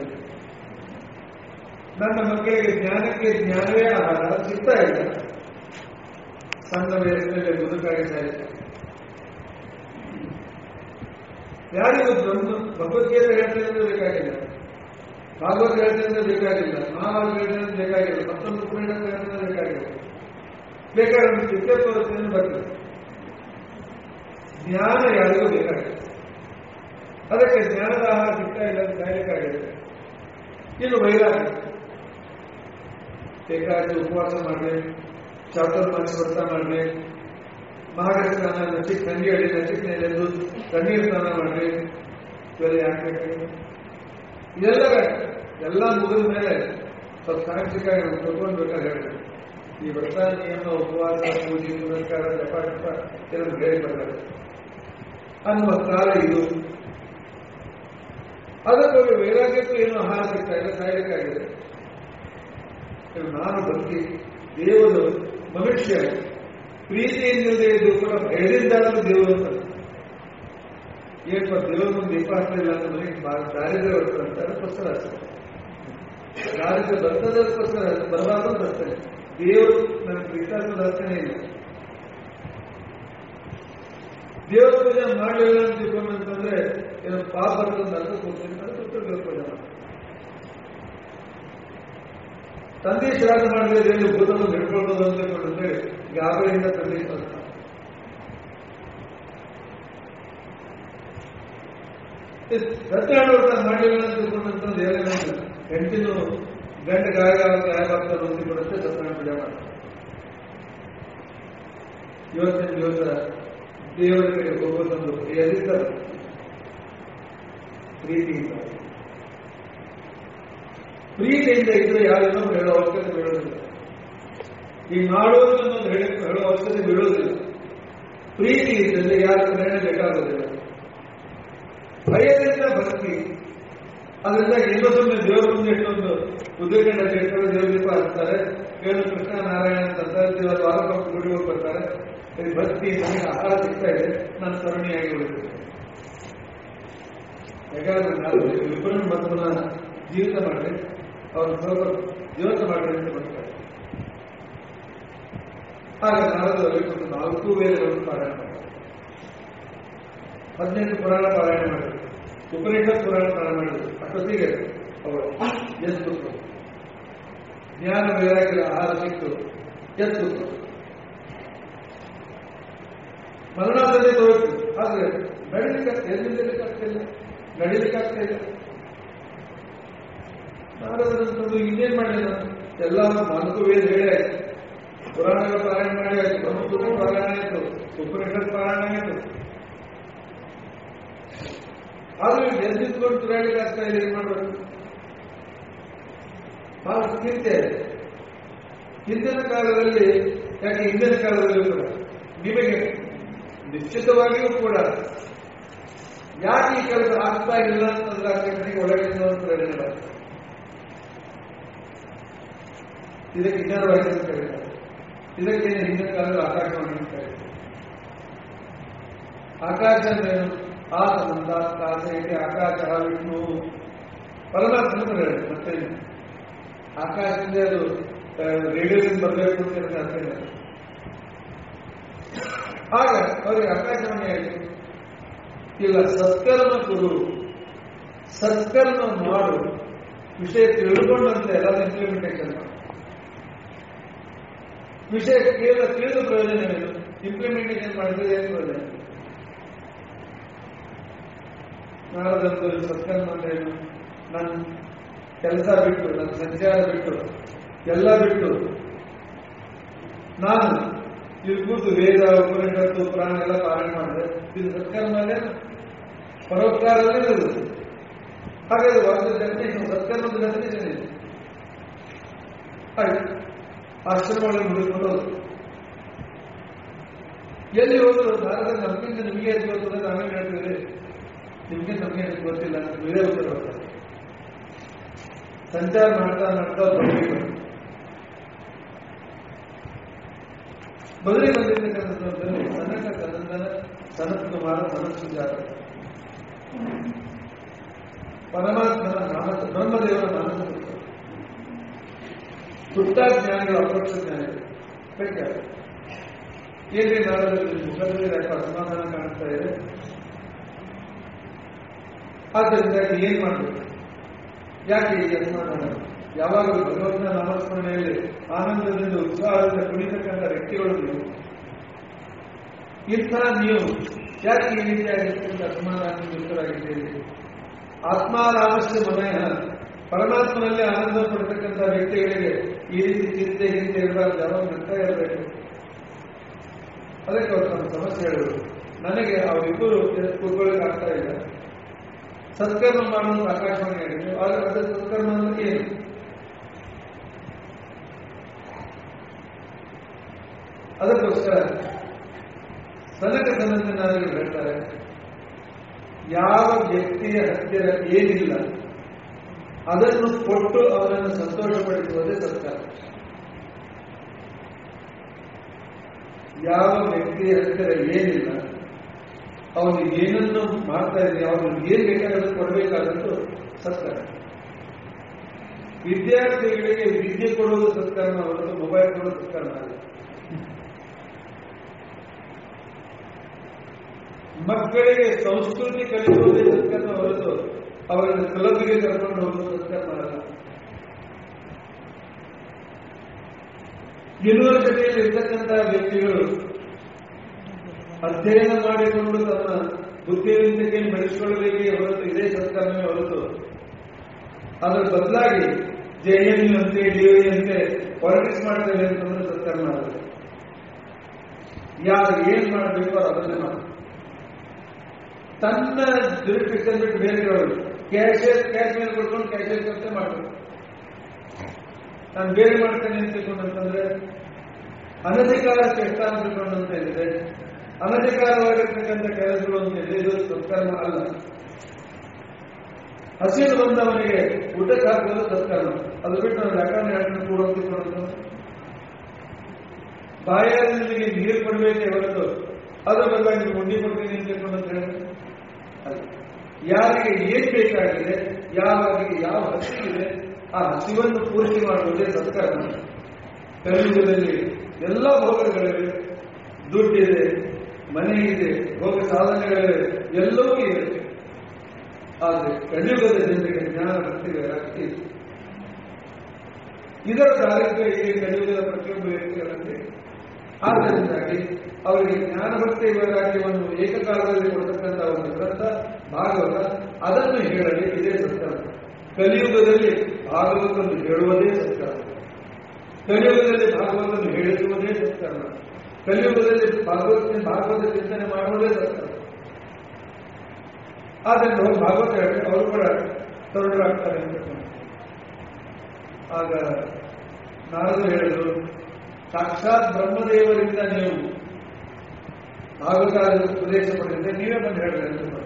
ನನ್ನ ಮಕ್ಕಳಿಗೆ ಜ್ಞಾನಕ್ಕೆ ಜ್ಞಾನವೇ ಆಹಾರ ಸಿಗ್ತಾ ಇಲ್ಲ ಸಣ್ಣ ವಯಸ್ಸಿನಲ್ಲಿ ಮುದುಕಾಗಿ ಸಾಯಿತು ಯಾರಿಗೂ ಬ್ರಹ್ಮ ಭಗವದ್ಗೀತೆ ಹೇಳ್ತೇನೆ ಅಂದ್ರೆ ಬೇಕಾಗಿಲ್ಲ ಭಾಗವತ್ ಹೇಳ್ತೇನೆ ಅಂದ್ರೆ ಬೇಕಾಗಿಲ್ಲ ಮಹಾಭಾರತ ಹೇಳ್ತೇನೆ ಅಂದ್ರೆ ಬೇಕಾಗಿಲ್ಲ ಮತ್ತೊಂದು ಪುರಾಣ ಹೇಳ್ತೇನೆ ಅಂದ್ರೆ ಬೇಕಾಗಿಲ್ಲ ಬೇಕಾದ್ರೆ ಒಂದು ಚಿತ್ರ ತೋರಿಸ್ತೇನೆ ಬರ್ತದೆ ಜ್ಞಾನ ಯಾರಿಗೂ ಬೇಕಾಗಿಲ್ಲ ಅದಕ್ಕೆ ಜ್ಞಾನದ ಆಹಾರ ಸಿಗ್ತಾ ಇಲ್ಲ ಅಂತ ಕಾಯಲಿಕ್ಕಾಗಿದೆ ಇನ್ನು ವೈರಾಗ್ಯ ಬೇಕಾದ್ರೆ ಉಪವಾಸ ಮಾಡಬೇಕು ಚಾತುರ್ಮಾಸ ವ್ರತ ಮಾಡಬೇಕು ಮಹಾಗರ ಸ್ನಾನ ನಚಿಕ್ ತಂಗಿ ಅಡಿ ನಚಿಕ್ ನೆಲೆದು ತಣ್ಣೀರು ಸ್ನಾನ ಮಾಡಬೇಕು ಇವೆಲ್ಲ ಯಾಕೆ ಬೇಕಾಗಿದೆ ಇದೆಲ್ಲ ಬೇಕು. ಎಲ್ಲ ಮುಗಿದ ಮೇಲೆ ಸ್ವಲ್ಪ ಸಾಂಸ್ಥಿಕವಾಗಿ ನಾವು ತಿಳ್ಕೊಳ್ಬೇಕಾದ್ರೆ ಹೇಳ್ಬೇಕು ಈ ವ್ರತ ನಿಯಮ ಉಪವಾಸ ಪೂಜೆ ಪುನಸ್ಕಾರ ಜಪ ಜಪ ಇದನ್ನು ಹೇಳಿ ಬರ್ತಾರೆ ಅನ್ನುವ ಕಾಲ ಇದು ಅದಕ್ಕೋಗಿ ವೈರಾಗ್ಯಕ್ಕೂ ಏನು ಆಹಾರ ಸಿಗ್ತಾ ಇಲ್ಲ ಸಾಯಲಿಕ್ಕಾಗಿದೆ ಇದು ನಾನು ಭಕ್ತಿ ದೇವರು ಮನುಷ್ಯ ಪ್ರೀತಿಯಿಂದಲೇ ಇದ್ದು ಕೂಡ ಭಯದಿಂದಾದರೂ ದೇವರು ಅಂತ ಏನಪ್ಪ ದೇವರ ಮುಂದೆ ದೀಪ ಹಾಕಲಿಲ್ಲ ಅಂದ್ರೆ ಮನೆಗೆ ಬಾ- ದಾರಿದ್ರ್ಯ ಬರ್ತದೆ ಅಂತ ಅದಕ್ಕೋಸ್ಕರ ಅಷ್ಟೇ ದಾರಿದ್ರ್ಯ ಬರ್ತದೆ ಅದಕ್ಕೋಸ್ಕರ ಅಷ್ಟೇ. ಬರಬಾರ್ದು ಅಂತ ಅಷ್ಟೇ ದೇವರು ನನ್ನ ಪ್ರೀತಾತ್ಮದ ಅರ್ಥನೇ ಇಲ್ಲ ದೇವರ ಪೂಜೆ ಮಾಡಲಿಲ್ಲ ಅಂತ ತಿಳ್ಕೊಂಡಂತಂದ್ರೆ ಏನು ಪಾಪ ಬರ್ತದೆ ಅಂತ ಕೂರ್ತೀನಿ ಅಂತ ದೇವರ ಪೂಜೆ ಮಾಡ್ತಾರೆ. ತಂದೆ ಶ್ರಾದ್ದ ಮಾಡಿದ್ರೆ ದೇವರು ಭೂತವನ್ನು ಹಿಡ್ಕೊಳ್ಬೋದು ಅಂತ ತಿಳ್ಕೊಂಡ್ರೆ ಗಾಬರಿಯಿಂದ ತಂದೆ ಶ್ರಾದ್ದ ಮಾಡ್ತಾರೆ. ಸತ್ಯನಾರಾಯಣ ಮಾಡಲಿಲ್ಲ ಅಂತ ತಿಳ್ಕೊಂಡಂತಂದ್ರೆ ಏನಿಲ್ಲ ಹೆಂಡತಿನು ಗಂಡ ಗಾಯ ಗಾಯ ಆಗ್ತಾ ನೋಂದಿ ಕೊಡುತ್ತೆ ಸತ್ಯನಾರಾಯಣ ಪೂಜೆ ಮಾಡ್ತಾರೆ ಇವತ್ತಿನ ದಿವಸ ದೇವರ ಕಡೆ ಹೋಗೋದೊಂದು ಎದಿರ್ತಾರೆ ಪ್ರೀತಿಯಿಂದ ಪ್ರೀತಿಯಿಂದ ಇದ್ರೆ ಯಾರನ್ನೂ ಹೇಳೋ ಅವಶ್ಯಕತೆ ಬೀಳೋದಿಲ್ಲ ಈ ಮಾಡೋದು ಅನ್ನೋದು ಹೇಳಿ ಹೇಳುವ ಅವಶ್ಯಕತೆ ಬೀಳುವುದಿಲ್ಲ ಪ್ರೀತಿ ಇದ್ದಲ್ಲಿ ಯಾರ ಪ್ರೇರಣೆ ಬೇಕಾಗುವುದಿಲ್ಲ ಭಯದಿಂದ ಭಕ್ತಿ ಅದರಿಂದ ಇನ್ನೂ ಸುಮ್ಮನೆ ದೇವರ ಮುಂದೆ ಇಟ್ಟೊಂದು ಉದ್ಯೋಗಂಡ ಇಟ್ಟರು ದೇವ್ರ ದೀಪ ಹಚ್ತಾರೆ ಏನು ಕೃಷ್ಣ ನಾರಾಯಣ ಅಂತ ದೇವರ ವಾರಕ್ಕೊಬ್ಬ ಗುಡಿ ಹೋಗಿ ಬರ್ತಾರೆ ಈ ಭಕ್ತಿ ನನಗೆ ಆಹಾರ ಸಿಗ್ತಾ ಇದೆ ನಾನು ಸರಣಿಯಾಗಿ ಉಳಿತೀನಿ ಯಾಕಂದ್ರೆ ನಾನು ಇಬ್ಬರನ್ನು ಮತ್ತೊಂದ ಜೀವಿತ ಮಾಡಿ ಅವ್ರನ್ನ ಸ್ವಲ್ಪ ಜೀವಂತ ಮಾಡ್ರಿ ಅಂತ ಬರ್ತಾರೆ ಆಗ ನಾರದರು ಒಂದು ನಾಲ್ಕು ವೇದಗಳನ್ನು ಪಾರಾಯಣ ಮಾಡ್ತಾರೆ ಹದಿನೆಂಟು ಪುರಾಣ ಪಾರಾಯಣ ಮಾಡಿದ್ರು ಉಪನಿಷತ್ ಪುರಾಣ ಪಾರಾಯಣ ಮಾಡಿದ್ರು ಅಷ್ಟೊತ್ತಿಗೆ ಅವರು ಎದ್ದು ಜ್ಞಾನ ವೈರಾಗ್ಯದ ಆಹಾರ ಸಿಕ್ತು ಎದ್ದು ಮರಣದಲ್ಲಿ ತೋರಿತು ಆದ್ರೆ ನಡಿಲಿಕ್ಕೆ ಎಲ್ಲಿರ್ಲಿಕ್ಕಾಗ್ತಿಲ್ಲ ನಡಿಲಿಕ್ಕಾಗ್ತಾ ಇಲ್ಲ ನಾರದರಂತದ್ದು ಇನ್ನೇನ್ ಮಾಡಿಲ್ಲ ಎಲ್ಲ ನಾಲ್ಕು ವೇದ ಹೇಳಿ ಆಯ್ತು ಪುರಾಣಗಳ ಪಾರಾಯಣ ಮಾಡಿ ಆಯ್ತು ಬ್ರಹ್ಮಸೂತ್ರ ಪಾರಾಯಣ ಆಯ್ತು ಉಪನಿಷತ್ ಪಾರಾಯಣ ಆಯ್ತು ಆದ್ರೆ ಎದ್ದಿದ್ಕೊಂಡು ತಿರುಗಾಡಿಗೆ ಆಗ್ತಾ ಇದೆ ಏನ್ ಮಾಡ್ಬೇಕು ಬಹಳ ಚಿಂತೆ ಹಿಂದಿನ ಕಾಲದಲ್ಲಿ ಯಾಕೆ ಹಿಂದಿನ ಕಾಲದಲ್ಲಿ ಕೂಡ ನಿಮಗೆ ನಿಶ್ಚಿತವಾಗಿಯೂ ಕೂಡ ಯಾಕೆ ಈ ಕೆಲಸ ಆಗ್ತಾ ಇಲ್ಲ ಅಂತಂದ್ರೆ ಆ ಕಡೆಗೆ ಒಳಗಿಂದ ಒಂದು ಪ್ರೇರಣೆ ಬರ್ತದೆ. ಇದಕ್ಕೆ ವಿಚಾರವಾಗಿ ಅಂತ ಹೇಳ್ತಾರೆ ಇದಕ್ಕೆ ಹಿಂದಿನ ಕಾಲದಲ್ಲಿ ಆಕಾಶವಾಣಿ ಅಂತ ಹೇಳ್ತಾರೆ ಆಕಾಶ ಅಂದ್ರೇನು ಆ ಸಂಬಂಧ ಕಾಸ ಇದೆ ಆಕಾಶ ವಿಷ್ಣು ಪರಮಾತ್ಮ ಹೇಳಿ ಮತ್ತೆ ಆಕಾಶದಿಂದ ಅದು ರೇಡಿಯೋದಿಂದ ಬರಬೇಕು ಅಂತ ಹೇಳಿ ಅರ್ಥ ಇಲ್ಲ ಆಗ ಅವರಿಗೆ ಆಕಾಶವಾಣಿ ಆಯಿತು ಇಲ್ಲ ಸತ್ಕರ್ಮ ಕೊಡು ಸತ್ಕರ್ಮ ಮಾಡು ವಿಷಯ ತಿಳ್ಕೊಂಡಂತೆ ಎಲ್ಲ ಇಂಪ್ಲಿಮೆಂಟೇಷನ್ ಮಾಡು ವಿಷಯ ಕೇವಲ ತಿಳಿದ ಪ್ರಯೋಜನವೇನು ಇಂಪ್ಲಿಮೆಂಟೇಷನ್ ಮಾಡಿದ್ರೆ ಏನು ಪ್ರಯೋಜನ ನಾಳದಂದು ಸತ್ಕರ್ಮ ಅಂದ್ರೆ ಏನು ನನ್ನ ಕೆಲಸ ಬಿಟ್ಟು ನನ್ನ ಸಂಚಾರ ಬಿಟ್ಟು ಎಲ್ಲ ಬಿಟ್ಟು ನಾನು ಇಲ್ಲಿ ಕೂತು ವೇದ ಉಪನಿಷತ್ತು ಪುರಾಣ ಎಲ್ಲ ಪಾರಾಯಣ ಮಾಡಿದ್ರೆ ಇದು ಸತ್ಕರ್ಮ ಅಲ್ಲೇನು ಪರೋಪಕಾರವೇ ಇರುವುದು ಹಾಗಾದ್ರೆ ಒಂದು ಡೆಫಿನೇಷನ್ ಸತ್ಕರ್ಮದ ಡೆಫಿನೇಷನ್ ಇದೆ ಆಯ್ತು ಆಶ್ರಮಗಳಲ್ಲಿ ಮುಗಿದುಕೊಂಡು ಹೋದ್ರು ಎಲ್ಲಿ ಹೋದ್ರು ನಾರದ ನಮ್ಗಿಂತ ನಿಮಗೆ ಎಷ್ಟು ಗೊತ್ತದೆ ನಾವೇ ಹೇಳ್ತೀವಿ ನಿಮ್ಗೆ ನಮ್ಗೆ ಎಷ್ಟು ಗೊತ್ತಿಲ್ಲ ಅಂತ ಬೇರೆ ಉತ್ತರ ಬರ್ತಾರೆ ಸಂಚಾರ ಮಾಡ್ತಾ ಮಾಡ್ತಾ ಬದಲಿಗೆ ಬದಲಿ ಬಂದಿರ್ತಕ್ಕಂಥದ್ದು ಸನಕ ಕನಂದನ ಸನತ್ ಕುಮಾರ ಸನತ್ ಸುಜಾತ ಪರಮಾತ್ಮನ ನಾಮ ಬ್ರಹ್ಮದೇವರ ನಾಮ ಸುತ್ತ ಜ್ಞಾನಿಗಳು ಅಪರೋಕ್ಷ ಜ್ಞಾನಿಗಳು ಬೇಕಾದ್ರೆ ಏನ್ರಿ ನಾಡದಲ್ಲಿ ಮುಖದಲ್ಲಿ ಯಾಕೆ ಅಸಮಾಧಾನ ಕಾಣ್ತಾ ಇದೆ ಆದ್ದರಿಂದ ಏನ್ ಮಾಡಬೇಕು ಯಾಕೆ ಈ ಅಸಮಾಧಾನ ಯಾವಾಗಲೂ ಭಗವಂತನ ನಾಮಸ್ಮರಣೆಯಲ್ಲಿ ಆನಂದದಿಂದ ಉತ್ಸಾಹದಿಂದ ಕುಣಿತಕ್ಕಂಥ ವ್ಯಕ್ತಿಗಳು ನೀವು ಇಂಥ ನೀವು ಯಾಕೆ ಈ ರೀತಿಯಾಗಿರ್ತಕ್ಕಂಥ ಅಸಮಾಧಾನದಿಂದ ಯುಕ್ತರಾಗಿದ್ದೀರಿ ಆತ್ಮಾರಾಮಸ್ಯ ಮನಯ ಪರಮಾತ್ಮನಲ್ಲಿ ಆನಂದ ಪಡ್ತಕ್ಕಂಥ ವ್ಯಕ್ತಿಗಳಿಗೆ ಈ ರೀತಿ ಚಿಂತೆ ಹಿಂದೆ ಇರಬಾರ್ದು ಯಾವಾಗ ನಗ್ತಾ ಇರಬೇಕು ಅದಕ್ಕೆ ಅವರು ತಮ್ಮ ಸಮಸ್ಯೆ ಹೇಳಿದ್ರು ನನಗೆ ಅವರಿಬ್ಬರು ಕೂತ್ಕೊಳ್ಳಿಕ್ಕೆ ಆಗ್ತಾ ಇಲ್ಲ ಸತ್ಕರ್ಮ ಮಾಡುವುದು ಆಕಾಶವಾಣಿ ಆಗಿದೆ ಆದ್ರೆ ಅದು ಸತ್ಕರ್ಮ ಅಂದ್ರೆ ಏನು ಅದಕ್ಕೋಸ್ಕರ ಸನಕ ಸನಂದನಾದಿಗಳು ಹೇಳ್ತಾರೆ ಯಾವ ವ್ಯಕ್ತಿಯ ಹತ್ತಿರ ಏನಿಲ್ಲ ಅದನ್ನು ಕೊಟ್ಟು ಅವನನ್ನು ಸಂತೋಷಪಡಿಸುವುದೇ ಸರ್ಕಾರ ಯಾವ ವ್ಯಕ್ತಿಯ ಹತ್ತಿರ ಏನಿಲ್ಲ ಅವನು ಏನನ್ನು ಮಾಡ್ತಾ ಇದ್ದಾನೆ ಅವನಿಗೆ ಏನ್ ಬೇಕಾದರೂ ಕೊಡಬೇಕಾದದ್ದು ಸತ್ಕಾರ ವಿದ್ಯಾರ್ಥಿಗಳಿಗೆ ವಿದ್ಯೆ ಕೊಡುವುದು ಸತ್ಕರ್ಮ ಹೊರತು ಮೊಬೈಲ್ ಕೊಡೋದು ಸತ್ಕರ್ಮ ಅಲ್ಲ ಮಕ್ಕಳಿಗೆ ಸಂಸ್ಕೃತಿ ಕಲಿಸುವುದೇ ಸತ್ಕರ್ಮ ಹೊರತು ಅವರನ್ನು ಕ್ಲಬ್ಗೆ ಕರ್ಕೊಂಡು ಹೋಗುವುದು ಸತ್ಕರ್ಮ ಅಲ್ಲ ಯೂನಿವರ್ಸಿಟಿಯಲ್ಲಿ ಇರ್ತಕ್ಕಂತಹ ವ್ಯಕ್ತಿಗಳು ಅಧ್ಯಯನ ಮಾಡಿಕೊಂಡು ತಮ್ಮ ಬುದ್ಧಿವಂತಿಕೆಯನ್ನು ಬೆಳೆಸಿಕೊಳ್ಳಬೇಕೇ ಹೊರತು ಇದೇ ಸತ್ಕರ್ಮವೇ ಹೊರತು ಅದರ ಬದಲಾಗಿ ಜೆಎನ್ಯು ಅಂತೆ ಡಿಒ ಅಂತೆ ಪಾಲಿಟಿಕ್ಸ್ ಮಾಡ್ತೇವೆ ಅಂತಂದ್ರೆ ಸತ್ಕರ್ಮ ಆಗುತ್ತೆ ಯಾರು ಏನ್ ಮಾಡಬೇಕು ಅದನ್ನೇ ಮಾಡಿ ತನ್ನ ದುರುಪಯೋಗ ಬಿಟ್ಟು ಬೇರೆಯವರು ಕ್ಯಾಶಿಯರ್ ಕ್ಯಾಶ್ ಮೇಲೆ ಕೊಡ್ಕೊಂಡು ಕ್ಯಾಶಿಯರ್ ಕೆಲಸ ಮಾಡಬೇಕು ನಾನು ಬೇರೆ ಮಾಡ್ತೇನೆ ಅಂತ ತಿಳ್ಕೊಂಡಂತಂದ್ರೆ ಅನಧಿಕಾರ ಚೇಷ್ಟಾಂತಗಳು ಅಂತ ಇದೆ ಅನಧಿಕಾರವಾಗಿರ್ತಕ್ಕಂಥ ಕೆಲಸಗಳು ಅಂತ ಇದೆ ಇದು ಸತ್ಕರ್ಮ ಅಲ್ಲ ಹಸಿರು ಬಂದವನಿಗೆ ಊಟಕ್ಕೆ ಹಾಕೋದು ಸತ್ಕರ್ಮ ಅದು ಬಿಟ್ಟು ನಾವು ವ್ಯಾಕರಣ ಹೇಳ್ಕೊಂಡು ಕೂಡ ಹೋಗ್ತಿಕೊಳ್ಳೋದು ಬಾಯಲ್ಲಿ ನಿಮಗೆ ನೀರು ಕೊಡಬೇಕೇ ಹೊರತು ಅದರ ಬದಲಾಗಿ ಉಂಡಿ ಕೊಡ್ತೀನಿ ಅಂತ ತಿಳ್ಕೊಂಡು ಅಂತ ಹೇಳಿದ್ರೆ ಅಲ್ಲ. ಯಾರಿಗೆ ಏನ್ ಬೇಕಾಗಿದೆ ಯಾರಿಗೆ ಯಾವ ಹಸಿವಿದೆ ಆ ಹಸಿವನ್ನು ಪೂರ್ತಿ ಮಾಡುವುದೇ ಸತ್ಕರ್ಮ ಕಲಿಯುಗದಲ್ಲಿ ಎಲ್ಲ ಭೋಗಗಳಿವೆ ದುಡ್ಡಿದೆ ಮನೆ ಇದೆ ಭೋಗ ಸಾಧನೆಗಳಿವೆ ಎಲ್ಲವೂ ಇದೆ ಆದರೆ ಕಲಿಯುಗದ ಜನರಿಗೆ ಜ್ಞಾನ ಭಕ್ತಿ ವೈರಾಗ್ಯ ಇದೆ ಇದರ ಕಾರ್ಯಕ್ಕೆ ಈ ಕಲಿಯುಗದ ಪ್ರತಿಯೊಬ್ಬ ವ್ಯಕ್ತಿಗಳಲ್ಲಿ ಆದ್ದರಿಂದಾಗಿ ಅವರಿಗೆ ಜ್ಞಾನ ಭಕ್ತಿ ವೈರಾಗ್ಯವನ್ನು ಏಕಕಾಲದಲ್ಲಿ ಕೊಡತಕ್ಕಂಥ ಒಂದು ಗ್ರಂಥ ಭಾಗವತ ಅದನ್ನು ಹೇಳಲಿ ಇದೇ ಸತ್ಕರ್ಮ ಕಲಿಯುಗದಲ್ಲಿ ಭಾಗವತವನ್ನು ಹೇಳುವುದೇ ಸತ್ಕರ್ಮ ಕಲಿಯುಗದಲ್ಲಿ ಭಾಗವತವನ್ನು ಹೇಳಿಸುವುದೇ ಸತ್ಕರ್ಮ ಕಲಿಯುಗದಲ್ಲಿ ಭಾಗವತ ಭಾಗವತ ಚಿಂತನೆ ಮಾಡುವುದೇ ಸತ್ಕರ್ಮ ಆದ್ದರಿಂದ ಅವರು ಭಾಗವತ ಹೇಳಿ ಅವರು ಕೂಡ ತರುಣರಾಗ್ತಾರೆ ಅಂತ ತಿಳ್ಕೊಂಡು. ಆಗ ನಾರದರು ಹೇಳಿದ್ರು ಸಾಕ್ಷಾತ್ ಬ್ರಹ್ಮದೇವರಿಂದ ನೀವು ಭಾಗವತ ಉಪದೇಶ ಪಡೆದಿದ್ದೆ ನೀವೇ ಬಂದು ಹೇಳಿದ್ರೆ ಅಂತ ತಿಳ್ಕೊಂಡು.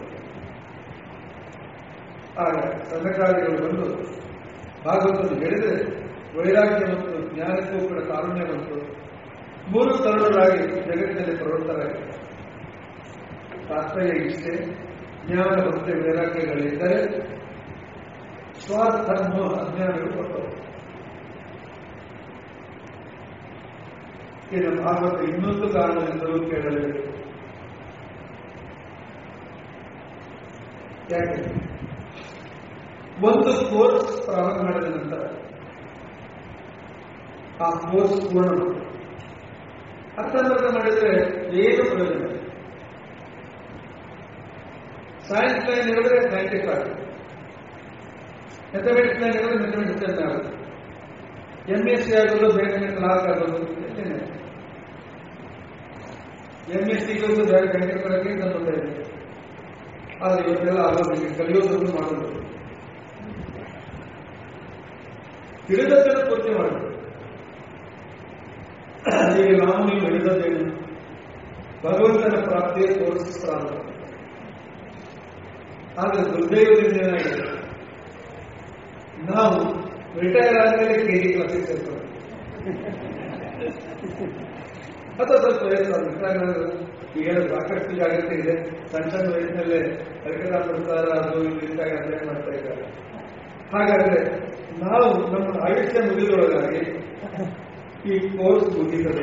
ಆಗ ಸಂಘಕಾರಿಗಳು ಬಂದು ಭಾಗವತವನ್ನು ಹೇಳಿದರೆ ವೈರಾಗ್ಯ ಮತ್ತು ಜ್ಞಾನಕ್ಕೂ ಕೂಡ ಕಾರುಣ್ಯ ಬಂತು ಮೂರು ತರುಣರಾಗಿ ಜಗತ್ತಿನಲ್ಲಿ ಪ್ರವೃತ್ತರಾಗಿದ್ದಾರೆ ತಾತ್ಪರ್ಯ ಇಷ್ಟೇ ಜ್ಞಾನ ಭಕ್ತಿ ವೈರಾಗ್ಯಗಳಿದ್ದರೆ ಸ್ವಾರ್ಥರ್ಮ ಅಜ್ಞಾನಗಳು ಕೊಟ್ಟವು ಇನ್ನು ಭಾಗವತ ಇನ್ನೊಂದು ಕಾರಣದಿಂದಲೂ ಕೇಳಲೇಬೇಕು ಯಾಕೆ ಒಂದು ಕೋರ್ಸ್ ಪ್ರಾರಂಭ ಮಾಡಿದ ನಂತರ ಆ ಕೋರ್ಸ್ ಪೂರ್ಣ ಮಾಡಿ ಅರ್ಥಾಂತರ ಮಾಡಿದ್ರೆ ಏನು ಪ್ರಯೋಜನ ಇಲ್ಲ. ಸೈನ್ಸ್ ಲೈನ್ ಹೇಳಿದ್ರೆ ಸೈಂಟಿಸ್ಟ್ ಆಗುತ್ತೆ ಮೆಥಮೆಟಿಕ್ಸ್ ಲೈನ್ ಹೇಳಿದ್ರೆ ಮೆಥಮೆಟಿಕ್ಸ್ ಆಗುತ್ತೆ ಎಂ ಎಸ್ ಸಿ ಆಗೋದು ಬೇರೆ ಕ್ಲಾರ್ಕ್ ಆಗೋದು ಎಂ ಎಸ್ ಸಿಗೋದು ಬೇರೆ ಗಣಿತಕ್ಕೆ ಸಂಬಂಧ ಇದೆ ಆದರೆ ಇವತ್ತೆಲ್ಲ ಆಗೋದಿಲ್ಲ ಕಲಿಯೋದನ್ನು ಮಾಡೋದು ತಿಳಿದದ್ದನ್ನು ಪೂರ್ತಿ ಮಾಡಬೇಕು ಈಗ ನಾವು ನೀವು ಹೇಳಿದದ್ದೇನು ಭಗವಂತನ ಪ್ರಾಪ್ತಿಯ ಕೋರ್ಸ್ ಪ್ರಾರಂಭ ಆದರೆ ದುರ್ದೈವದಿಂದ ಏನಾಗಿದೆ ನಾವು ರಿಟೈರ್ ಆದ್ಮೇಲೆ ಕೆಜಿ ಕ್ಲಾಸಿಗೆ ಸೇರ್ಕೊಳ್ಳೋದು ಅಥವಾ ಸ್ವಲ್ಪ ವಯಸ್ಸು ರಿಟೈರ್ ಈಗ ಸಾಕಷ್ಟು ಜಾಗ್ರತೆ ಇದೆ ಸಣ್ಣ ಸಣ್ಣ ವಯಸ್ಸಿನಲ್ಲೇ ಕಲಿಕರ ಪ್ರಸಾರ ಅದು ಇದು ಇದ್ದಾಗ ಅಧ್ಯಯನ ಮಾಡ್ತಾ ಇದ್ದಾರೆ ಹಾಗಾದ್ರೆ ನಾವು ನಮ್ಮ ಆಯುಷ್ಯ ಮುಗಿದೊಳಗಾಗಿ ಈ ಕೋರ್ಸ್ ಮುಗಿತದೆ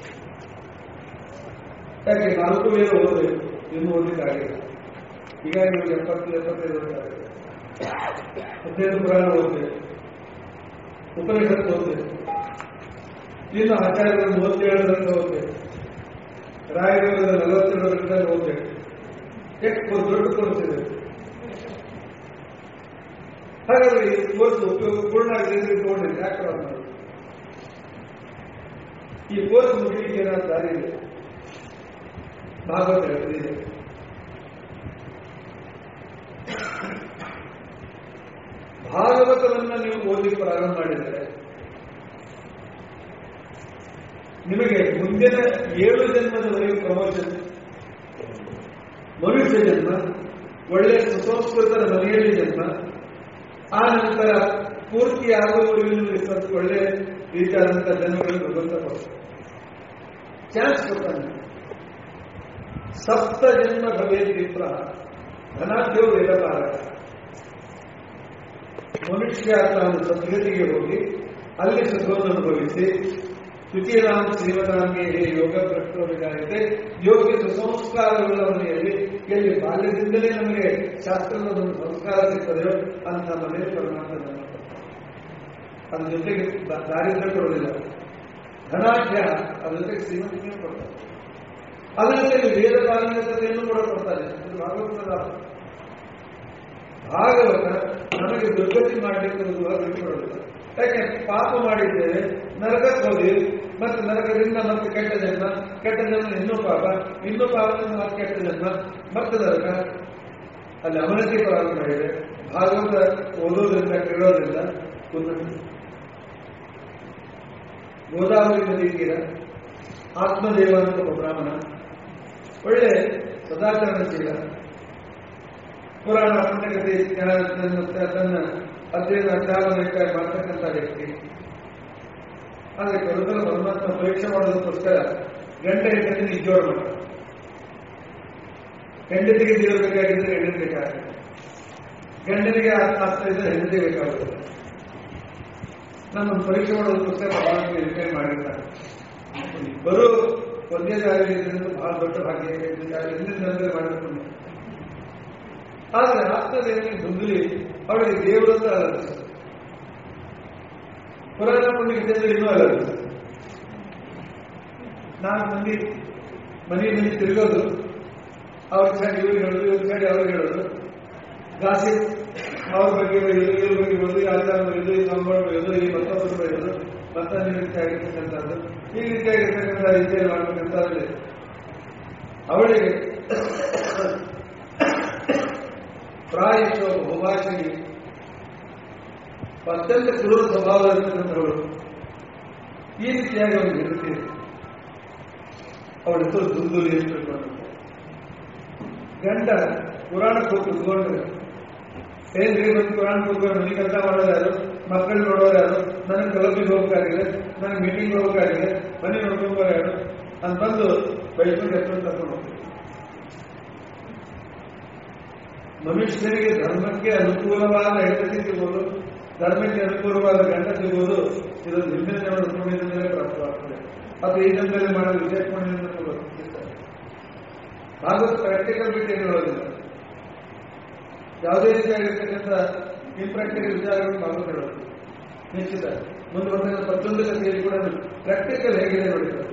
ಯಾಕೆ ನಾಲ್ಕು ವೇದ ಓದಬೇಕು ಇನ್ನು ಓದಲಿಕ್ಕಾಗಿಲ್ಲ ಈಗ ನಿಮಗೆ ಎಪ್ಪತ್ತು ಎಪ್ಪತ್ತೈದು ವರ್ಷ ಆಗಿದೆ ಹದಿನೈದು ಪುರಾಣ ಓದಬೇಕು ಉಪನಿಷತ್ತು ಓದಬೇಕು ಇನ್ನು ಆಚಾರ್ಯರ ಮೂವತ್ತೇಳರಿಂದ ಓದಬೇಕು ರಾಯರ ನಲವತ್ತೆರಡರಿಂದ ಓದಬೇಕು ಎಷ್ಟು ದೊಡ್ಡ ಕೋರ್ಸ್ ಇದೆ ಹಾಗಾದ್ರೆ ಈ ಕೋರ್ಸ್ ಉಪಯೋಗ ಪೂರ್ಣ ಆಗಿದೆ ತಗೊಂಡಿದೆ ಯಾಕೆ ಪ್ರಾರಂಭ ಮಾಡಿದ್ದು? ಈ ಕೋರ್ಸ್ ಮುಗಿಲಿಕ್ಕೆ ಏನಾದ್ರು ದಾರಿ ಇದೆ ಭಾಗವತ ಹೇಳ್ತಿದೆ ಭಾಗವತವನ್ನ ನೀವು ಓದಲಿಕ್ಕೆ ಪ್ರಾರಂಭ ಮಾಡಿದರೆ ನಿಮಗೆ ಮುಂದಿನ ಏಳು ಜನ್ಮದವರೆಗೆ ಪ್ರಮೋಷನ್ ಮನುಷ್ಯ ಜನ್ಮ ಒಳ್ಳೆಯ ಸುಸಂಸ್ಕೃತರ ಮನೆಯಲ್ಲಿ ಜನ್ಮ ಆ ನಂತರ ಪೂರ್ತಿ ಆಗುವವರೆಗೂ ನಿಮಗೆ ಸ್ವಲ್ಪ ಒಳ್ಳೆ ರೀತಿಯಾದಂಥ ಜನ್ಮಗಳನ್ನು ಭಗವಂತ ಕೊಡ್ತಾರೆ ಚಾನ್ಸ್ ಕೊಡ್ತಾನೆ ಸಪ್ತ ಜನ್ಮ ಭವೇದ್ ವಿಪ್ರ ಧನಾಢ್ಯೋ ವೇದಪಾರ ಮನುಷ್ಯ ತಾನು ಸದ್ಗತಿಗೆ ಹೋಗಿ ಅಲ್ಲಿ ಸುಖವನ್ನು ಅನುಭವಿಸಿ ಶುಚಿರಾಮ್ ಶ್ರೀಮತಾಂಗೆ ಯೋಗ ಭ್ರಷ್ಟೋರಿಗಾಗಿದೆ ಯೋಗ್ಯ ಸುಸಂಸ್ಕಾರಗಳ ಮನೆಯಲ್ಲಿ ಎಲ್ಲಿ ಬಾಲ್ಯದಿಂದಲೇ ನಮಗೆ ಶಾಸ್ತ್ರದ ಒಂದು ಸಂಸ್ಕಾರ ಸಿಗ್ತದೆಯೋ ಅಂತ ಮನೆಯಲ್ಲಿ ಪರಮಾತ್ಮ ಜನ್ಮ ಕೊಡ್ತಾನೆ. ಅದ್ರ ಜೊತೆಗೆ ದ- ದಾರಿದ್ರ್ಯ ಕೊಡೋದಿಲ್ಲ ಧನಾಢ್ಯ ಅದ್ರ ಜೊತೆಗೆ ಶ್ರೀಮಂತಿಗೆ ಕೊಡ್ತಾರೆ ಅದ್ರ ಜೊತೆಗೆ ವೇದ ಪಾರಂಗತತೆಯನ್ನು ಕೂಡ ಕೊಡ್ತಾರೆ ಇದು ಭಾಗವತದ ಭಾಗವತ ನಮಗೆ ದುರ್ಗತಿ ಮಾಡಲಿಕ್ಕೆ ಬಿಟ್ಟುಕೊಡೋದಿಲ್ಲ ಯಾಕೆ ಪಾಪ ಮಾಡಿದ್ದೇವೆ ನರಕಕ್ಕೆ ಹೋಗಿ ಮತ್ತೆ ನರಕದಿಂದ ಮತ್ತೆ ಕೆಟ್ಟ ಜನ್ಮ ಕೆಟ್ಟ ಜನ್ಮ ಇನ್ನೂ ಪಾಪ ಇನ್ನೂ ಪಾಪದಿಂದ ಮತ್ತೆ ಕೆಟ್ಟ ಜನ್ಮ ಮತ್ತೆ ನರಕ ಅಲ್ಲಿ ಅವನತಿ ಪ್ರಾರಂಭ ಮಾಡಿದೆ ಭಾಗವತ ಓದೋದ್ರಿಂದ ಕೇಳೋದ್ರಿಂದ ಉನ್ನತಿ ಗೋದಾವರಿ ನದಿ ತೀರ ಆತ್ಮದೇವ ಅಂತ ಒಬ್ಬ ಬ್ರಾಹ್ಮಣ ಒಳ್ಳೆ ಸದಾಚರಣಶೀಲ ಪುರಾಣ ಪುಣ್ಯಕತೆ ಜ್ಞಾನ ಮತ್ತೆ ತನ್ನ ಅಧ್ಯಯನ ಅಧ್ಯಾಪನ ಮಾಡ್ತಕ್ಕಂಥ ವ್ಯಕ್ತಿ ಆದರೆ ಕೆಲಸಲ ಪರಮಾತ್ಮ ಪರೀಕ್ಷೆ ಮಾಡೋದಕ್ಕೋಸ್ಕರ ಗಂಟೆ ಹೆಂಡತಿ ನಿಜೋಡ ಮಾಡ ಹೆಂಡತಿಗೆ ದೇವರು ಬೇಕಾಗಿದ್ರೆ ಹೆಂಡತಿ ಬೇಕಾಗುತ್ತೆ ಗಂಡನಿಗೆ ಆತ್ಮಾಸ್ತ್ರ ಇದ್ರೆ ಹೆಂಡತಿ ಬೇಕಾಗುತ್ತೆ ನಮ್ಮನ್ನು ಪರೀಕ್ಷೆ ಮಾಡೋದಕ್ಕೋಸ್ಕರ ಪರಮಾತ್ಮ ನಿರ್ಣಯ ಮಾಡಿರ್ತಾರೆ ಇಬ್ಬರು ಒಂದೇ ಜಾಗದಲ್ಲಿ ಇದ್ರಿಂದ ಬಹಳ ದೊಡ್ಡ ಭಾಗ್ಯ ಹಿಂದಿನ ಮಾಡಿರ್ತಾರೆ ಆದರೆ ಆತ್ಮದೇವನಿಗೆ ದುಂದುಲಿ ಅವಳಿಗೆ ದೇವರು ಅಂತ ಅಲರಿಸ ಪುರಾಣ ಪುಣ್ಯಕ್ಕೆ ಇನ್ನೂ ಅಲರಿಸ ನಾಲ್ಕು ಮಂದಿ ಮನೆ ಮನೆ ತಿರುಗೋದು ಅವ್ರ ಸೈಡ್ ಇವ್ರಿಗೆ ಹೇಳೋದು ಇವ್ರ ಸೈಡ್ ಅವ್ರಿಗೆ ಹೇಳೋದು ಗಾಸಿ ಅವ್ರ ಬಗ್ಗೆ ಬರೆಯೋದು ಇವ್ರ ಬಗ್ಗೆ ಬರೆಯೋದು ಯಾರ ಬರೆಯೋದು ಈ ಸಂಬಳ ಬರೆಯೋದು ಈ ಮತ್ತೊಬ್ಬರು ಬರೆಯೋದು ಮತ್ತ ರೀತಿ ಆಗಿರ್ತಕ್ಕಂಥದ್ದು ಈ ರೀತಿಯಾಗಿರ್ತಕ್ಕಂಥ ರೀತಿಯಲ್ಲಿ ಮಾಡ್ತಕ್ಕಂಥದ್ರಲ್ಲಿ ಅವಳಿಗೆ ಪ್ರಾಯಶಃ ಬಹುಭಾಷೆಗೆ ಅತ್ಯಂತ ಕ್ರೂರ ಸ್ವಭಾವ ಇರ್ತಕ್ಕಂಥವಳು ಈ ರೀತಿಯಾಗಿ ಅವನು ಇರುತ್ತೆ ಅವಳ ಹೆಸರು ದುಂದುಲಿ ಅಂತ ತಿಳ್ಕೊಂಡು ಗಂಡ ಪುರಾಣಕ್ಕೆ ಹೋಗಿ ಕುತ್ಕೊಂಡ್ರೆ ಏನ್ರಿ ಬಂದು ಪುರಾಣ ಕೂತ್ಕೊಂಡು ಮನೆ ಕೆಲಸ ಮಾಡೋರು ಯಾರು ಮಕ್ಕಳು ನೋಡೋರು ಯಾರು ನನಗೆ ಕಲಪಿಗೆ ಹೋಗ್ಬೇಕಾಗಿದೆ ನನಗೆ ಮೀಟಿಂಗ್ ಹೋಗ್ಬೇಕಾಗಿದೆ ಮನೆ ನೋಡ್ಕೊಂಬೋ ಯಾರು ಅಂತಂದು ಬೈಕೊಂಡು ಎತ್ಕೊಂಡು ಕರ್ಕೊಂಡು ಹೋಗ್ತೀವಿ ಮನುಷ್ಯರಿಗೆ ಧರ್ಮಕ್ಕೆ ಅನುಕೂಲವಾದ ಹೆಂಡತಿ ಸಿಗೋದು ಧರ್ಮಕ್ಕೆ ಅನುಕೂಲವಾದ ಗಂಡ ಸಿಗೋದು ಇದು ನಿರ್ಮಿತ ಅನುಕೂಲದಿಂದಲೇ ಪ್ರಾಪ್ತವಾಗ್ತದೆ ಅದು ಈ ಜನ್ಮದಲ್ಲಿ ಮಾಡಲು ವಿಶೇಷ ಮಾಡಿದ ಭಾಗವತ ಪ್ರಾಕ್ಟಿಕಲ್ ಬಿಟ್ಟು ಏನು ಹೇಳೋದಿಲ್ಲ ಯಾವುದೇ ರೀತಿಯಾಗಿರ್ತಕ್ಕಂಥ ಇಂಪ್ರಾಕ್ಟಿಕಲ್ ವಿಚಾರಗಳನ್ನು ಭಾಗವತ ಹೇಳೋದು ನಿಶ್ಚಿತ ಮುಂದೆ ಬಂದಾಗ ಪ್ರತಿಯೊಂದು ಕಥೆಯಲ್ಲಿ ಕೂಡ ಪ್ರಾಕ್ಟಿಕಲ್ ಹೇಗಿದೆ ನೋಡಿದ್ದಾರೆ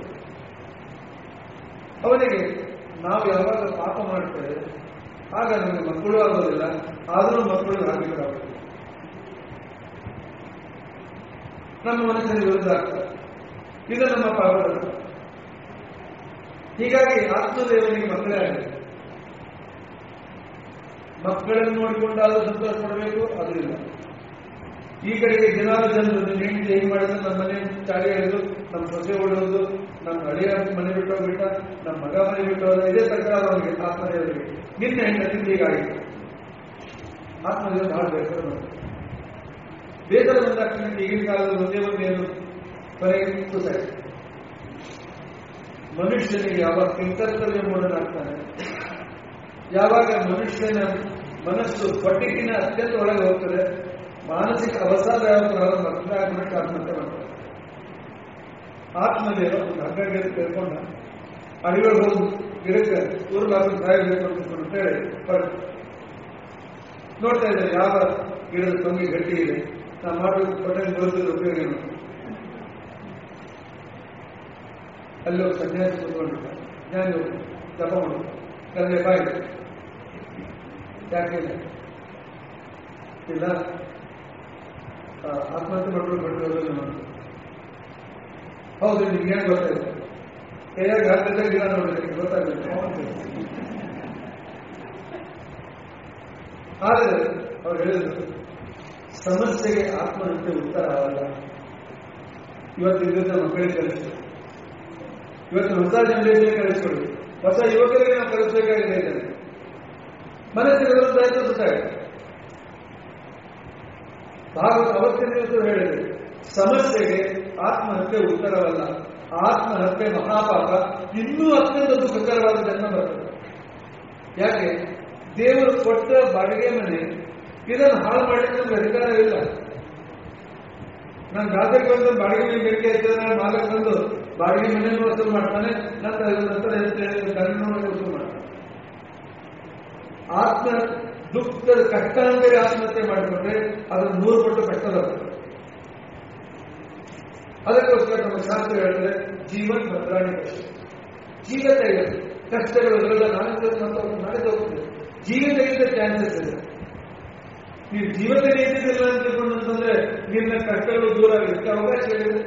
ಅವನಿಗೆ ನಾವು ಯಾವಾಗ ಪಾಪ ಮಾಡ್ತೇವೆ ಆಗ ನಮಗೆ ಮಕ್ಕಳು ಆಗೋದಿಲ್ಲ ಆದರೂ ಮಕ್ಕಳು ಆಗಬೇಕಾಗುತ್ತೆ ನಮ್ಮ ಮನಸ್ಸಿನ ವಿರುದ್ಧ ಆಗ್ತದೆ ಇದು ನಮ್ಮ ಪಾಪದ ಹೀಗಾಗಿ ಆತ್ಮದೇವನಿಗೆ ಮಕ್ಕಳೇ ಆಗಿದೆ ಮಕ್ಕಳನ್ನು ನೋಡಿಕೊಂಡಾದ್ರೂ ಸಂತೋಷ ಪಡಬೇಕು ಅದು ಇಲ್ಲ ಈ ಕಡೆಗೆ ದಿನಾಲು ಜನರು ನಿಮ್ಮ ಹೆಂಡತಿ ಹೇಗೆ ಮಾಡಿದ್ರೆ ನಮ್ಮ ಮನೆ ಚಾಡಿ ಹಿಡಿದು ನಮ್ಮ ಸೊಸೆ ಹೊಡೆಯೋದು ನಮ್ಮ ಹಳೆಯ ಮನೆ ಬಿಟ್ಟು ಹೋಗ್ಬಿಟ್ಟ ನಮ್ಮ ಮಗ ಮನೆ ಬಿಟ್ಟು ಹೋದ ಇದೇ ಪ್ರಕಾರ ಅವನಿಗೆ ಆತ್ಮದೇವರಿಗೆ ನಿನ್ನ ಹೆಂಡತಿ ಹೀಗಾಗಿದೆ ಆತ್ಮದೇವ ಬಹಳ ಬೇಸರ ಬಂತು ಬೇಸರ ಬಂದ ತಕ್ಷಣ ಈಗಿನ ಕಾಲದಲ್ಲಿ ಒಂದೇ ಒಂದು ಏನು ಕೊನೆಗೆ ಸುಸೈಡ್ ಮನುಷ್ಯನಿಗೆ ಯಾವಾಗ ಕಿಂಕರ್ತವ್ಯ ಮೂಢನಾಗ್ತಾನೆ ಯಾವಾಗ ಮನುಷ್ಯನ ಮನಸ್ಸು ಪಟ್ಟಿಗಿನ ಅತ್ಯಂತ ಒಳಗೆ ಹೋಗ್ತದೆ ಮಾನಸಿಕ ಅವಸಾದ ಯಾವ ಪ್ರಾರಂಭ ಆಗ್ತದೆ ಆ ಮನುಷ್ಯ ಆತ್ಮಹತ್ಯೆ ಮಾಡ್ತಾರೆ ಆತ್ಮದೇವ ಒಂದು ಹಗ್ಗಗೆ ತೆಗೆದುಕೊಂಡ ಅಡಿಗಳು ಹೋಗಿ ಗಿಡಕ್ಕೆ ಊರ್ಲಾಗ ಸಾಯಬೇಕು ಅಂತ ಹೇಳಿ ಹೊರಟು ನೋಡ್ತಾ ಇದ್ದಾರೆ ಯಾವ ಗಿಡದ ತೊಂಗಿ ಗಟ್ಟಿ ಇದೆ ನಾ ಮಾಡಬೇಕು ಪಟ್ಟಣ ಬರುತ್ತಿದ್ದ ಉಪಯೋಗ ಏನು ಅಲ್ಲಿ ಹೋಗಿ ಸನ್ಯಾಸಿ ಕೂತ್ಕೊಂಡಿದ್ದ ಜ್ಞಾನ ಜಪ ಮಾಡು ಕಲ್ಲೆ ಬಾಯಿ ಯಾಕೆ ಇಲ್ಲ ಆತ್ಮಹತ್ಯೆ ಮಾಡ್ಕೊಂಡು ಬಿಟ್ಟು ನೋಡಿ ಹೌದು ನಿಮ್ಗೆ ಏನು ಗೊತ್ತಾಯ್ತು ಕೈಯಾಗ ಹತ್ತದ ಗಿಡ ನೋಡಿದ್ರೆ ಗೊತ್ತಾಗುತ್ತೆ ಆದರೆ ಅವ್ರು ಹೇಳಿದ್ರು ಸಮಸ್ಯೆಗೆ ಆತ್ಮಹತ್ಯೆ ಉತ್ತರ ಆಗಲ್ಲ ಇವತ್ತು ಇದ್ದ ಮಕ್ಕಳಿಗೆ ಕಲಿಸ್ತಾರೆ ಇವತ್ತು ಹೊಸ ಜನರೇಷನ್ ಕಲಿಸ್ಕೊಳ್ಳಿ ಹೊಸ ಯುವಕರಿಗೆ ನಾವು ಕಲಿಸಬೇಕಾಗಿದೆ ಇದನ್ನು ಮನಸ್ಸಿನ ವಿರುದ್ಧ ಆಯ್ತು ಸುತ್ತಾಗಿದೆ ಭಾಗವತ ಅವತ್ತಿನ ದಿವಸ ಹೇಳಿದೆ ಸಮಸ್ಯೆಗೆ ಆತ್ಮಹತ್ಯೆ ಉತ್ತರವಲ್ಲ ಆತ್ಮಹತ್ಯೆ ಮಹಾಪಾಪ ಇನ್ನೂ ಅತ್ಯಂತ ದುಃಖಕರವಾದ ಜನ್ಮ ಬರ್ತದೆ ಯಾಕೆ ದೇವರು ಕೊಟ್ಟ ಬಾಡಿಗೆ ಮನೆ ಇದನ್ನು ಹಾಳು ಮಾಡಲಿಕ್ಕೆ ನಮ್ಗೆ ಅಧಿಕಾರವಿಲ್ಲ ನಾನು ಜಾತ್ರೆಗೆ ಬಂದು ಬಾಡಿಗೆ ಮನೆ ಬೇಡಿಕೆ ಇರ್ತದೆ ನಾನು ಮಾಲಕ್ ಬಂದು ಬಾಡಿಗೆ ಮನೆಯನ್ನು ವಸೂಲು ಮಾಡ್ತಾನೆ ನಂತರ ಅದರ ನಂತರ ಗಂಡನ ವಸೂಲು ಮಾಡ್ತಾನೆ ಆತ್ಮ ದುಃಖದ ಕಷ್ಟ ಅಂದರೆ ಆತ್ಮಹತ್ಯೆ ಮಾಡಿಕೊಂಡ್ರೆ ಅದನ್ನು ನೂರು ಪಟ್ಟು ಕಷ್ಟದ ಅದಕ್ಕೋಸ್ಕರ ನಮ್ಮ ಶಾಸ್ತ್ರ ಹೇಳ್ತಾರೆ ಜೀವನ್ ಭದ್ರಾಣಿ ಕಷ್ಟ ಜೀವನ ಇದೆ ಕಷ್ಟಗಳು ಇರಲ್ಲ ನಾಳೆ ನಾಳೆ ಹೋಗ್ತದೆ ಜೀವನ ಇದೆ ಚಾನ್ಸಸ್ ಇದೆ ನೀವು ಜೀವನ ನೀತಿದಿಲ್ಲ ಅಂತ ತಿಳ್ಕೊಂಡು ಅಂತಂದ್ರೆ ನಿನ್ನ ಕಷ್ಟಗಳು ದೂರ ಆಗಲಿಕ್ಕೆ ಅವಕಾಶ ಇದೆ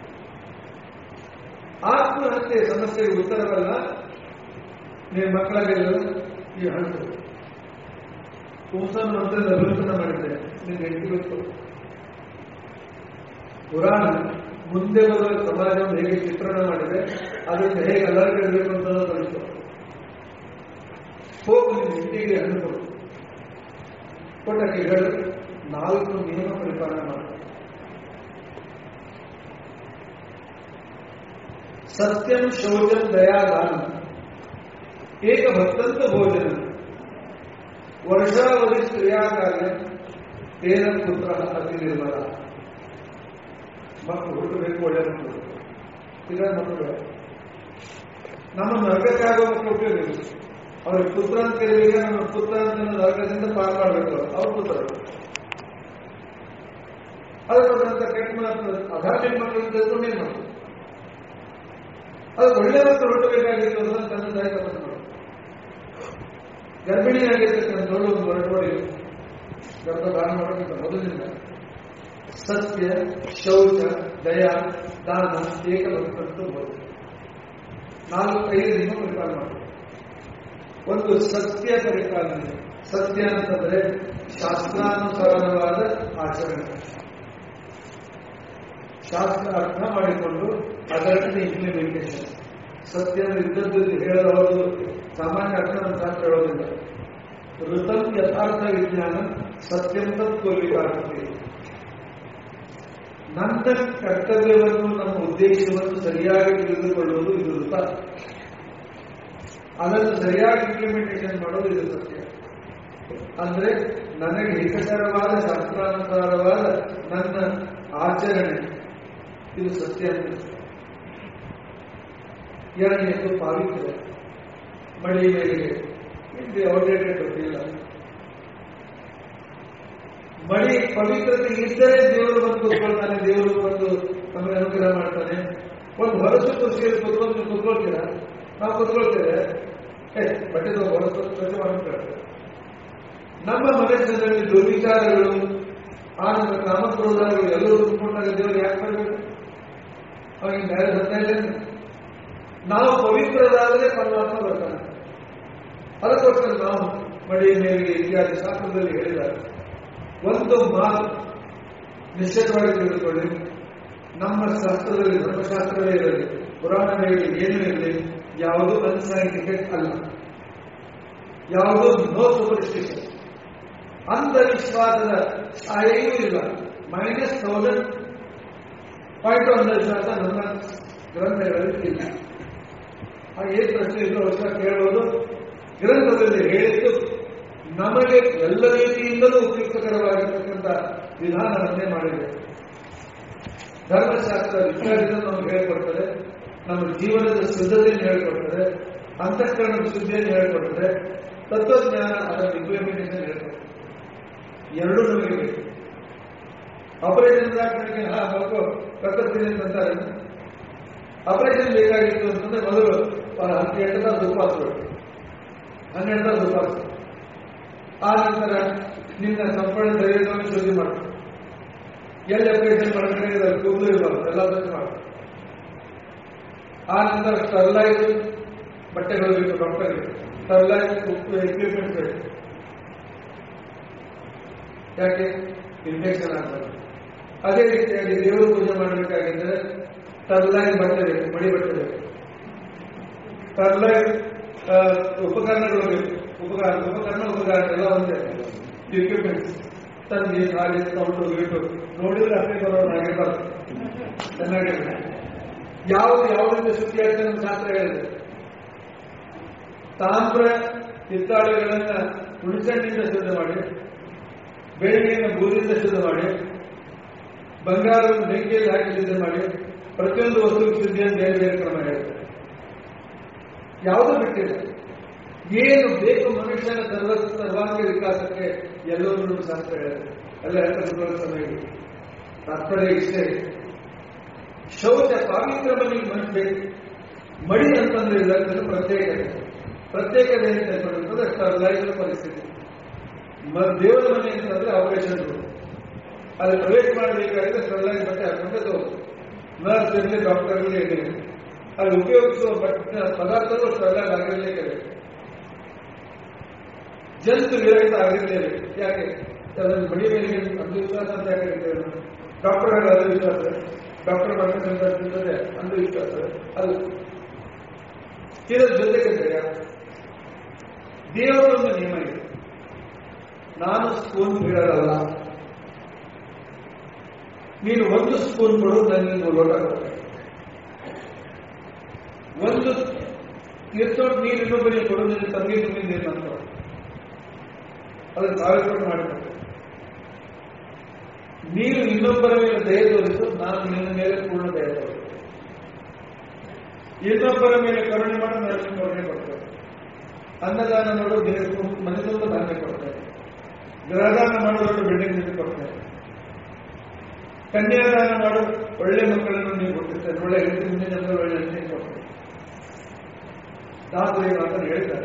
ಆತ್ಮಹತ್ಯೆ ಸಮಸ್ಯೆಗೆ ಉತ್ತರವಲ್ಲ ನಿಮ್ಮ ಮಕ್ಕಳಾಗಿಲ್ಲ ಈ ಹಣ್ಣು ಪುಂಸನ ಮಂತ್ರದ ಅಭಿವೃದ್ಧಿ ಮಾಡಿದ್ದೆ ನಿಮ್ಗೆ ಹೆಂಡತಿ ಗೊತ್ತು ಪುರಾಣ ಮುಂದೆ ಬರುವ ಸಮಾಜವನ್ನು ಹೇಗೆ ಚಿತ್ರಣ ಮಾಡಿದೆ ಅದಕ್ಕೆ ಹೇಗೆ ಅಲರ್ಗಿಡಬೇಕು ಅಂತ ಕಲಿತು ಹೋಗಿ ನಿಮ್ಮ ಇಂಟಿಗೆ ಹಣ್ಣು ಕೊಡು ಕೊಟ್ಟಕ್ಕೆ ಹೇಳು ನಾಲ್ಕು ನಿಯಮ ಪರಿಪಾಲನೆ ಮಾಡಿ ಸತ್ಯಂ ಶೌಚಂ ದಯಾದಾನ ಏಕ ಭಕ್ತಂತ ಭೋಜನ ವರ್ಷಾವಧಿ ಕ್ರಿಯಾಕಾರ್ಯ ತೇನ ಪುತ್ರ ಅತಿ ನಿರ್ಮಲ ಮಕ್ಕಳು ಹುಟ್ಟಬೇಕು ಒಳ್ಳೆ ಮಕ್ಕಳು ಇದ ಮಕ್ಕಳು ನಮ್ಮ ನರಕಕ್ಕಾಗೋ ಮಕ್ಕಳು ಹುಟ್ಟಿರಬೇಕು ಅವ್ರಿಗೆ ಪುತ್ರ ಅಂತ ಕರೀಲಿಲ್ಲ ನಮ್ಮ ಪುತ್ರ ಅಂತ ನರಕದಿಂದ ಪಾರ್ ಮಾಡಬೇಕು ಅವ್ರ ಪುತ್ರ ಅದಕ್ಕೋಸ್ಕರ ಕೆಟ್ಟ ಮಾತು ಅಧಾರ್ಮಿಕ ಮಕ್ಕಳು ತಿಳ್ಕೊಂಡೇ ಮಕ್ಕಳು ಅದು ಒಳ್ಳೆ ಮಕ್ಕಳು ಹುಟ್ಟಬೇಕಾಗಿತ್ತು ಅಂತ ತಂದೆ ತಾಯಿ ತಪಸ್ ಮಾಡಿ ಗರ್ಭಿಣಿಯಾಗಿರ್ತಕ್ಕಂಥವ್ರು ಒಂದು ಹೊರಟೋಡಿ ಗರ್ಭಧಾನ ಮಾಡೋಕ್ಕಿಂತ ಮೊದಲಿನಿಂದ ಸತ್ಯ ಶೌಚ ದಯ ದಾನ ಏಕಭಕ್ತಂತೂ ಬೋದು ನಾಲ್ಕೈದು ನಿಮ್ಮ ಪರಿಪಾಲನೆ ಮಾಡಿ ಒಂದು ಸತ್ಯ ಪರಿಪಾಲನೆ ಸತ್ಯ ಅಂತಂದ್ರೆ ಶಾಸ್ತ್ರಾನುಸಾರವಾದ ಆಚರಣೆ ಶಾಸ್ತ್ರ ಅರ್ಥ ಮಾಡಿಕೊಂಡು ಅದರಲ್ಲಿ ಇಂಪ್ಲಿಮೆಂಟೇಷನ್ ಸತ್ಯ ಇದ್ದದ್ದು ಹೇಳಬಹುದು ಸಾಮಾನ್ಯ ಅರ್ಥ ನಮ್ಮ ಶಾಸ್ತ್ರ ಹೇಳೋದಿಲ್ಲ ಋತಂ ಯಥಾರ್ಥ ವಿಜ್ಞಾನ ಸತ್ಯಂ ತತ್ವವಿಕಾಗ್ತದೆ ನನ್ನ ಕರ್ತವ್ಯವನ್ನು ನಮ್ಮ ಉದ್ದೇಶವನ್ನು ಸರಿಯಾಗಿ ತಿಳಿದುಕೊಳ್ಳುವುದು ಇದು ಋತ ಅದನ್ನು ಸರಿಯಾಗಿ ಇಂಪ್ಲಿಮೆಂಟೇಷನ್ ಮಾಡೋದು ಇದು ಸತ್ಯ ಅಂದ್ರೆ ನನಗೆ ಹಿತಕರವಾದ ಶಾಸ್ತ್ರಾನುಸಾರವಾದ ನನ್ನ ಆಚರಣೆ ಇದು ಸತ್ಯ ಅಂತ ಎರಡನೇದು ಪಾವಿತ್ರ್ಯ ಮಳಿ ಮೇಲಿಗೆ ಇದು ಔಟ್ಡೇಟೆಡ್ ಗೊತ್ತಿಲ್ಲ ಮಳಿ ಪವಿತ್ರತೆ ಇದ್ದರೆ ದೇವರು ಬಂದು ಕೂತ್ಕೊಳ್ತಾನೆ ದೇವರು ಬಂದು ನಮಗೆ ಅನುಗ್ರಹ ಮಾಡ್ತಾನೆ ಒಂದು ಹೊರಸು ಕುರ್ಚಿಯಲ್ಲಿ ಕೂತ್ಕೊಂಡು ನೀವು ಕೂತ್ಕೊಳ್ತೀರಾ ನಾವು ಕೂತ್ಕೊಳ್ತೇವೆ ಏ ಬಟ್ಟೆ ಹೊರಸು ಸ್ವಚ್ಛ ಮಾಡ್ತಾರೆ ನಮ್ಮ ಮನಸ್ಸಿನಲ್ಲಿ ದುರ್ವಿಚಾರಗಳು ಆನಂದ ಕಾಮಕ್ರೋಧಗಳು ಎಲ್ಲರೂ ತುಂಬಿಕೊಂಡಾಗ ದೇವರು ಯಾಕೆ ಬರಬೇಕು ಅವಾಗ ಬೇರೆ ಬರ್ತಾ ಇಲ್ಲ ನಾವು ಪವಿತ್ರರಾದರೆ ಪರಮಾತ್ಮ ಬರ್ತಾನೆ ಅದಕ್ಕೋಸ್ಕರ ನಾವು ಮಡಿ ಮೇಲಿಗೆ ಇತ್ಯಾದಿ ಶಾಸ್ತ್ರದಲ್ಲಿ ಹೇಳಿದ್ದಾರೆ ಒಂದು ಮಾತು ನಿಶ್ಚಿತವಾಗಿ ತಿಳಿದುಕೊಳ್ಳಿ ನಮ್ಮ ಶಾಸ್ತ್ರದಲ್ಲಿ ಧರ್ಮಶಾಸ್ತ್ರವೇ ಇರಲಿ ಪುರಾಣವೇ ಇರಲಿ ಏನೂ ಇರಲಿ ಯಾವುದು ಅನ್ಸೈಂಟಿಫಿಕ್ ಅಲ್ಲ ಯಾವುದು ನೋ ಸೂಪರ್ಸ್ಟಿಷನ್ ಅಂಧವಿಶ್ವಾಸದ ಛಾಯೆಯೂ ಇಲ್ಲ ಮೈನಸ್ ತೌಸಂಡ್ ಪಾಯಿಂಟ್ ಅಂಧವಿಶ್ವಾಸ ನಮ್ಮ ಗ್ರಂಥಗಳಲ್ಲಿ ಇಲ್ಲ ಆ ಏನ್ ಪ್ರಶ್ನೆ ಇಲ್ಲ ವರ್ಷ ಕೇಳೋದು ಗ್ರಂಥದಲ್ಲಿ ಹೇಳಿದ್ದು ನಮಗೆ ಎಲ್ಲ ರೀತಿಯಿಂದಲೂ ಉಪಯುಕ್ತಕರವಾಗಿರ್ತಕ್ಕಂಥ ವಿಧಾನವನ್ನೇ ಮಾಡಿದೆ ಧರ್ಮಶಾಸ್ತ್ರ ವಿಚಾರದಿಂದ ನಮಗೆ ಹೇಳಿಕೊಡ್ತದೆ ನಮ್ಮ ಜೀವನದ ಶುದ್ಧತೆಯನ್ನು ಹೇಳಿಕೊಡ್ತದೆ ಅಂತಃಕರಣದ ಶುದ್ಧಿಯನ್ನು ಹೇಳಿಕೊಡ್ತದೆ ತತ್ವಜ್ಞಾನ ಅದರ ಇಂಪ್ಲಿಮೆಂಟೇಷನ್ ಹೇಳ್ಕೊಡ್ತದೆ ಎರಡೂ ನಮಗೆ ಬೇಕು ಆಪರೇಷನ್ ಕಡೆಗೆ ಹಾ ಮಗು ಕತ್ತರ್ತೀನಿ ಅಂತಾರೆ ಆಪರೇಷನ್ ಬೇಕಾಗಿತ್ತು ಅಂತಂದ್ರೆ ಮೊದಲು ಹತ್ತು ಎಂಟು ತಾಸು ಉಪವಾಸಗಳು ಹನ್ನೆರಡು ತಾಸು ಉಪವಾಸ ಆ ನಂತರ ನಿನ್ನ ಸಂಪೂರ್ಣ ಶರೀರವನ್ನು ಶುದ್ಧಿ ಮಾಡು ಎಲ್ಲಿ ಆಪರೇಷನ್ ಮಾಡ್ಕೊಂಡಿದ್ದಾರೆ ಕೂದಲು ಇರಬಾರ್ದು ಎಲ್ಲ ಸ್ವಚ್ಛ ಮಾಡು ಆ ನಂತರ ಸ್ಟರ್ಲೈಟ್ ಬಟ್ಟೆಗಳು ಬೇಕು ಡಾಕ್ಟರ್ಗೆ ಸ್ಟರ್ಲೈಟ್ ಎಕ್ವಿಪ್ಮೆಂಟ್ ಬೇಕು ಯಾಕೆ ಇನ್ಫೆಕ್ಷನ್ ಆಗ್ತದೆ ಅದೇ ರೀತಿಯಾಗಿ ದೇವರು ಪೂಜೆ ಮಾಡಬೇಕಾಗಿದ್ದರೆ ಟರ್ಲೈನ್ ಬಟ್ಟೆ ಬೇಕು ಮಡಿ ಬಟ್ಟೆ ಬೇಕು ಟರ್ಲೈನ್ ಉಪಕರಣಗಳು ಬೇಕು ಉಪಕರಣ ಉಪಕರಣ ಉಪಕರಣ ಎಲ್ಲ ಒಂದೇ ಇಕ್ವಿಪ್ಮೆಂಟ್ಸ್ ತಂದಿ ಹಾಗೆ ಸೌಟು ಗೀಟು ನೋಡಿದ್ರೆ ಅಷ್ಟೇ ಬರೋದು ಆಗಿರ್ಬಾರ್ದು ಚೆನ್ನಾಗಿರುತ್ತೆ ಯಾವುದು ಯಾವುದರಿಂದ ಶುದ್ಧಿ ಆಗ್ತದೆ ನಮ್ಮ ಶಾಸ್ತ್ರ ಹೇಳಿದೆ ತಾಮ್ರ ಹಿತ್ತಾಳೆಗಳನ್ನ ಹುಣಸಣ್ಣಿಂದ ಶುದ್ಧ ಮಾಡಿ ಬೆಳಗ್ಗೆಯನ್ನು ಬೂದಿಯಿಂದ ಶುದ್ಧ ಮಾಡಿ ಬಂಗಾರವನ್ನು ಬೆಂಕಿಯಲ್ಲಿ ಹಾಕಿ ಶುದ್ಧ ಮಾಡಿ ಪ್ರತಿಯೊಂದು ವಸ್ತುವಿಗೆ ಶುದ್ಧಿಯನ್ನು ಬೇರೆ ಬೇರೆ ಕ್ರಮ ಹೇಳ್ತಾರೆ ಯಾವುದೂ ಬಿಟ್ಟಿಲ್ಲ ಏನು ಬೇಕು ಮನುಷ್ಯನ ಸರ್ವ ಸರ್ವಾಂಗ ವಿಕಾಸಕ್ಕೆ ಎಲ್ಲವನ್ನೂ ಶಾಸ್ತ್ರ ಹೇಳಿದೆ ಎಲ್ಲ ಹೇಳ್ತಾರೆ ಸಮಯ ತಾತ್ಪರ್ಯ ಇಷ್ಟೇ ಶೌಚ ಪಾವಿತ್ರ ಮನೆಗೆ ಮನುಷ್ಯ ಬೇಕು ಮಡಿ ಅಂತಂದ್ರೆ ಇದನ್ನು ಪ್ರತ್ಯೇಕತೆ ಪ್ರತ್ಯೇಕತೆ ಅಂತ ಹೇಳ್ಕೊಂಡ್ರೆ ಅಷ್ಟು ಪರಿಸ್ಥಿತಿ ಮ- ದೇವರ ಮನೆ ಅಂತಂದ್ರೆ ಆಪರೇಷನ್ಗಳು ಅಲ್ಲಿ ಪ್ರವೇಶ ಮಾಡಬೇಕಾದ್ರೆ ಸರಳಾಗಿ ಬಟ್ಟೆ ಹಾಕೊಂಡೆ ತಗೋದು ನರ್ಸ್ ಇರಲಿ ಡಾಕ್ಟರ್ ಇರಲಿ ಇರಲಿ ಅಲ್ಲಿ ಉಪಯೋಗಿಸುವ ಬಟ್ಟೆ ಪದಾರ್ಥಗಳು ಸರಳಾಗಿ ಆಗಿರಲೇಬೇಕು ಜಂತು ವಿರಹಿತ ಆಗಿರಲೇಬೇಕು ಯಾಕೆ ಅದನ್ನು ಬಡಿ ಮೇಲೆ ಅಂಧವಿಶ್ವಾಸ ಅಂತ ಯಾಕೆ ಹೇಳ್ತೇವೆ ನಾವು? ಡಾಕ್ಟರ್ಗಳ ಅಂಧವಿಶ್ವಾಸ ಡಾಕ್ಟರ್ ಬಟ್ಟೆ ಸಂತೋಷಿಸಿದ್ರೆ ಅಂಧವಿಶ್ವಾಸ ಅದು ಇದರ ಜೊತೆಗೆ ದಯ ದೇವರೊಂದು ನಿಯಮ ಇದೆ ನಾನು ಸ್ಪೂನ್ ಬೀಳಲ್ಲ ನೀನು ಒಂದು ಸ್ಪೂನ್ ಕೊಡು ನನಗೆ ಲೋಟ ಕೊಡ್ತೇನೆ ಒಂದು ಎಷ್ಟೊಂದು ನೀರು ಇನ್ನೊಬ್ಬರಿಗೆ ಕೊಡು ನಿನ್ನ ತಂಗಿ ತುಂಬಿದ ನೀರು ನಾನು ಕೊಡು. ಅದನ್ನು ಸಾವಿರ ಕೊಟ್ಟು ಮಾಡಿಕೊಡ್ತೇನೆ ನೀನು ಇನ್ನೊಬ್ಬರ ಮೇಲೆ ದಯ ತೋರಿಸು ನಾನು ನಿನ್ನ ಮೇಲೆ ಪೂರ್ಣ ದಯ ತೋರಿಸ್ತೇನೆ ಇನ್ನೊಬ್ಬರ ಮೇಲೆ ಕರುಣೆ ಮಾಡಿ ನಾನು ನಿನಗೆ ಕರುಣೆ ಕೊಡ್ತೇನೆ ಅನ್ನದಾನ ಮಾಡು ದೇಹ ಮನೆ ತುಂಬ ಧಾನ್ಯ ಕೊಡ್ತೇನೆ ಗೃಹದಾನ ಮಾಡುವಷ್ಟು ಬಿಲ್ಡಿಂಗ್ ನಿಂತು ಕೊಡ್ತೇನೆ ಕನ್ಯಾದಾನ ಮಾಡು ಒಳ್ಳೆ ಮಕ್ಕಳನ್ನು ನೀವು ಕೊಟ್ಟಿರ್ತೇನೆ ಒಳ್ಳೆ ಹೆಂಡತಿ ಮುಂದೆ ಜನರು ಒಳ್ಳೆ ಹೆಂಡತಿ ಕೊಡ್ತೇನೆ ದಾಸರಿ ಮಾತನ್ನು ಹೇಳ್ತಾರೆ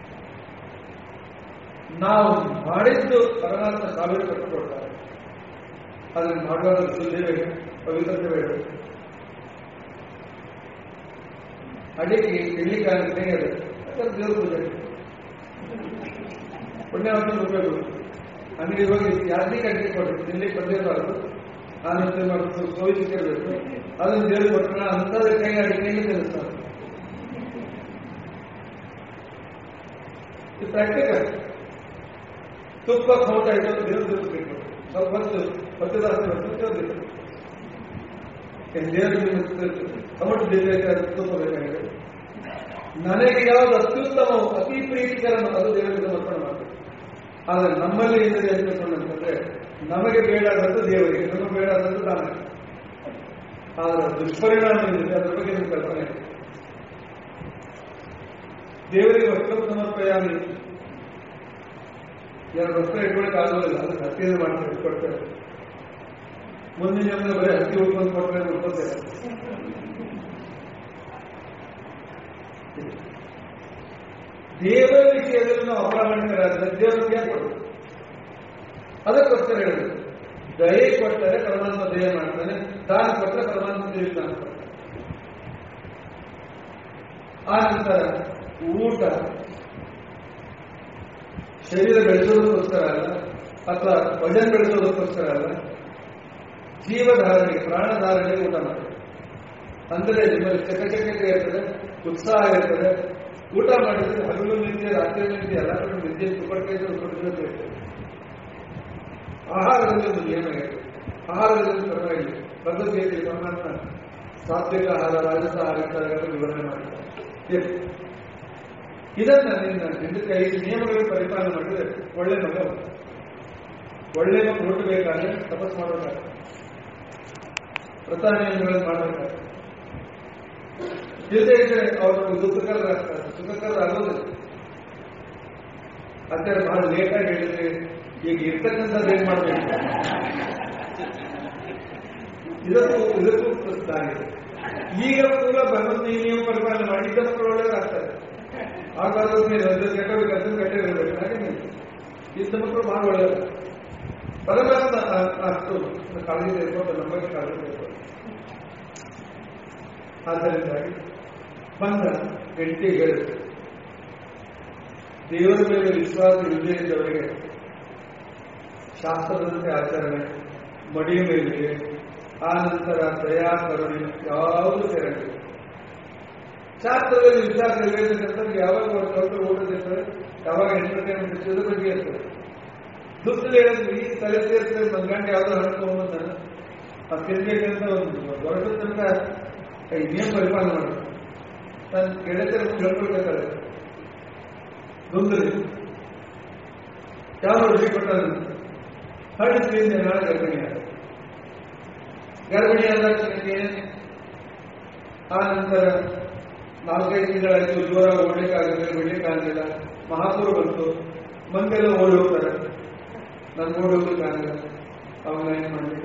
ನಾವು ಮಾಡಿದ್ದು ಪರಮಾತ್ಮ ಸಾವಿರ ಕಟ್ಟಿಕೊಡ್ತಾರೆ ಅದನ್ನು ಮಾಡುವಾಗ ಶುದ್ಧಿ ಬೇಕು ಪವಿತ್ರತೆ ಬೇಕು ಅಡಿಗೆ ಇಡ್ಲಿಕ್ಕಾಗುತ್ತೆ ಅದು ಯಾಕಂದ್ರೆ ದೇವ್ರ ಪೂಜೆ ಪುಣ್ಯವಂತ ರೂಪಾಯಿ ಅಂಗಡಿ ಹೋಗಿ ಯಾರಿಗೆ ಅಡಿಗೆ ಕೊಟ್ಟು ತಿನ್ಲಿಕ್ಕೆ ಬಂದಿರಬಾರ್ದು ಆನಂದ ಮಾಡ್ತು ಸೋಯಿಸಿರ್ಬೇಕು ಅದನ್ನು ದೇವ್ರು ಕೊಟ್ಟರೆ ಅಂಥದ್ರ ಕೈ ಅಡಿಗೆಗೆ ತಿಳಿಸ್ತಾರೆ ಇದು ಪ್ರಾಕ್ಟಿಕಲ್ ತುಪ್ಪ ಖೌಟ ಆಯ್ತು ದೇವ್ರು ತಿಳಿಸ್ಬೇಕು ಸ್ವಲ್ಪ ಹೊತ್ತು ಹೊತ್ತಿದ ಹೊತ್ತು ದೇವರು ಟೊಮಟೊ ಬೇಕಾದ ತುಪ್ಪ ಬೇಕಾಗಿದೆ ನನಗೆ ಯಾವುದು ಅತ್ಯುತ್ತಮವು ಅತಿ ಪ್ರೀತಿಕರ ಅದು ದೇವರಿಗೆ ಸಮರ್ಪಣೆ ಮಾಡಬೇಕು ಆದರೆ ನಮ್ಮಲ್ಲಿ ಏನಿದೆ ಅಂತಂದ್ರೆ ನಮಗೆ ಬೇಡಾದಂತ ದೇವರಿಗೆ ನಮಗೆ ಬೇಡಾದಂತ ತಾನೇ ಆದರೆ ದುಷ್ಪರಿಣಾಮ ಏನಿದೆ ಅದ್ರ ಬಗ್ಗೆ ನಿಮ್ಗೆ ಕಲ್ಪನೆ ಇದೆ ದೇವರಿಗೆ ವಸ್ತ್ರ ಸಮರ್ಪಯಾಮಿ ಎರಡು ವಸ್ತ್ರ ಇಟ್ಕೊಳಕ್ ಆಗೋದಿಲ್ಲ ಅದಕ್ಕೆ ಹತ್ತಿರ ಮಾಡ್ತಾರೆ ಇಟ್ಕೊಡ್ತಾರೆ ಮುಂದಿನ ಜನ್ಮ ಬರೀ ಹತ್ತಿ ಉಳ್ಕೊಂಡು ಕೊಟ್ಟರೆ ಉಳ್ಕೋತೇವೆ ದೇವರ ವಿಷಯದಲ್ಲಿ ನಾವು ಅಪ್ರಾಮಾಣಿಕರಾದ್ರೆ ದೇವರಿಗೆ ಯಾಕೆ ಕೊಡಬೇಕು ಅದಕ್ಕೋಸ್ಕರ ಹೇಳಿದ್ರು ದಯೆ ಕೊಟ್ಟರೆ ಪರಮಾತ್ಮ ದಯ ಮಾಡ್ತಾನೆ ತಾನು ಕೊಟ್ಟರೆ ಪರಮಾತ್ಮ ದೇವಸ್ಥಾನ ಕೊಡ್ತಾನೆ ಆ ನಂತರ ಊಟ ಶರೀರ ಬೆಳೆಸೋದಕ್ಕೋಸ್ಕರ ಅಲ್ಲ ಅಥವಾ ವಜನ್ ಬೆಳೆಸೋದಕ್ಕೋಸ್ಕರ ಅಲ್ಲ ಜೀವಧಾರಣೆಗೆ ಪ್ರಾಣಧಾರಣೆಗೆ ಊಟ ಮಾಡಿ ಅಂದರೆ ನಿಮ್ಮಲ್ಲಿ ಚಕಚಕತೆ ಇರ್ತದೆ ಉತ್ಸಾಹ ಇರ್ತದೆ ಊಟ ಮಾಡಿದ್ರೆ ಹಗಲು ನಿದ್ದೆ ರಾತ್ರಿ ನಿದ್ದೆ ಎಲ್ಲ ಕಡೆ ನಿದ್ದೆ ತುಪ್ಪಕ್ಕೆ ಇರ್ತದೆ ಆಹಾರದಲ್ಲಿ ಒಂದು ನಿಯಮ ಇದೆ ಆಹಾರದಲ್ಲಿ ಕ್ರಮ ಇದೆ ಭಗವದ್ಗೀತೆಯಲ್ಲಿ ಪರಮಾತ್ಮ ಸಾತ್ವಿಕ ಆಹಾರ ರಾಜಸ ಆಹಾರ ಇತ್ಯಾದಿಗಳನ್ನು ವಿವರಣೆ ಮಾಡಿದ್ದಾರೆ ಇದೆ. ಇದನ್ನ ನಿನ್ನ ಇದಕ್ಕೆ ಐದು ನಿಯಮಗಳನ್ನು ಪರಿಪಾಲನೆ ಮಾಡಿದ್ರೆ ಒಳ್ಳೆ ಮಗ ಬರ್ತದೆ. ಒಳ್ಳೆ ಮಗ ಹುಟ್ಟಬೇಕಾದ್ರೆ ತಪಸ್ ಮಾಡಬೇಕಾದ್ರೆ ವ್ರತ ನಿಯಮಗಳನ್ನು ಮಾಡಬೇಕಾದ್ರೆ ಇಲ್ಲದೆ ಇದ್ರೆ ಅವರು ದುಃಖಕರರಾಗ್ತಾರೆ ಸುಖಕರರಾಗೋದಿಲ್ಲ ಆಚಾರ್ಯ ಬಹಳ ಲೇಟಾಗಿ ಹೇಳಿದ್ರೆ ಈಗ ಇರ್ತಕ್ಕಂಥದ್ದು ಏನ್ ಮಾಡ್ಬೇಕು ಇದಕ್ಕೂ ಇದಕ್ಕೂ ಪ್ರಸಿದ್ಧ ಆಗಿದೆ ಈಗ ಕೂಡ ಭಗವಂತ ಈ ನಿಯಮ ಪರಿಪಾಲನೆ ಮಾಡಿದ್ದ ಮಕ್ಕಳು ಒಳ್ಳೆಯದಾಗ್ತಾರೆ ಹಾಗಾದ್ರೂ ನೀವು ಅದ್ರ ಕೆಟ್ಟವ್ರಿಗೆ ಅದ್ರ ಕೆಟ್ಟಿರಬೇಕು ಹಾಗೆ ನೀವು. ಇದ್ದ ಮಕ್ಕಳು ಬಹಳ ಒಳ್ಳೆಯದು ಪರಮಾತ್ಮ ಆ- ಅಷ್ಟು ಕಾಳಜಿ ತೆಗೆದುಕೊಂಡು ನಮಗೆ ಕಾಳಜಿ ತೆಗೆದುಕೊಂಡು ಆದ್ದರಿಂದಾಗಿ ಬಂದ ಗಂಟೆ ಹೇಳಿದ್ರು ದೇವರ ಮೇಲೆ ವಿಶ್ವಾಸ ಇಲ್ಲದೆ ಇದ್ದವರಿಗೆ ಶಾಸ್ತ್ರದಂತೆ ಆಚರಣೆ ಮಡಿಯ ಮೇಲಿಗೆ ಆ ನಂತರ ದಯಾ ಕರುಣೆ ಯಾವುದು ಸೇರಂಗಿಲ್ಲ ಶಾಸ್ತ್ರದಲ್ಲಿ ವಿಶ್ವಾಸ ಇರಬೇಕಂತಂದ್ರೆ ಯಾವಾಗ ಅವ್ರು ಸ್ವಲ್ಪ ಓದದಿರ್ತಾರೆ ಯಾವಾಗ ಎಂಟರ್ಟೈನ್ಮೆಂಟ್ ಇರ್ತದೆ ಬಗ್ಗೆ ಇರ್ತದೆ ದುಡ್ಡು ಹೇಳಿದ್ರೆ ಈ ತಲೆ ಸೇರ್ತದೆ ಒಂದು ಗಂಟೆ ಯಾವ್ದೋ ಹಣ ತಗೊಂಬಂದ ಆ ತಿರ್ಬೇಕಂತ ಒಂದು ದೊಡ್ಡ ತನಕ ಈ ನಿಯಮ ಪರಿಪಾಲನೆ ಮಾಡಿ ನನ್ನ ಗೆಳತಿಯರ ಮುಂದೆ ಹೇಳ್ಕೊಳ್ಬೇಕಾದ್ರೆ ದುಂದರಿ ಯಾವ ರುಚಿ ಕೊಟ್ಟಾನ ಹಣ್ಣು ತಿಂದೆ ನಾಳೆ ಗರ್ಭಿಣಿಯಾದ ಗರ್ಭಿಣಿಯಾದ ತಕ್ಷಣಕ್ಕೆ ಆ ನಂತರ ನಾಲ್ಕೈದು ತಿಂಗಳಾಯ್ತು ಜ್ವರ ಓಡ್ಲಿಕ್ಕಾಗಲಿಲ್ಲ ಬಿಡ್ಲಿಕ್ಕಾಗಲಿಲ್ಲ ಮಹಾಪುರ ಬಂತು ಮಂದೆಲ್ಲ ಓಡಿ ಹೋಗ್ತಾರೆ ನಾನು ಓಡಿ ಹೋಗ್ಲಿಕ್ಕಾಗಲ್ಲ ಅವನ್ನ ಏನ್ ಮಾಡಲಿಕ್ಕೆ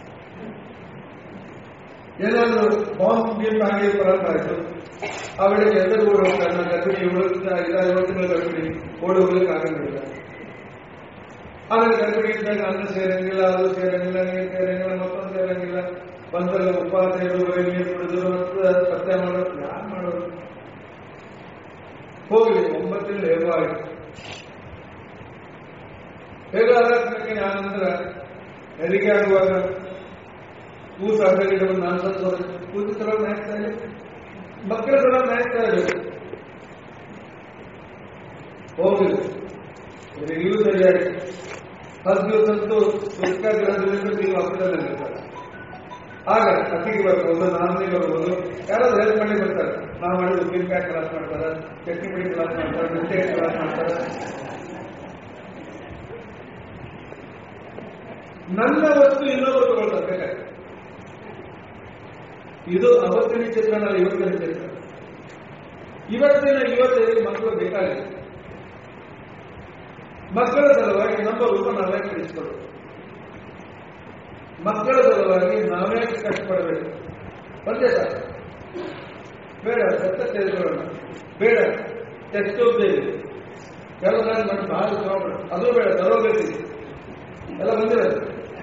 ಏನಾದ್ರು ಬಾಂಬ್ ಗೀಮ್ ಆಗಿ ಪ್ರಾರಂಭ ಆಯ್ತು ಅವಳಿಗೆ ಎದುರು ಓಡಿ ಹೋಗ್ತಾರೆ ನಾನು ಗರ್ಭಿಣಿ ಏಳು ಐದಾರು ಏಳು ತಿಂಗಳ ಗರ್ಭಿಣಿ ಓಡಿ ಹೋಗ್ಲಿಕ್ಕೆ ಆಗಂಗಿಲ್ಲ ಆಮೇಲೆ ಗರ್ಭಿಣಿ ಇದ್ದಾಗ ಅನ್ನ ಸೇರಂಗಿಲ್ಲ ಅದು ಸೇರಂಗಿಲ್ಲ ನೀರು ಸೇರಂಗಿಲ್ಲ ಮತ್ತೊಂದು ಸೇರಂಗಿಲ್ಲ ಬಂದಾಗ ಉಪವಾಸ ಇರುವವರೆ ನೀರು ಕುಡಿದು ಮತ್ತೆ ಪತ್ತೆ ಮಾಡೋದು ಯಾರು ಮಾಡೋದು ಹೋಗ್ಲಿ ಒಂಬತ್ತು ತಿಂಗಳು ಹೇಗೋ ಆಯ್ತು ಹೇಗೋ ಆರಾಧನೆಗೆ ಆನಂತರ ಹೆರಿಗೆ ಆಗುವಾಗ ಕೂಸು ಅಡ್ಡಗಿಡ ಒಂದು ನಾನು ಸ್ವಲ್ಪ ಕೂಸು ಸಲ ನಾಯ್ತಾ ಇದೆ ಮಕ್ಕಳ ಸಲ ನಾಯ್ತಾ ಇರಬೇಕು ಹೋಗಿಲ್ಲ ಇಲ್ಲಿಯೂ ಸರಿಯಾಗಿ ಹತ್ತು ದಿವಸಂತೂ ಸುಖಗ್ರಹದಿಂದ ನೀವು ಹಾಸ್ಪಿಟಲ್ನಲ್ಲಿರ್ತಾರೆ ಆಗ ಅತಿಗೆ ಬರ್ಬೋದು ನಾನೇ ಬರ್ಬೋದು ಯಾರಾದ್ರೂ ಹೆಲ್ಪ್ ಮಾಡಿ ಬರ್ತಾರೆ ನಾವು ಮಾಡಿದ ಉಪ್ಪಿನಕಾಯಿ ಕ್ಲಾಸ್ ಮಾಡ್ತಾರೆ ಚಟ್ನಿ ಪುಡಿ ಕ್ಲಾಸ್ ಮಾಡ್ತಾರೆ ಮೆಂತೆ ಕ್ಲಾಸ್ ಮಾಡ್ತಾರೆ ನನ್ನ ವಸ್ತು ಇನ್ನೊಬ್ಬರು ತಗೊಳ್ತಾರೆ ಬೇಕಾದ್ರೆ ಇದು ಅವತ್ತಿನ ಚಿತ್ರಣ ಇವತ್ತಿನ ಚಿತ್ರ ಇವತ್ತಿನ ಯುವತಿಯರಿಗೆ ಮಕ್ಕಳು ಬೇಕಾಗಿದೆ ಮಕ್ಕಳ ಸಲುವಾಗಿ ನಮ್ಮ ರೂಪ ನಾವೇ ಕಲಿಸ್ಕೊಡು ಮಕ್ಕಳ ಸಲುವಾಗಿ ನಾವೇ ಕಷ್ಟಪಡಬೇಕು ಒಂದೇ ಸರ್ ಬೇಡ ಸತ್ತ ತೆಗೆದುಕೊಳ್ಳೋಣ ಬೇಡ ತೆಗೆದೋಗ್ತೇವೆ ಕೆಲವು ನಾನು ಮಾಡಿ ಬಹಳ ತಗೊಂಡ್ರೆ ಅದು ಬೇಡ ತರೋಬೇಕು ಎಲ್ಲ ಬಂದಿರೋದು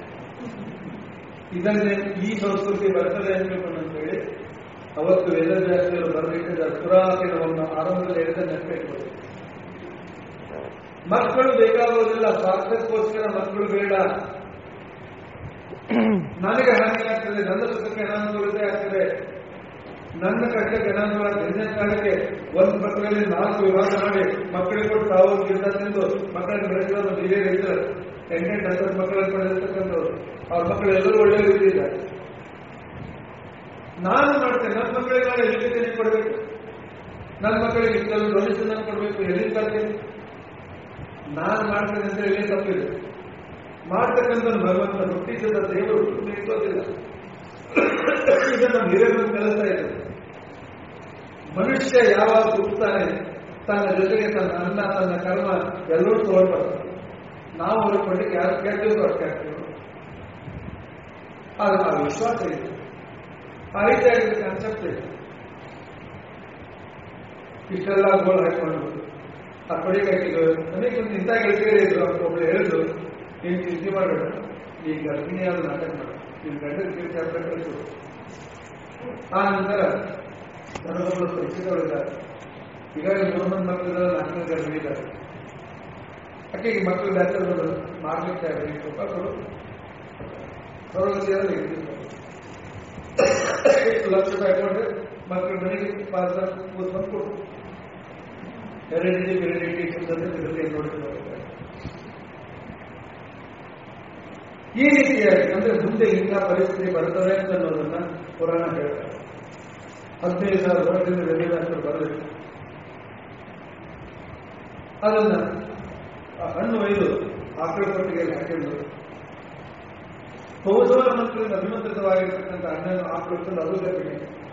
ಇದನ್ನೇ ಈ ಸಂಸ್ಕೃತಿ ಬರ್ತದೆ ಅನ್ಬೇಕು ಅಂತ ಹೇಳಿ ಅವತ್ತು ವೇದವ್ಯಾಸರು ಬರಬೇಕಿದ್ದ ಪುರಾತನವನ್ನು ಆರಂಭದಲ್ಲಿ ಹೇಳಿದ ನೆನಪಿಟ್ಕೊಳ್ಳಿ ಮಕ್ಕಳು ಬೇಕಾಗುವುದಿಲ್ಲ ಸ್ವಾರ್ಥಕ್ಕೋಸ್ಕರ ಮಕ್ಕಳು ಬೇಡ ನನಗೆ ಹಾನಿ ಆಗ್ತದೆ ನನ್ನ ಸುಖಕ್ಕೆ ಅನಾನುಕೂಲತೆ ಆಗ್ತದೆ ನನ್ನ ಕಷ್ಟಕ್ಕೆ ಅನಾನುಕೂಲ ದಿನ ಕಾಲಕ್ಕೆ ಒಂದು ಮಕ್ಕಳಲ್ಲಿ ನಾಲ್ಕು ವಿಭಾಗ ಮಾಡಿ ಮಕ್ಕಳಿಗೆ ಕೊಟ್ಟು ತಾವು ಗಿಡ ತಿಂದು ಮಕ್ಕಳನ್ನು ಬೆಳೆಸಿರೋದು ಹಿರಿಯರು ಇದ್ದಾರೆ ಎಂಟೆಂಟು ಹತ್ತು ಮಕ್ಕಳನ್ನು ಪಡೆದಿರ್ತಕ್ಕಂಥವ್ರು ಅವ್ರ ಮಕ್ಕಳು ಎಲ್ಲರೂ ಒಳ್ಳೆಯ ರೀತಿ ಇದ್ದಾರೆ ನಾನು ಮಾಡ್ತೇನೆ ನನ್ನ ಮಕ್ಕಳಿಗೆ ನಾನು ಎಜುಕೇಶನ್ ಕೊಡಬೇಕು ನನ್ನ ಮಕ್ಕಳಿಗೆ ಕೆಲವು ಡೊನೇಷನ್ ಕೊಡಬೇಕು ಎಲ್ಲಿ ತರ್ತೇನೆ ನಾನು ಮಾಡ್ತೇನೆ ಅಂತ ಹೇಳಿ ತಪ್ಪಿದೆ ಮಾಡ್ತಕ್ಕಂಥ ಭಗವಂತ ಹುಟ್ಟಿಸಿದ ದೇವರು ಇರೋದಿಲ್ಲ ಇದು ನಮ್ಮ ಹಿರಿಯರು ಕಲಿಸ್ತಾ ಇದ್ದಾರೆ ಮನುಷ್ಯ ಯಾವಾಗ ಹುಟ್ಟುತ್ತಾನೆ ತನ್ನ ಜೊತೆಗೆ ತನ್ನ ಅನ್ನ ತನ್ನ ಕರ್ಮ ಎಲ್ಲರೂ ತಗೊಳ್ಬಾರ್ದು ನಾವು ಅವ್ರ ಕೊಟ್ಟಿಗೆ ಯಾರು ಕೇಳ್ತೀವೋ ಅಷ್ಟು ಕೇಳ್ತೀವಿ ಅದು ಆ ವಿಶ್ವಾಸ ಇದೆ ಆ ರೀತಿಯಾಗಿ ಕಾನ್ಸೆಪ್ಟ್ ಇದೆ ಇಷ್ಟೆಲ್ಲ ಗೋಲ್ ಹಾಕೊಂಡು ಆ ಕೊಡಿಗೆ ಹಾಕಿದ್ದು ನನಗೆ ಒಂದು ಇಂಥ ಗೆಳತಿಯರೇ ಇದ್ರು ಒಬ್ಳು ಹೇಳಿದ್ರು ನೀನು ಚಿಂತೆ ಮಾಡಬೇಡ ಈ ಗರ್ಭಿಣಿಯಾದ ನಾಟಕ ಮಾಡ ನಿನ್ ಗಂಡ ಚಿಂತೆ ಆಗ್ಬೇಕು ಆ ನಂತರ ನನಗೊಬ್ಬಳು ಪರಿಚಿತಗಳಿದ್ದಾರೆ ಈಗಾಗಲೇ ಮೂರು ಮಂದಿ ಮಕ್ಕಳು ನಾಲ್ಕನೇ ಗರ್ಭಿಣಿ ಇದ್ದಾರೆ ಆಕೆಗೆ ಮಕ್ಕಳು ಡಾಕ್ಟರ್ ಮಾಡ್ಲಿಕ್ಕೆ ಸ್ವಲ್ಪ ಕೊಡು ಸರೋಗತಿಯಾದ್ರೆ ಎಷ್ಟು ಲಕ್ಷ ರೂಪಾಯಿ ಕೊಟ್ಟರೆ ಮಕ್ಕಳ ಮನೆಗೆ ಪಾಸ ಕೂತ್ಕೊಂಡು ಕೊಡು ಹೆರಿಡಿಟಿ ಹೆರಿಡಿಟಿ ಇದರಲ್ಲಿ ನೋಡಿಕೊಳ್ಳಬೇಕು ಈ ರೀತಿಯಾಗಿ ಅಂದ್ರೆ ಮುಂದೆ ಇಂಥ ಪರಿಸ್ಥಿತಿ ಬರ್ತದೆ ಅಂತ ಅನ್ನೋದನ್ನ ಪುರಾಣ ಹೇಳ್ತಾರೆ ಹದಿನೈದು ಸಾವಿರ ವರ್ಷದಿಂದ ವೇದವ್ಯಾಸರು ಬರಬೇಕು ಅದನ್ನ ಆ ಹಣ್ಣು ಒಯ್ದು ಆಕಳ ಪಟ್ಟಿಗೆಯಲ್ಲಿ ಹಾಕಿದ್ದು ಕೌಸವರ ಮಂತ್ರಿಯಿಂದ ಅಭಿಮಂತ್ರಿತವಾಗಿರ್ತಕ್ಕಂಥ ಹಣ್ಣನ್ನು ಆಕಳಿಸ್ಕೊಂಡು ಅದು ಗರ್ಭಿಣಿ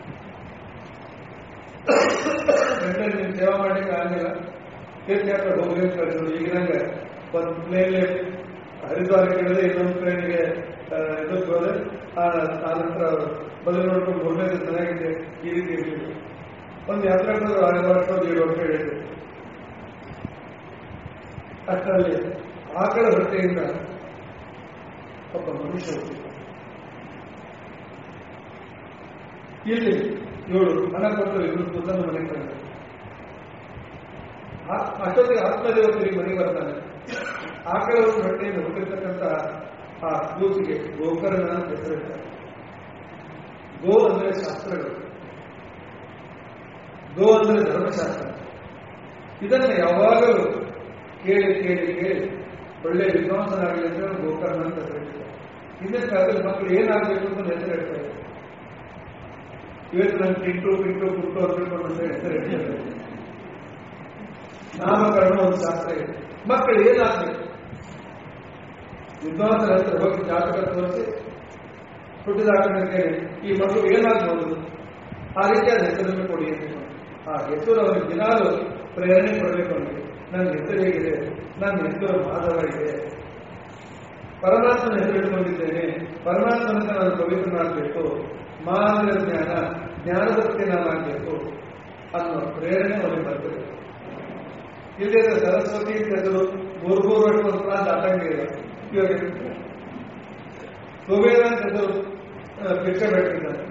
ಗಂಟೆ ನೀವು ಸೇವಾ ಮಾಡ್ಲಿಕ್ಕೆ ಆಗಲಿಲ್ಲ ತೀರ್ಥಯಾತ್ರೆ ಹೋಗಿ ಅಂತ ಕಳಿಸೋದು ಈಗಿನಂಗೆ ಒಂದು ಪ್ಲೇನ್ ಹರಿದ್ವಾರ ಕೇಳಿದ್ರೆ ಇನ್ನೊಂದು ಟ್ರೈನಿಗೆ ಇದಕ್ಕೆ ಹೋದ್ರೆ ಆ ನಂತರ ಬದಲು ನೋಡ್ಕೊಂಡು ಮೂರನೇ ದಿವಸ ಚೆನ್ನಾಗಿದೆ ಈ ರೀತಿ ಇರಲಿಲ್ಲ ಒಂದು ಯಾತ್ರೆ ಹೋದ್ರೆ ಆರು ವರ್ಷ ಏಳು ವರ್ಷ ಹೇಳಿದ್ರು ಅಷ್ಟರಲ್ಲಿ ಆಕಳ ಹೊಟ್ಟೆಯಿಂದ ಒಬ್ಬ ಮನುಷ್ಯ ಹುಟ್ಟಿದ ಇಲ್ಲಿ ಏಳು ಹಣ ಕೊಟ್ಟು ಇಬ್ಬರು ಕೂತನ್ನು ಮನೆಗೆ ತಂದ ಅಷ್ಟೊತ್ತಿಗೆ ಆತ್ಮದೇವತೆಗೆ ಮನೆಗೆ ಬರ್ತಾನೆ ಆಕಳ ಹೊಟ್ಟೆಯಿಂದ ಹುಟ್ಟಿರ್ತಕ್ಕಂಥ ಆ ಕೂಸಿಗೆ ಗೋಕರ್ಣ ಅಂತ ಹೆಸರಿರ್ತಾರೆ ಗೋ ಅಂದ್ರೆ ಶಾಸ್ತ್ರಗಳು ಗೋ ಅಂದ್ರೆ ಧರ್ಮಶಾಸ್ತ್ರ ಇದನ್ನ ಯಾವಾಗಲೂ ಕೇಳಿ ಕೇಳಿ ಕೇಳಿ ಒಳ್ಳೆ ವಿದ್ವಾಂಸನಾಗಲಿ ಅಂತ ಗೋಕರ್ಣ ಅಂತ ಹೇಳ್ತಾರೆ ಹಿಂದಿನ ಕಾಲದಲ್ಲಿ ಮಕ್ಕಳು ಏನಾಗಬೇಕು ಅಂತ ಹೆಸರು ಹೇಳ್ತಾರೆ ಇವತ್ತು ನಾನು ಟಿಂಟು ಪಿಂಟು ಪುಟ್ಟು ಅನ್ಬೇಕು ಅಂತ ಹೆಸರು ಹೇಳ್ತಾರೆ ನಾಮಕರಣ ಒಂದು ಶಾಸ್ತ್ರ ಇದೆ ಮಕ್ಕಳು ಏನಾಗಬೇಕು ವಿದ್ವಾಂಸರ ಹತ್ರ ಹೋಗಿ ಜಾತಕ ತೋರಿಸಿ ಹುಟ್ಟಿದಾಗ ಕೇಳಿ ಈ ಮಗು ಏನಾಗಬಹುದು ಆ ರೀತಿಯಾದ ಹೆಸರನ್ನು ಕೊಡಿ ಅಂತ ಆ ಹೆಸರು ಅವರಿಗೆ ದಿನಾಲು ಪ್ರೇರಣೆ ಕೊಡಬೇಕು ಅವನಿಗೆ ನನ್ನ ಹೆಸರು ಹೇಗಿದೆ ನನ್ನ ಹೆಸರು ಮಾಧವ ಇದೆ ಪರಮಾತ್ಮನ ಹೆಸರು ಇಟ್ಕೊಂಡಿದ್ದೇನೆ ಪರಮಾತ್ಮನಿಂದ ನಾನು ಪವಿತ್ರನಾಗಬೇಕು ಮಾಂದ್ರ ಜ್ಞಾನ ಜ್ಞಾನದಕ್ಕೆ ನಾನಾಗಬೇಕು ಅನ್ನೋ ಪ್ರೇರಣೆ ಅವನಿಗೆ ಬರ್ತದೆ ಇಲ್ಲದ ಸರಸ್ವತಿ ಅಂತ ಹೆಸರು ಮೂರು ಮೂರು ವರ್ಷ ಒಂದು ಕ್ಲಾಸ್ ಆಟಂಕ ಇಲ್ಲ ಇವಾಗ ಕುಬೇರ ಅಂತ ಹೆಸರು ಭಿಕ್ಷೆ ಬೇಡ್ತಿದ್ದಾನೆ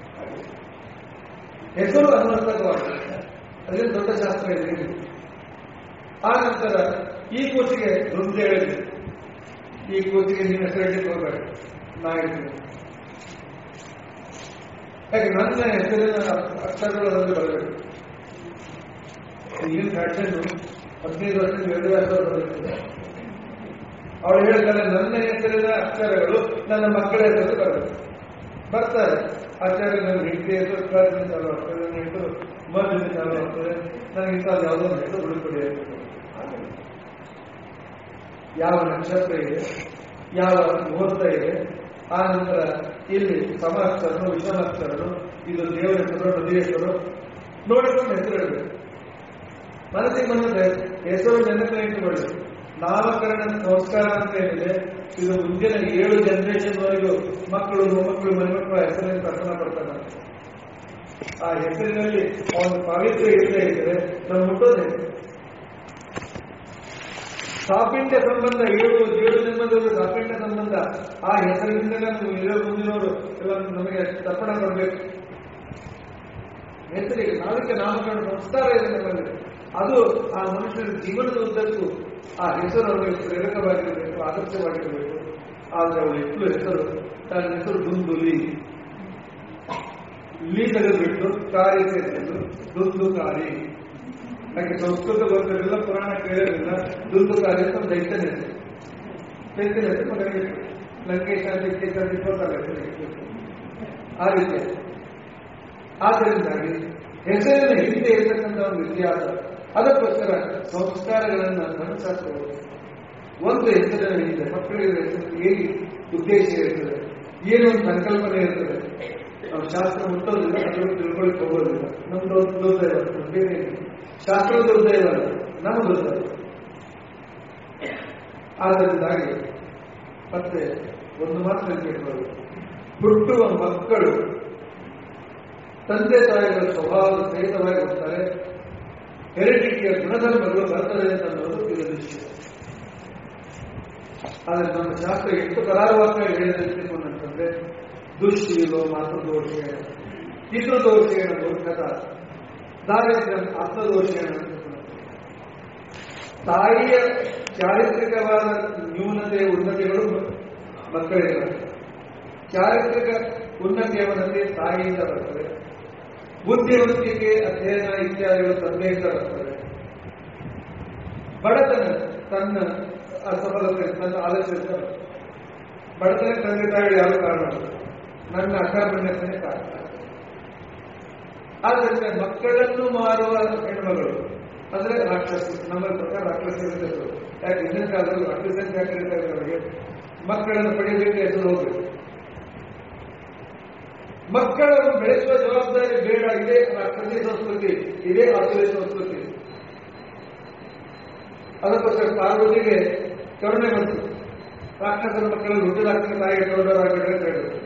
ಹೆಸರು ಅನ್ವರ್ಥಕವಾಗಿದೆ ಅದೇನು ದೊಡ್ಡ ಶಾಸ್ತ್ರ ಇದೆ ಇದು. ಆ ನಂತರ ಈ ಕೂಸಿಗೆ ವೃದ್ಧಿ ಹೇಳಿದೆ ಈ ಕೂಸಿಗೆ ನೀವು ಹೆಸರಿಡಲಿಕ್ಕೆ ಹೋಗಬೇಡ ನಾ ಹೇಳ್ತೀನಿ ಯಾಕೆ ನನ್ನ ಹೆಸರಿನ ಅಕ್ಷರಗಳು ಅದರಲ್ಲಿ ಬರಬೇಕು ಈಗಿನ ಫ್ಯಾಷನ್ ಹದಿನೈದು ವರ್ಷ ವೇದವ್ಯಾಸ ಬರೆದಿದ್ದಾರೆ ಅವಳು ಹೇಳ್ತಾರೆ ನನ್ನ ಹೆಸರಿನ ಅಕ್ಷರಗಳು ನನ್ನ ಮಕ್ಕಳ ಹೆಸರು ಬರಬೇಕು ಬರ್ತಾರೆ ಆಚಾರ್ಯ ನನ್ನ ಹೆಂಡತಿ ಹೆಸರು ಕಾಲಿನಿಂದ ಚಾಲು ಆಗ್ತದೆ ನನ್ನ ಹೆಸರು ಮದ್ದಿಂದ ಚಾಲು ಆಗ್ತದೆ ನನಗೆ ಇಂಥ ಯಾವುದೋ ಒಂದು ಹೆಸರು ಉಳಿಕೊಡಿ ಹಾಗೆ. ಯಾವ ನಕ್ಷತ್ರ ಇದೆ ಯಾವ ಮುಹೂರ್ತ ಇದೆ ಆ ನಂತರ ಇಲ್ಲಿ ಸಮಾಕ್ಷರನು ವಿಷಮಾಕ್ಷರನು ಇದು ದೇವರ ಹೆಸರು ನದಿ ಹೆಸರು ನೋಡಿಕೊಂಡು ಹೆಸರು ಇಡಬೇಕು ಮನಸ್ಸಿಗೆ ಬಂದ ಹೆಸರು ನೆನಪು ಇಟ್ಟುಕೊಳ್ಳಿ ನಾಮಕರಣ ಸಂಸ್ಕಾರ ಅಂತ ಏನಿದೆ ಇದು ಮುಂದಿನ ಏಳು ಜನರೇಷನ್ ವರೆಗೂ ಮಕ್ಕಳು ಮೊಮ್ಮಕ್ಕಳು ಮನೆಮಕ್ಕಳ ಹೆಸರಿನ ತರ್ಪಣ ಪಡ್ತಾನೆ ಆ ಹೆಸರಿನಲ್ಲಿ ಒಂದು ಪವಿತ್ರ ಇಲ್ಲದೆ ಇದ್ದರೆ ನಾವು ಮುಟ್ಟೋದೇ ಸಾಪಿಂಡ ಸಂಬಂಧ ಏಳು ಏಳು ಜನ್ಮದವರು ಸಾಪಿಂಡ ಸಂಬಂಧ ಆ ಹೆಸರಿನಿಂದ ನಾವು ಇರೋ ಮುಂದಿನವರು ಎಲ್ಲ ನಮಗೆ ತರ್ಪಣ ಕೊಡಬೇಕು ಹೆಸರಿಗೆ ನಾಲ್ಕು ನಾಮಕರಣ ಸಂಸ್ಕಾರ ಇದೆ ನಮ್ಮಲ್ಲಿ ಅದು ಆ ಮನುಷ್ಯನ ಜೀವನದ ಉದ್ದಕ್ಕೂ ಆ ಹೆಸರು ಅವರಿಗೆ ಪ್ರೇರಕವಾಗಿರಬೇಕು ಆದರ್ಶವಾಗಿರಬೇಕು ಆದ್ರೆ ಅವಳ ಇಟ್ಟು ಹೆಸರು ತನ್ನ ಹೆಸರು ದುಂದುಲಿ ಇಲ್ಲಿ ತೆಗೆದುಬಿಟ್ಟು ಕಾರಿ ಸೇರಿಸಿದ್ದು ದುಂದುಕಾರಿ ನನಗೆ ಸಂಸ್ಕೃತ ಗೊತ್ತಿರಲಿಲ್ಲ ಪುರಾಣ ಕೇಳಿರಲಿಲ್ಲ ದುಂದುಕಾರಿ ಅಂತ ಒಂದು ದೈತ್ಯನ ಹೆಸರು ದೈತ್ಯನ ಹೆಸರು ಮಗನಿಗೆ ಇಟ್ಟು. ಲಂಕೇಶ ಲಂಕೇಶ ಅಂತ ಇಪ್ಪತ್ತಾರು ಹೆಸರು ಇಟ್ಟು. ಆ ರೀತಿ ಆದ್ದರಿಂದಾಗಿ ಹೆಸರಿನ ಹಿಂದೆ ಇರತಕ್ಕಂಥ ಒಂದು ಇತಿಹಾಸ ಅದಕ್ಕೋಸ್ಕರ ಸಂಸ್ಕಾರಗಳನ್ನ ಮನಸ್ಸಾಕೋದು ಒಂದು ಹೆಸರಿನ ಹಿಂದೆ ಮಕ್ಕಳಿಗೆ ಹೆಸರು ಏನು ಉದ್ದೇಶ ಇರ್ತದೆ ಏನು ಒಂದು ಸಂಕಲ್ಪನೆ ಇರ್ತದೆ ನಾವು ಶಾಸ್ತ್ರ ಮುಟ್ಟೋದಿಲ್ಲ ಅದನ್ನು ತಿಳ್ಕೊಳ್ಳಿಕ್ಕೆ ಹೋಗೋದಿಲ್ಲ ನಮ್ದು ಒಂದು ದುರ್ದೈವ ನಮ್ದು ಬೇರೆ ಏನು. ಶಾಸ್ತ್ರದ ದುರ್ದೈವ ಅಲ್ಲ ನಮ್ಮ ದುರ್ದೈವ ಆದ್ದರಿಂದಾಗಿ ಮತ್ತೆ ಒಂದು ಮಾತು ನೆನಪಿಟ್ಕೊಳ್ಳೋದು ಹುಟ್ಟುವ ಮಕ್ಕಳು ತಂದೆ ತಾಯಿಗಳ ಸ್ವಭಾವದ ಸಹಿತವಾಗಿ ಹೋಗ್ತಾರೆ ಹೆರಿಡಿಟಿಯ ಗುಣಧರ್ಮಗಳು ಬರ್ತದೆ ಅಂತ ಅನ್ನೋದು ಇದು ನಿಶ್ಚಿತ ಆದರೆ ನಮ್ಮ ಶಾಸ್ತ್ರ ಎಷ್ಟು ಕರಾರವಾಗಿ ಹೇಳಿದಂತಂದ್ರೆ ದುಶ್ಶೀಲೋ ಮಾತೃದೋಷೇಣ ಪಿತೃದೋಷೇಣ ಮೂರ್ಖತ ದಾರಿದ್ರ್ಯ ಆತ್ಮದೋಷೇಣ ಅಂತ ತಾಯಿಯ ಚಾರಿತ್ರಿಕವಾದ ನ್ಯೂನತೆ ಉನ್ನತಿಗಳು ಮಕ್ಕಳಿಗೆ ಚಾರಿತ್ರಿಕ ಉನ್ನತಿಯ ಅವನತೆ ತಾಯಿಯಿಂದ ಬರ್ತದೆ ಬುದ್ಧಿವಂತಿಕೆ ಅಧ್ಯಯನ ಇತ್ಯಾದಿಗಳು ತಂದೆಯಿಂದ ಬರ್ತದೆ ಬಡತನ ತನ್ನ ಅಸಫಲತೆ ತನ್ನ ಆಲಸ್ಯದಿಂದ ಬರ್ತದೆ. ಬಡತನ ತಂದೆ ತಾಯಿಗಳು ಯಾವ ಕಾರಣ ಅಲ್ಲ. ನನ್ನ ಅಕರ್ಮಣ್ಯತನೇ ಕಾರಣ ಆದ್ದರಿಂದ ಮಕ್ಕಳನ್ನು ಮಾರುವ ಹೆಣ್ಮಗಳು ಅಂದ್ರೆ ರಾಕ್ಷಸ ನಮ್ಮ ಪ್ರಕಾರ ರಾಕ್ಷಸ ಯಾಕೆ ಹಿಂದಿನ ಕಾಲದಲ್ಲಿ ರಾಕ್ಷಸ ಅಂತ ಯಾಕೆ ಕರೀತಾರೆ ಅವರಿಗೆ ಮಕ್ಕಳನ್ನು ಪಡೆಯಬೇಕು ಹೆಸರು ಹೋಗ್ಬೇಕು ಮಕ್ಕಳನ್ನು ಬೆಳೆಸುವ ಜವಾಬ್ದಾರಿ ಬೇಡ ಇದೇ ರಾಕ್ಷಸಿ ಸಂಸ್ಕೃತಿ ಇದೇ ಆಸುರಿ ಸಂಸ್ಕೃತಿ ಅದಕ್ಕೋಸ್ಕರ ಪಾರ್ವತಿಗೆ ಕರುಣೆ ಬಂತು ರಾಕ್ಷಸರ ಮಕ್ಕಳನ್ನು ಹುಟ್ಟಿದಾಗ್ತದೆ ತಾಯಿಗೆ ದೊಡ್ಡವರಾಗಬೇಡ ಅಂತ ಹೇಳಿದ್ರು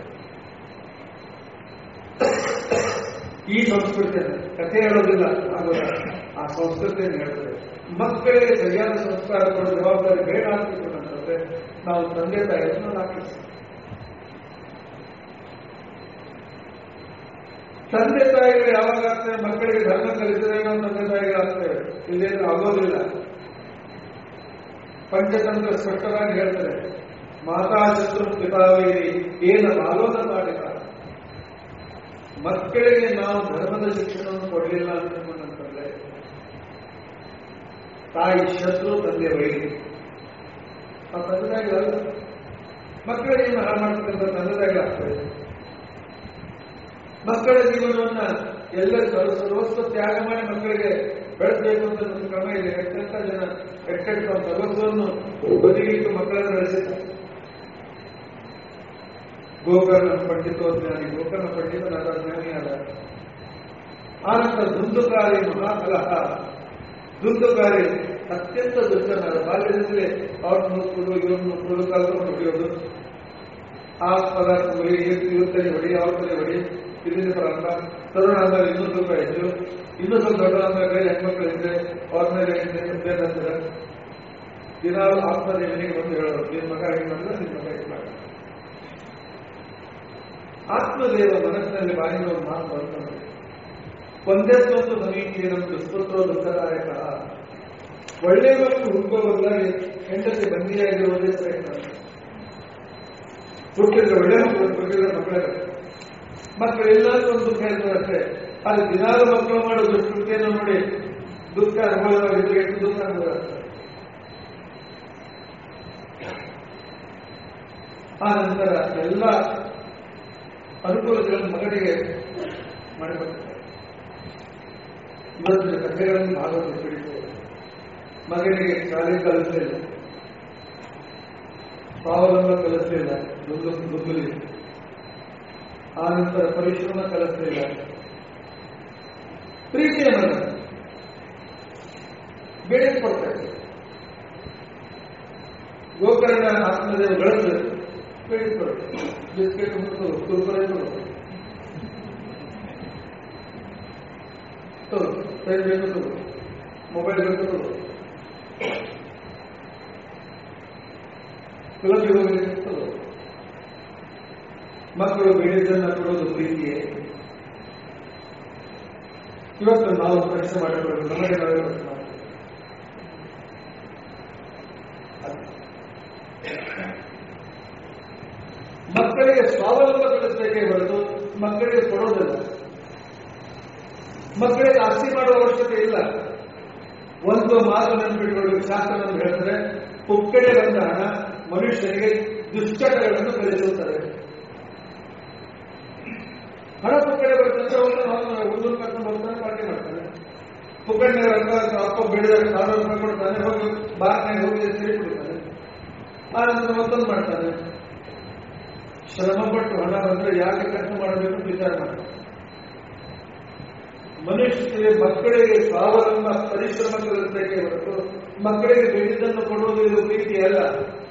ಈ ಸಂಸ್ಕೃತಿಯನ್ನು ಕಥೆ ಹೇಳೋದಿಲ್ಲ ಆಗೋದ ಆ ಸಂಸ್ಕೃತಿಯನ್ನು ಹೇಳ್ತದೆ ಮಕ್ಕಳಿಗೆ ಸರಿಯಾದ ಸಂಸ್ಕಾರ ಕೊಡೋ ಜವಾಬ್ದಾರಿ ಬೇಡ ಅಂತಂದ್ರೆ ನಾವು ತಂದೆ ತಾಯಿಯನ್ನು ರಾಕ್ಷಸ ತಂದೆ ತಾಯಿಗಳು ಯಾವಾಗ ಆಗ್ತದೆ ಮಕ್ಕಳಿಗೆ ಧರ್ಮ ಕಲಿಸಿದ್ರೆ ನಾವು ತಂದೆ ತಾಯಿಗಳಾಗ್ತೇವೆ ಇಲ್ಲೇನು ಆಗೋದಿಲ್ಲ ಪಂಚತಂತ್ರ ಸ್ಪಷ್ಟವಾಗಿ ಹೇಳ್ತಾರೆ ಮಾತಾ ಶತ್ರು ಪಿತಾವೇರಿ ಏನ ಬಾಲೋದ ಮಾಡಿದ ಮಕ್ಕಳಿಗೆ ನಾವು ಧರ್ಮದ ಶಿಕ್ಷಣವನ್ನು ಕೊಡಲಿಲ್ಲ ಅಂತಂದ್ರೆ ತಾಯಿ ಶತ್ರು ತಂದೆ ವೈರಿ ಆ ತಂದೆ ತಾಯಿಗಳಲ್ಲ ಮಕ್ಕಳಿಗೆ ಏನು ಹಾಳು ಮಾಡ್ತಕ್ಕಂಥ ತಂದೆ ತಾಯಿಗಳಾಗ್ತದೆ ಮಕ್ಕಳ ಜೀವನವನ್ನ ಎಲ್ಲ ಸರ್ವ ಸರ್ವಸ್ವ ತ್ಯಾಗ ಮಾಡಿ ಮಕ್ಕಳಿಗೆ ಬೆಳೆಸಬೇಕು ಅಂತ ಒಂದು ಕ್ರಮ ಇದೆ ಎಷ್ಟೆಂತ ಜನ ಎಷ್ಟೆಂತ ತಮ್ಮ ಸರ್ವಸ್ವವನ್ನು ಬದಿಗಿಟ್ಟು ಮಕ್ಕಳನ್ನು ಬೆಳೆಸಿದ್ದಾರೆ ಗೋಕರ್ಣ ಪಂಡಿತೋಜ್ಞಾನಿ ಗೋಕರ್ಣ ಪಂಡಿತನಾದ ಜ್ಞಾನಿಯಾದ ಆನಂತರ ದುಂದುಕಾರಿ ಮಹಾಕಲಹ ದುಂದುಕಾರಿ ಅತ್ಯಂತ ದುಷ್ಟನಾದ ಬಾಲ್ಯದಿಂದಲೇ ಅವ್ರನ್ನ ನೋಡ್ಕೊಂಡು ಇವ್ರನ್ನ ನೋಡ್ಕೊಂಡು ಕಾಲವನ್ನು ಹೊಡೆಯೋದು ಆ ಪದಾರ್ಥ ಹೊಡಿ ಇವತ್ತಲ್ಲಿ ಹೊಡಿ ಅವತ್ತಲ್ಲಿ ಹೊಡಿ ಇದರಿಂದ ಪ್ರಾರಂಭ ತರುಣ ಆದಾಗ ಇನ್ನೂ ಸ್ವಲ್ಪ ಹೆಚ್ಚು ಇನ್ನೂ ಸ್ವಲ್ಪ ದೊಡ್ಡ ಆದಾಗ ಹೆಣ್ಮಕ್ಳು ಇದ್ರೆ ಅವ್ರ ಮೇಲೆ ಇದ್ದೇ ನಂತರ ದಿನಾಲು ಆತ್ಮದೇವನಿಗೆ ಬಂದು ಹೇಳೋರು ನಿನ್ ಮಗ ಹೇಗೆ ಮಾಡಿದ್ರೆ ನಿನ್ ಮಗ ಹೇಗೆ ಮಾಡ ಆತ್ಮದೇವ ಮನಸ್ಸಿನಲ್ಲಿ ಬಾಯಿನ ಒಂದು ಮಾತು ಬರ್ತದೆ ಒಂದೇ ಒಂದು ಸಮೀಕ್ಷೆ ನಮ್ಮ ದುಷ್ಪುತ್ರೋ ದುಃಖದಾಯಕ ಒಳ್ಳೆಯ ಮಕ್ಕಳು ಹುಡುಕೋವಲ್ಲ ಹೆಂಡತಿ ಬಂದಿಯಾಗಿರುವುದೇ ಶ್ರೇಷ್ಠ ಹುಟ್ಟಿದ್ರೆ ಒಳ್ಳೆ ಮಕ್ಕಳು ಹುಟ್ಟಿದ್ರೆ ಮಕ್ಕಳೇ ಮಕ್ಕಳು ಎಲ್ಲಾದ್ರೂ ಒಂದು ದುಃಖ ಇರ್ತದೆ ಅಷ್ಟೇ ಅದು ದಿನಾಲು ಮಕ್ಕಳು ಮಾಡೋ ದುಷ್ಕೃತಿಯನ್ನು ನೋಡಿ ದುಃಖ ಅನುಭವವಾಗಿದ್ರೆ ಎಷ್ಟು ದುಃಖ ಅನುಭವ ಆ ನಂತರ ಎಲ್ಲ ಅನುಕೂಲಗಳನ್ನು ಮಗನಿಗೆ ಮಾಡಿಕೊಡ್ತಾರೆ ಇವತ್ತಿನ ಕಥೆಗಳನ್ನು ಭಾಗವತ ತಿಳಿಸಿದೆ ಮಗನಿಗೆ ಶಾಲೆ ಕಲಿಸಲಿಲ್ಲ ಸ್ವಾವಲಂಬ ಕಲಿಸಲಿಲ್ಲ ದುಡ್ಡು ದುಡ್ಡು ಆ ನಂತರ ಪರಿಶ್ರಮ ಕಲಿಸಲಿಲ್ಲ ಪ್ರೀತಿಯ ಮಗ ಬೇರೆ ಕೊಡ್ತಾರೆ ಗೋಕರ್ಣ ಆತ್ಮದೇವ ಗಳದ್ದು ಬೇಡಿಕೊಳ್ಳಿ ಬಿಸ್ಕೆಟ್ ಮತ್ತು ಕುರುಕುರೆ ಕೊಡು ತಗೋ ಪೆನ್ ಬೇಕು ತಗೋ ಮೊಬೈಲ್ ಬೇಕು ತಗೋ ಕ್ಲಬ್ಗೆ ಹೋಗಬೇಕು ತಗೋ ಮಕ್ಕಳು ಬೇಡಿದ್ದನ್ನ ಕೊಡೋದು ಪ್ರೀತಿಯೇ ಇವತ್ತು ನಾವು ಪ್ರಶ್ನೆ ಮಾಡಬೇಕು ನಮಗೆ ನಾವೇ ಪ್ರಶ್ನೆ ಮಾಡಬೇಕು. ಮಕ್ಕಳಿಗೆ ಸ್ವಾವಲಂಬ ಕಲಿಸಬೇಕೇ ಹೊರತು ಮಕ್ಕಳಿಗೆ ಕೊಡೋದಿಲ್ಲ ಮಕ್ಕಳಿಗೆ ಆಸ್ತಿ ಮಾಡುವ ಅವಶ್ಯಕತೆ ಇಲ್ಲ ಒಂದು ಮಾತು ನೆನಪಿಟ್ಕೊಳ್ಳಿ ಶಾಸ್ತ್ರವನ್ನು ಹೇಳ್ತಾರೆ ಪುಕ್ಕಡೆ ಬಂದ ಹಣ ಮನುಷ್ಯನಿಗೆ ದುಶ್ಚಟಗಳನ್ನು ಕಲಿಸುತ್ತದೆ ಹಣ ಪುಕ್ಕಡೆ ಬರ್ತಂದ್ರೆ ಅವನು ಹುಡುಗರು ಕರ್ಕೊಂಡು ಹೋಗ್ತಾನೆ ಪಾರ್ಟಿ ಮಾಡ್ತಾನೆ ಪುಕ್ಕಡೆ ರಂಗ ಅಪ್ಪ ಬೆಳೆದಾಗ ಸಾವಿರ ರೂಪಾಯಿ ಕೊಡ್ತಾನೆ ಹೋಗಿ ಬಾರ್ನಾಗ ಹೋಗಿ ಸೇರಿ ಕೊಡ್ತಾನೆ ಆ ನಂತರ ಮತ್ತೊಂದು ಮಾಡ್ತಾನೆ ಶ್ರಮ ಪಟ್ಟು ಹಣ ಬಂದ್ರೆ ಯಾಕೆ ಖರ್ಚು ಮಾಡಬೇಕು ಅಂತ ವಿಚಾರ ಮಾಡ್ತಾನೆ ಮನುಷ್ಯನಿಗೆ ಮಕ್ಕಳಿಗೆ ಸ್ವಾವಲಂಬ ಪರಿಶ್ರಮ ಕಲಿಸಬೇಕೆ ಹೊರತು ಮಕ್ಕಳಿಗೆ ಬೇಡಿದ್ದನ್ನು ಕೊಡುವುದು ಇದು ಪ್ರೀತಿ ಅಲ್ಲ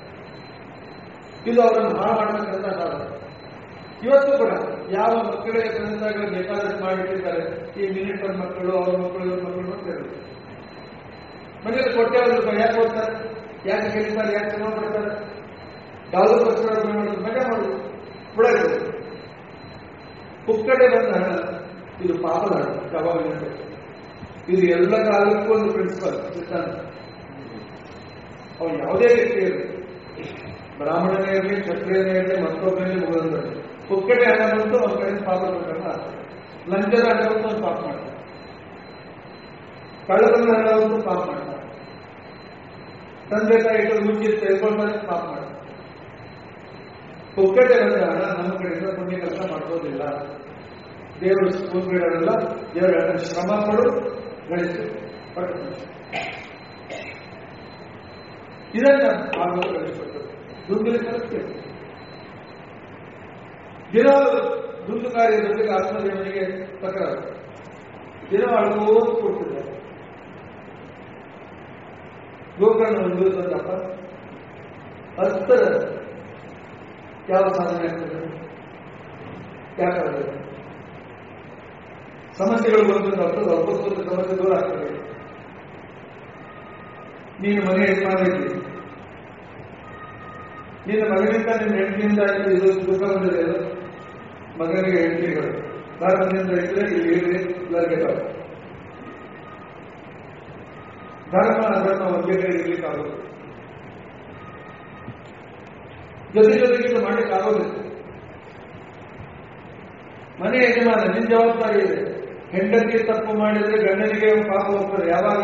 ಇದು ಅವರನ್ನು ಹಾಳು ಮಾಡತಕ್ಕಂಥ ಕಾರಣ ಇವತ್ತು ಕೂಡ ಯಾವ ಮಕ್ಕಳಿಗೆ ತಂದಾಗ ಬೇಕಾದಷ್ಟು ಮಾಡಿಟ್ಟಿದ್ದಾರೆ ಈ ಮಿನಿಟರ್ ಮಕ್ಕಳು ಅವ್ರ ಮಕ್ಕಳು ಇವ್ರ ಮಕ್ಕಳು ಅಂತ ಹೇಳಿ ಮನೇಲಿ ಕೊಟ್ಟೆ ಅವ್ರು ಯಾಕೆ ಓದ್ತಾರೆ ಯಾಕೆ ಕಲಿತಾರೆ ಯಾಕೆ ಶ್ರಮ ಪಡ್ತಾರೆ ಯಾವುದಕ್ಕೋಸ್ಕರ ಮಾಡೋದು ಮಜಾ ಮಾಡುದು ಬಿಡಬೇಕು ಪುಕ್ಕಡೆ ಬಂದ ಹಣ ಇದು ಪಾಪದ ಹಣ ಯಾವಾಗ ಇದು ಎಲ್ಲ ಕಾಲಕ್ಕೂ ಒಂದು ಪ್ರಿನ್ಸಿಪಲ್ ಸಿದ್ಧಾಂತ ಅವನು ಯಾವುದೇ ವ್ಯಕ್ತಿ ಇರಲಿ ಬ್ರಾಹ್ಮಣನೇ ಇರಲಿ ಕ್ಷತ್ರಿಯನೇ ಇರಲಿ ಮತ್ತೊಬ್ಬನೇ ಮುಗಿದ್ರೆ ಪುಕ್ಕಟೆ ಹಣ ಬಂತು ಅವನ ಕಡೆಯಿಂದ ಪಾಪ ಪ್ರಕರಣ ಲಂಚದ ಹಣ ಬಂತು ಅವ್ನು ಪಾಪ ಮಾಡ್ತಾನೆ ಕಳ್ಳತನದ ಹಣ ಬಂತು ಪಾಪ ಮಾಡ್ತಾನೆ ತಂದೆ ತಾಯಿ ಇಟ್ಟು ಮುಚ್ಚಿ ತೆಗೆದುಕೊಂಡ್ರೆ ಪಾಪ ಮಾಡ್ತಾನೆ ಪುಕ್ಕಟೆ ಬಂದ ಹಣ ನಮ್ಮ ಕಡೆಯಿಂದ ಪುಣ್ಯ ಕೆಲಸ ಮಾಡ್ಬೋದಿಲ್ಲ ದೇವರು ಸ್ಕೂಲ್ ಬಿಡೋದಿಲ್ಲ ದೇವರ ಶ್ರಮ ಪಡು ಗಳಿಸು ಪಟ್ಟು ಇದನ್ನ ಭಾಗವತ ಕಲಿಸಿಕೊಟ್ಟರು ದುಡ್ಡು ಕಲಿಸ್ತೇವೆ ದಿನ ದುಡ್ಡು ಕಾರ್ಯ ಜೊತೆಗೆ ಆತ್ಮದೇವನಿಗೆ ತಕರಾರು ದಿನ ಅಳ್ಕೋದು ಕೊಡ್ತಿದ್ದಾರೆ ಗೋಕರ್ಣ ಒಂದು ತಂದಪ್ಪ ಹತ್ತರ ಯಾವ ಸಾಧನೆ ಆಗ್ತದೆ ಯಾಕಾಗಬೇಕು ಸಮಸ್ಯೆಗಳು ಬಂದ್ರೆ ಅರ್ಥದ ಅಲ್ಪಸ್ವಲ್ಪ ಸಮಸ್ಯೆ ದೂರ ಆಗ್ತದೆ ನೀನು ಮನೆ ಯಜಮಾನಿದ್ದಿ ನಿನ್ನ ಮಗನಿಂದ ನಿನ್ನ ಹೆಂಡತಿಯಿಂದ ಇದು ದುಃಖ ಬಂದಿದೆ ಅದು ಮಗನಿಗೆ ಹೆಂಡತಿಗಳು ಧರ್ಮದಿಂದ ಇದ್ರೆ ಇಲ್ಲಿ ಇರಲಿ ಎಲ್ಲರಿಗೆ ಧರ್ಮ ಅಧರ್ಮ ಒಂದೇ ಕಡೆ ಇರ್ಲಿಕ್ಕಾಗೋದು ಜೊತೆ ಜೊತೆಗೆ ಇದು ಮಾಡ್ಲಿಕ್ಕೆ ಆಗೋದಿಲ್ಲ ಮನೆ ಯಜಮಾನ ನಿನ್ ಜವಾಬ್ದಾರಿ ಇದೆ ಹೆಂಡತಿ ತಪ್ಪು ಮಾಡಿದ್ರೆ ಗಂಡನಿಗೆ ಪಾಪ ಹೋಗ್ತದೆ ಯಾವಾಗ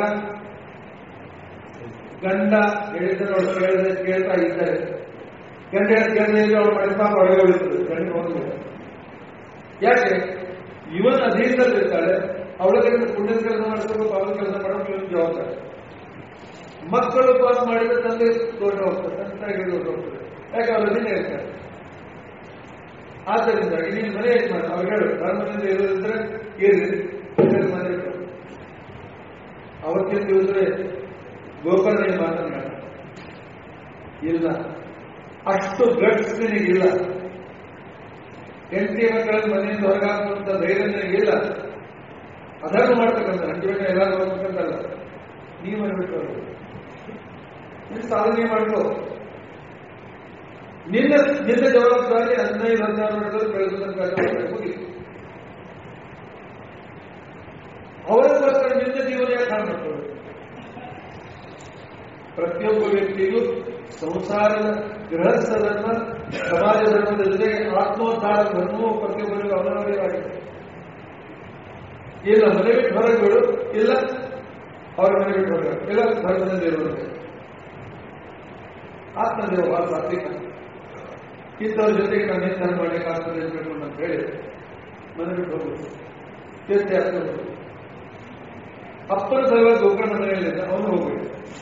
ಗಂಡ ಹೇಳಿದ್ರೆ ಅವಳು ಕೇಳದೆ ಕೇಳ್ತಾ ಇದ್ದಾರೆ ಗಂಡ ಕೇಳದೆ ಇದ್ರೆ ಅವಳು ಮಾಡಿದ ಪಾಪ ಒಳಗೆ ಉಳಿತದೆ ಗಂಡ ಹೋಗ್ಬೇಕು ಯಾಕೆ ಇವನ್ ಅಧೀನದಲ್ಲಿರ್ತಾಳೆ ಅವಳ ಕಡೆ ಪುಣ್ಯದ ಕೆಲಸ ಮಾಡಿಸ್ಬೇಕು ಪಾಪ ಕೆಲಸ ಮಾಡೋಕೆ ಇವನ್ ಜವಾಬ್ದಾರಿ ಮಕ್ಕಳು ಪಾಪ ಮಾಡಿದ್ರೆ ತಂದೆ ದೊಡ್ಡ ಹೋಗ್ತಾರೆ ತಂದೆ ತಾಯಿಗೆ ದೊಡ್ಡ ಹೋಗ್ತದೆ ಯಾಕೆ ಅವ್ರ ಅಧೀನ ಇರ್ತಾರೆ ಆದ್ದರಿಂದ ನೀನು ಮನೆ ಯಜಮಾನ ಅವ್ರು ಹೇಳು ಧರ್ಮದಿಂದ ಇರೋದಿದ್ರೆ ಇರ್ರಿ ಬೇಕಾದ್ರೆ ಮನೆ ಇಟ್ಟು. ಅವತ್ತಿನ ದಿವಸವೇ ಗೋಕರ್ಣ ಮಾತನಾಡ ಇಲ್ಲ ಅಷ್ಟು ಗಟ್ಸ್ ನಿನಗಿಲ್ಲ ಹೆಂಡತಿ ಮಕ್ಕಳನ್ನು ಮನೆಯಿಂದ ಹೊರಗಾಕುವಂತ ಧೈರ್ಯ ನಿನಗಿಲ್ಲ ಅದನ್ನು ಮಾಡ್ತಕ್ಕಂಥ ಹಂಚಿನ ಎಲ್ಲ ಹೋಗ್ಬೇಕಂತಲ್ಲ ನೀವು ಅನ್ಬಿಟ್ಟು ನೀನು ಸಾಧನೆ ಮಾಡ್ಕೋ ನಿನ್ನ ನಿನ್ನ ಜವಾಬ್ದಾರಿ ಹದಿನೈದು ಹದಿನಾರು ವರ್ಷದಲ್ಲಿ ಬೆಳೆಸತಕ್ಕ ಮುಗಿತು ಅವರಿಗೋಸ್ಕರ ನಿನ್ನ ಜೀವನ ಯಾಕೆ ಹಾಳು ಮಾಡ್ಕೊಳ್ಳೋದು ಪ್ರತಿಯೊಬ್ಬ ವ್ಯಕ್ತಿಗೂ ಸಂಸಾರದ ಗೃಹಸ್ಥ ಧರ್ಮ ಸಮಾಜ ಧರ್ಮದ ಜೊತೆಗೆ ಆತ್ಮೋದ್ಧಾರ ಧರ್ಮವು ಪ್ರತಿಯೊಬ್ಬರಿಗೂ ಅನಿವಾರ್ಯವಾಗಿದೆ ಇಲ್ಲ ಮನೆ ಬಿಟ್ಟು ಹೊರಗೆ ಬಿಡು ಇಲ್ಲ ಅವರ ಮನೆ ಬಿಟ್ಟು ಹೋಗ್ತಾರೆ ಎಲ್ಲ ಧರ್ಮದಲ್ಲಿ ಇರುವಂತೆ ಆತ್ಮದೇವ ಬಹಳ ಸಾತ್ವಿಕ ಇಂಥವ್ರ ಜೊತೆಗೆ ನಾನು ಏನು ಧರ್ಮ ಮಾಡಲಿಕ್ಕೆ ಆಗ್ತದೆ ಅಂತ ಅಂತ ಹೇಳಿ ಮನೆ ಬಿಟ್ಟು ಹೋಗ್ಬೇಕು ತೀರ್ಥ ಆಗ್ತದೆ ಅಪ್ಪನ ಸಲುವಾಗಿ ಗೋಕರ್ಣ ಮನೆಯಲ್ಲಿದ್ದ ಅವನು ಹೋಗ್ಬೇಕು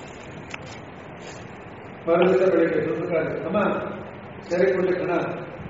ಮರುದಿನ ಬೆಳಿಗ್ಗೆ ದುಡ್ಡು ಕಾಲ ಅಮ್ಮ ಸರಿ ಕೊಡ್ಲಿಕ್ಕೆ ಹಣ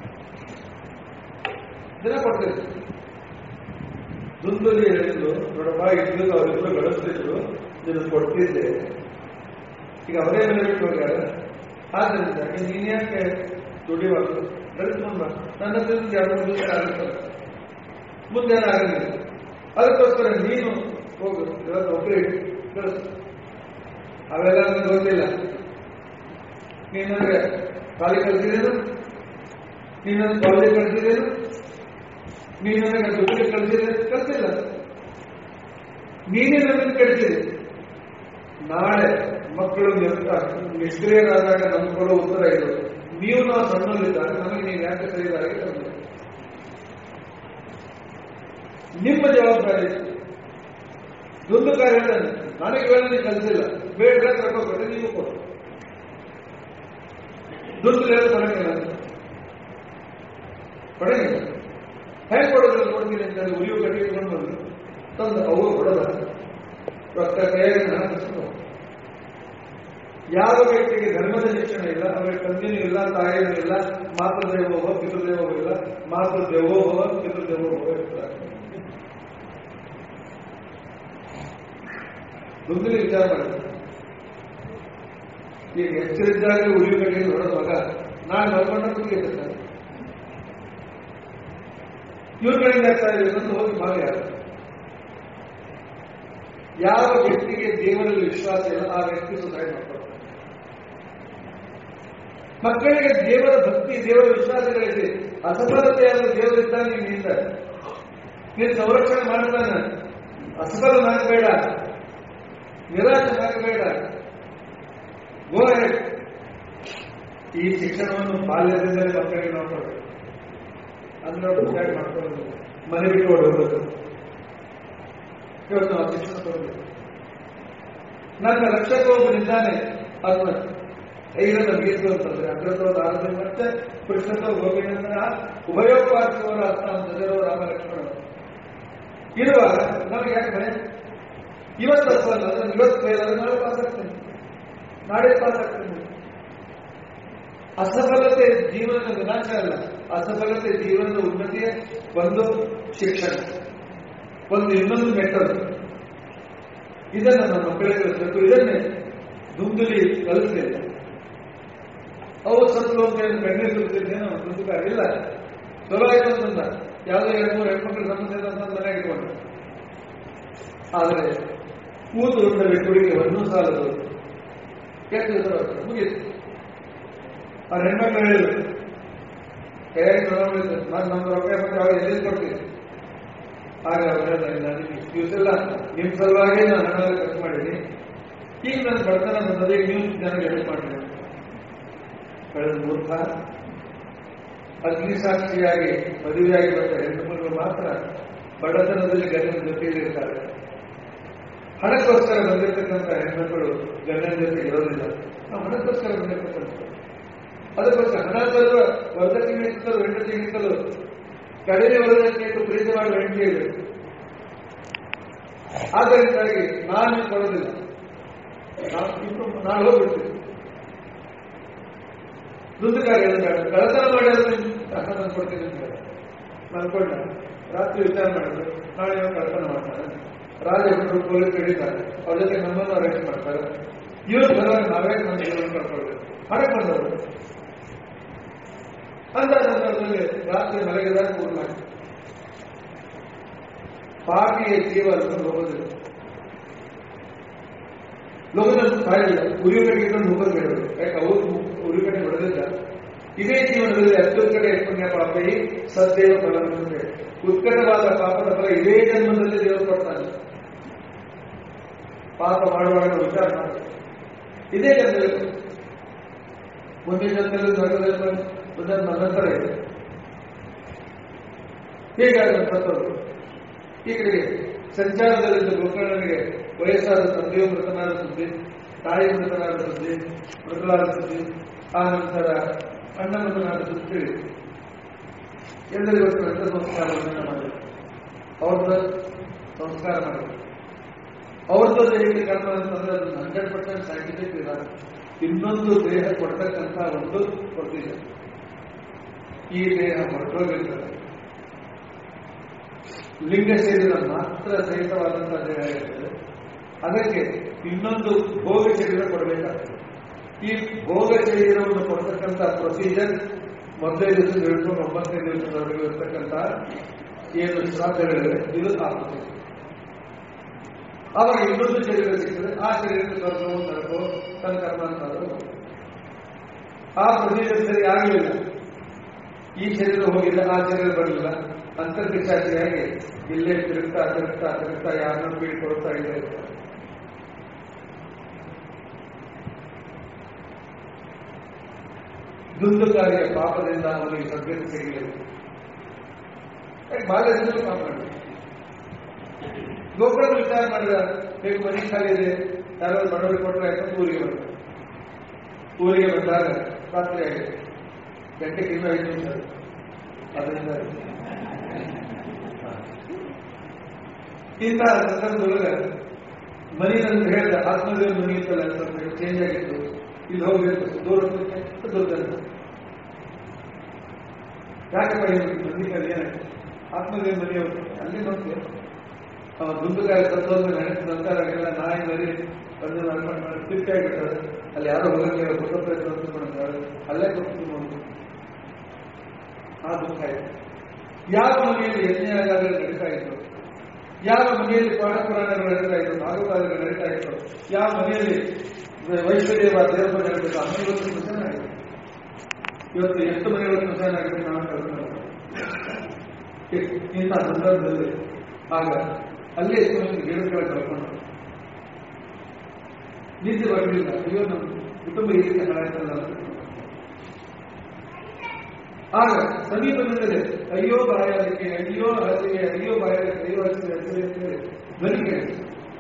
ದಿನ ಕೊಡ್ತೇನೆ ದುಂದುಲಿ ಹೇಳಿದ್ದು ನೋಡಪ್ಪ ಇದ್ದು ಅವರಿಬ್ಬರು ಗಳಿಸ್ತಿದ್ರು ನೀನು ಕೊಡ್ತಿದ್ದೆ ಈಗ ಅವರೇ ಮೇಲೆ ಬಿಟ್ಟು ಹೋಗ್ಯಾರ ಆದ್ರಿಂದ ನೀನ್ ಯಾಕೆ ದುಡಿಬಾರ್ದು ಗಳಿಸ್ಕೊಂಡ್ ಬಾ ನನ್ನ ಹತ್ರದಿಂದ ಎರಡು ಮೂರು ದಿವಸ ಆಗುತ್ತಲ್ಲ ಮುಂದೆ ಆಗಲಿಲ್ಲ ಅದಕ್ಕೋಸ್ಕರ ನೀನು ಹೋಗು ಇವತ್ತು ನೌಕರಿ ಗಳಿಸು ಅವೆಲ್ಲ ನನಗೆ ಗೊತ್ತಿಲ್ಲ ನೀನು ನನಗೆ ಕಾಲಿ ಕಲಿಸಿದೇನು ನೀನು ನನ್ನ ಕಾಲೇಜ್ ಕಲಿಸಿದೇನು ನೀನು ನನಗೆ ದುಡ್ಡಿಗೆ ಕಲಿಸಿದೆ ಕಲಿಸಿಲ್ಲ ನೀನೇ ನನ್ನನ್ನು ಕಳಿಸಿದೆ ನಾಳೆ ಮಕ್ಕಳು ನಿರ್ತ- ನಿಷ್ಕ್ರಿಯರಾದಾಗ ನಮ್ಗೆ ಕೊಡೋ ಉತ್ತರ ಇದು ನೀವು ನಾವು ಸಣ್ಣಲ್ಲಿದ್ದಾಗ ನಮಗೆ ನೀವು ಯಾಕೆ ಸರಿಯಾಗಿ ತಂದೆ ನಿಮ್ಮ ಜವಾಬ್ದಾರಿ ದುಡ್ಡು ಕಾರ್ಯ ನನಗೆ ವೇಳೆ ಕಲಿಸಿಲ್ಲ ಬೇಡ ಕರ್ಕೋಬೇಡಿ ನೀವು ಕೊಡು ದುಡ್ಡು ಹೇಳಿ ಕೊಡಂಗಿಲ್ಲ ಅಂತ. ಕೊಡಂಗಿಲ್ಲ ಹೇಗೆ ಕೊಡೋದಿಲ್ಲ ನೋಡ್ತೀನಿ ಅಂತ ಹೇಳಿ ಉರಿಯು ಕಟ್ಟಿ ಇಟ್ಕೊಂಡು ಬಂದು ತಂದು ಅವರು ಕೊಡೋದ ರೊಕ್ಕ ಕೈಯಾಗಿ ಹಣ ಕಸ್ಕೊಂಡು ಯಾವ ವ್ಯಕ್ತಿಗೆ ಧರ್ಮದ ಶಿಕ್ಷಣ ಇಲ್ಲ ಅವರಿಗೆ ತಂದೆನೂ ಇಲ್ಲ ತಾಯಿನೂ ಇಲ್ಲ ಮಾತೃದೇವೋಭವ ಪಿತೃದೇವೋಭವ ಇಲ್ಲ ಮಾತೃದೇವೋಭವ ಪಿತೃದೇವೋಭವ ಇರ್ತಾರೆ ದುಡ್ಡಿನ ವಿಚಾರ ಮಾಡಿ ಈಗ ಎಚ್ಚರಿದ್ದಾಗ ಉಳಿಯು ಕಡೆ ನೋಡೋದು ಮಗ ನಾನು ಮಲ್ಕೊಂಡ ಕೂತಿರ್ತಾರೆ ಇವ್ರ ಕಡೆಯಿಂದ ಆಗ್ತಾ ಇದೆ ಅಂತ ಹೋಗಿ ಭಾಗಿಯಾಗ ಯಾವ ವ್ಯಕ್ತಿಗೆ ದೇವರಲ್ಲಿ ವಿಶ್ವಾಸ ಇಲ್ಲ ಆ ವ್ಯಕ್ತಿ ಸುಧಾರಣೆ ಮಾಡ್ಕೊಳ್ತಾರೆ ಮಕ್ಕಳಿಗೆ ದೇವರ ಭಕ್ತಿ ದೇವರ ವಿಶ್ವಾಸಗಳಿದೆ ಅಸಫಲತೆಯಾದ ದೇವರಿದ್ದಾನೆ ನಿನ್ನಿಂದ ನೀನು ಸಂರಕ್ಷಣೆ ಮಾಡ್ತಾನೆ ಅಸಫಲನಾಗಬೇಡ ನಿರಾಶನಾಗಬೇಡ ಗೋ ahead. ಈ ಶಿಕ್ಷಣವನ್ನು ಬಾಲ್ಯದಿಂದಲೇ ಮಕ್ಕಳಿಗೆ ನಾವು ಕೊಡಬೇಕು ಅಂದ್ರೆ ಅವ್ರು ವಿಚಾರ ಮಾಡ್ಕೊಳ್ಳೋದು ಮನೆ ಬಿಟ್ಟು ಹೊಡೋದು ಇವತ್ತು ನಾವು ಶಿಕ್ಷಣ ಕೊಡಬೇಕು ನನ್ನ ರಕ್ಷಕ ಒಬ್ಬನಿದ್ದಾನೆ ಅಥವಾ ಐದರ ಗೀತು ಅಂತಂದ್ರೆ ಅಗ್ರತೋದ ಆರನೇ ಮತ್ತೆ ಪುರುಷತ್ವ ಗೋವಿಂದ ಉಭಯೋಪವಾಸವರ ಅರ್ಥ ಅಂತಂದ್ರೆ ರಾಮ ಲಕ್ಷ್ಮಣ ಇರುವಾಗ ನಮಗೆ ಯಾಕೆ ಭಯ ಇವತ್ತು ಅಸಲ್ಲ ಅದನ್ನು ಇವತ್ತು ಫೇಲ್ ಆದ್ರೆ ನಾಳೆ ಪಾಸ್ ಆಗ್ತೇನೆ ನಾಳೆ ಪಾಸ್ ಆಗ್ತೇನೆ ಅಸಫಲತೆ ಜೀವನದ ವಿನಾಶ ಅಲ್ಲ ಅಸಫಲತೆ ಜೀವನದ ಉನ್ನತಿಯ ಒಂದು ಶಿಕ್ಷಣ ಒಂದು ಇನ್ನೊಂದು ಮೆಟ್ಟಲು ಇದನ್ನು ನಮ್ಮ ಮಕ್ಕಳಿಗೆ ಕಲಿಸಬೇಕು ಇದನ್ನೇ ದುಂದುಲಿ ಕಲಿಸಲಿಲ್ಲ ಅವು ಸತ್ಲು ಅಂತ ಹೇಳಿ ಕಣ್ಣೀರು ಸುರಿಸಿದ್ದೇನೋ ದುಂದುಕಾರ ಇಲ್ಲ ಚಲೋ ಆಯ್ತು ಅಂತಂದ ಯಾವುದೋ ಎರಡು ಮೂರು ಹೆಣ್ಮಕ್ಳು ಸಂಬಂಧ ಇದೆ ಅಂತ ಮನೆಗೆ ಇಟ್ಕೊಂಡು ಆದರೆ ಕೂತು ಉಂಡ ವ್ಯಕ್ತಿಗೆ ಒಂದೂ ಸಾಲದು ಕೆಟ್ಟು ಮುಗೀತು ಆ ಹೆಣ್ಮಕ್ಳು ಹೇಳಿದ್ರು ಕೈಯಾಗಿ ನೋಡಿದ್ರು ನಾನು ನಮ್ಮ ರೊಕ್ಕ ಮತ್ತೆ ಅವಾಗ ಎಲ್ಲಿ ಕೊಡ್ತೀನಿ ಆಗ ಅವ್ರು ಹೇಳ್ತಾರೆ, ನನಗೆ ಎಕ್ಸ್ಕ್ಯೂಸ್ ಇಲ್ಲ ನಿಮ್ಮ ಸಲುವಾಗಿ ನಾನು ಹಣ ಖರ್ಚು ಮಾಡಿದ್ದೀನಿ ಈಗ ನನ್ನ ಬಡತನ ಬಂದದೆ ನೀವು ನನಗೆ ಹೆಲ್ಪ್ ಮಾಡಿರಿ ಕಳೆದ ಮೂರ್ಖ ಅಗ್ನಿಸಾಕ್ಷಿಯಾಗಿ ಮದುವೆಯಾಗಿ ಬಂದ ಹೆಣ್ಣುಮಕ್ಕಳು ಮಾತ್ರ ಬಡತನದಲ್ಲಿ ಗಂಡನ ಜೊತೆಯಲ್ಲಿ ಇರ್ತಾರೆ ಹಣಕ್ಕೋಸ್ಕರ ಬಂದಿರತಕ್ಕಂಥ ಹೆಣ್ಮಕ್ಕಳು ಗಂಡನ ಜೊತೆ ಇರೋದಿಲ್ಲ ನಾವು ಹಣಕ್ಕೋಸ್ಕರ ಬಂದಿರತಕ್ಕಂಥ ಅದಕ್ಕೋಸ್ಕರ ಹಣ ತರುವ ವರ್ಧಕಿಗಿಂತಲೂ ಹೆಂಡತಿಗಿಂತಲೂ ಕಡಿಮೆ ವರ್ಧಕ್ಕೆ ಪ್ರೀತಿ ಮಾಡುವ ಹೆಂಡತಿ ಇರಬೇಕು ಆದ್ದರಿಂದಾಗಿ ನಾನು ಕೊಡೋದಿಲ್ಲ ನಾವು ಇಬ್ರು ನಾನು ಹೋಗ್ಬಿಡ್ತೀವಿ ದುಡ್ಡು ಕಾರ್ಯ ಕಳತನ ಮಾಡಿದ್ರೆ ನಾನು ಕೊಡ್ತೀನಿ ಅಂತ ಹೇಳಿ. ನಾನು ಕೊಟ್ಟ ರಾತ್ರಿ ವಿಚಾರ ಮಾಡಿದ್ರು ನಾಳೆ ಇವ್ನು ಕಳತನ ಮಾಡ್ತಾನೆ ರಾಜ ಇಬ್ಬರು ಪೊಲೀಸ್ ಹಿಡಿತಾರೆ ಅವ್ರ ಜೊತೆ ನಮ್ಮನ್ನು ಅರೆಸ್ಟ್ ಮಾಡ್ತಾರೆ ಇವ್ರ ಸಲುವಾಗಿ ನಾವೇ ನಮ್ಮ ಜೀವನ ಕಳ್ಕೊಳ್ಬೇಕು ಹಣಕ್ಕೆ ಬಂದವರು ಅಂತ ಸಂದರ್ಭದಲ್ಲಿ ರಾತ್ರಿ ಮಲಗಿದಾಗ ಕೂರ್ಲಾಗಿ ಪಾಪಿಯ ಜೀವ ಅನ್ಕೊಂಡು ಹೋಗೋದಿಲ್ಲ ಲೋಕದಲ್ಲಿ ಸಾಯಿಲ್ಲ ಉರಿಗಡೆ ಇಟ್ಕೊಂಡು ಹೋಗೋದು ಬೇಡ ಯಾಕೆ ಅವರು ಉರಿಗಡೆ ಹೊಡೆದಿಲ್ಲ ಇದೇ ಜೀವನದಲ್ಲಿ ಹತ್ತು ಕಡೆ ಪುಣ್ಯ ಪಾಪಿ ಸದ್ದೇವ ಫಲ ಅಂತ ಉತ್ಕಟವಾದ ಪಾಪದ ಫಲ ಇದೇ ಜನ್ಮದಲ್ಲಿ ದೇವರು ಕೊಡ್ತಾನೆ ಪಾಪ ಮಾಡುವಾಗ ವಿಚಾರ ಮಾಡಿ ಇದೇ ಜನ್ಮದಲ್ಲಿ ಮುಂದಿನ ಜನ್ಮದಲ್ಲಿ ನರಕದಲ್ಲಿ ಬಂದು ಮುಂದೆ ನಂತರ ಇದೆ ಹೀಗಾಗಿ ಸತ್ತವರು ಈ ಕಡೆಗೆ ಸಂಚಾರದಲ್ಲಿದ್ದ ಗೋಕರ್ಣನಿಗೆ ವಯಸ್ಸಾದ ತಂದೆಯು ಮೃತನಾದ ಸುದ್ದಿ ತಾಯಿ ಮೃತನಾದ ಸುದ್ದಿ ಮೃತನಾದ ಸುದ್ದಿ ಆ ನಂತರ ಅಣ್ಣ ಮೃತನಾದ ಸುದ್ದಿ ತಿಳಿದು ಎಲ್ಲರಿಗೂ ರಕ್ತ ಸಂಸ್ಕಾರವನ್ನು ಮಾಡಿದ್ರು ಅವ್ರದ್ದು ಸಂಸ್ಕಾರ ಮಾಡಿದ್ರು ಅವ್ರದ್ದು ದೈಹಿಕ ಕರ್ಮ ಅಂತಂದ್ರೆ ಅದು ಹಂಡ್ರೆಡ್ ಪರ್ಸೆಂಟ್ ಸೈಂಟಿಫಿಕ್ ಇಲ್ಲ ಇನ್ನೊಂದು ದೇಹ ಕೊಡ್ತಕ್ಕಂಥ ಒಂದು ಪ್ರೊಸೀಜರ್ ಈ ದೇಹ ಹೊರಟೋಗಿರ್ತದೆ ಲಿಂಗ ಶರೀರ ಮಾತ್ರ ಸಹಿತವಾದಂತಹ ದೇಹ ಇರ್ತದೆ ಅದಕ್ಕೆ ಇನ್ನೊಂದು ಭೋಗ ಶರೀರ ಕೊಡಬೇಕಾಗ್ತದೆ ಈ ಭೋಗ ಶರೀರವನ್ನು ಕೊಡ್ತಕ್ಕಂಥ ಪ್ರೊಸೀಜರ್ ಮೊದಲೈದು ದಿವಸ ಹಿಡಿದು ಒಂಬತ್ತೈದು ದಿವಸದವರೆಗೂ ಇರ್ತಕ್ಕಂಥ ಏನು ಶ್ರಾದ್ದಗಳಿವೆ ಇದು ಆ ಪ್ರೊಸೀಜರ್ ಆವಾಗ ಇನ್ನೊಂದು ಶರೀರ ಸಿಗ್ತದೆ ಆ ಶರೀರಕ್ಕೆ ಸ್ವರ್ಗವು ನರಕೋ ತನ್ನ ಕರ್ಮ ಅಂತ ಆ ಪ್ರೊಸೀಜರ್ ಸರಿ ಆಗಲಿಲ್ಲ ಈ ಶರೀರ ಹೋಗಿಲ್ಲ ಆ ಶರೀರ ಬರಲಿಲ್ಲ ಅಂತರ್ಪಿಶಾಚಿಯಾಗಿ ಇಲ್ಲೇ ತಿರುಗ್ತಾ ತಿರುಗ್ತಾ ತಿರುಗ್ತಾ ಯಾರನ್ನ ಬೀಳ್ಕೊಡ್ತಾ ಇದೆ ದುಂದುಕಾರಿಯ ಪಾಪದಿಂದ ಅವನಿಗೆ ಸದ್ಗತಿ ಸಿಗಲಿಲ್ಲ ಯಾಕೆ ಬಾಲ್ಯದಿಂದಲೂ ಪಾಪ ಮಾಡಿದ ಗೋಕುಲ ವಿಚಾರ ಮಾಡಿದ ಬೇಕು ಮನೆ ಖಾಲಿ ಇದೆ ಯಾರೋ ಬಡವರಿಗೆ ಕೊಟ್ಟರೆ ಆಯ್ತು ಊರಿಗೆ ಬಂದ ಊರಿಗೆ ಬಂದಾಗ ರಾತ್ರಿ ಆಗಿದೆ ಗಂಟೆಗೆ ಇನ್ನೂ ಐದು ನಿಮಿಷ ಅದರಿಂದ ಇಂತಹ ಸಂದರ್ಭದೊಳಗೆ ಮನಿ ಅಂತ ಹೇಳಿದ ಆತ್ಮದೇವ ಮನಿ ಅಂತಲ್ಲ ಸ್ವಲ್ಪ ಚೇಂಜ್ ಆಗಿತ್ತು ಇಲ್ಲಿ ಹೋಗ್ಬೇಕು ದೂರ ದೂರದಲ್ಲಿ ಯಾಕಪ್ಪ ಮಂದಿ ಕಲಿ ಏನಾಯ್ತು ಆತ್ಮದೇವ ಮನಿ ಹೋಗ್ತಾರೆ ಅಲ್ಲಿ ನೋಡ್ತೀವಿ ಅವ ದುಂದುಕಾಯಿ ಸತ್ತೋದ ನಡೆಸಿದ ನಂತರ ಎಲ್ಲ ನಾಯಿ ಮರಿ ಬಂದು ನಡ್ಕೊಂಡು ಮಾಡಿ ತಿರ್ಕಾಗಿಬಿಟ್ಟಾರೆ ಅಲ್ಲಿ ಯಾರೋ ಹೋಗಂಗಿಲ್ಲ ಕೊಟ್ಟ ಪ್ರಯತ್ನ ಅಂತ ಮಾಡ್ತಾರೆ ಅಲ್ಲೇ ಕೊಟ್ಟು ಒಂದು ಆ ದುಃಖ ಆಯ್ತು ಯಾವ ಮನೆಯಲ್ಲಿ ಯಜ್ಞಯಾಗಾದ್ರೆ ನಡೀತಾ ಇತ್ತು ಯಾವ ಮನೆಯಲ್ಲಿ ಪಾಠ ಪುರಾಣಗಳು ನಡೀತಾ ಇತ್ತು ಭಾಗವತಾದಿಗಳು ನಡೀತಾ ಇತ್ತು ಯಾವ ಮನೆಯಲ್ಲಿ ವೈಶ್ವದೇವ ದೇವ ನಡೀತಾ ಆ ಮನೆ ಇವತ್ತು ಸ್ಮಶಾನ ಆಗಿದೆ ಇವತ್ತು ಎಷ್ಟು ಮನೆಗಳು ಸ್ಮಶಾನ ಆಗಿದೆ ನಾವು ಕಲ್ಪನೆ ಇಂಥ ಸಂದರ್ಭದಲ್ಲಿ ಆಗ ಅಲ್ಲೇ ಎಷ್ಟೊಂದು ಗಿಡಗಳ ಕಳ್ಕೊಂಡು ನಿದ್ದೆ ಬರಲಿಲ್ಲ ಅಯ್ಯೋ ನಮ್ಮ ಕುಟುಂಬ ಈ ರೀತಿ ಹಾಳಾಯ್ತಲ್ಲ ಅಂತ ಆಗ ಸಮೀಪದಿಂದಲೇ ಅಯ್ಯೋ ಬಾಯಾಲಿಕೆ ಅಯ್ಯೋ ಹಸಿಗೆ ಅಯ್ಯೋ ಬಾಯಾಲಿಕೆ ಅಯ್ಯೋ ಹಸಿಗೆ ಹಸಿಗೆ ಅಂತೇಳಿ ಧ್ವನಿ ಕೇಳಿತು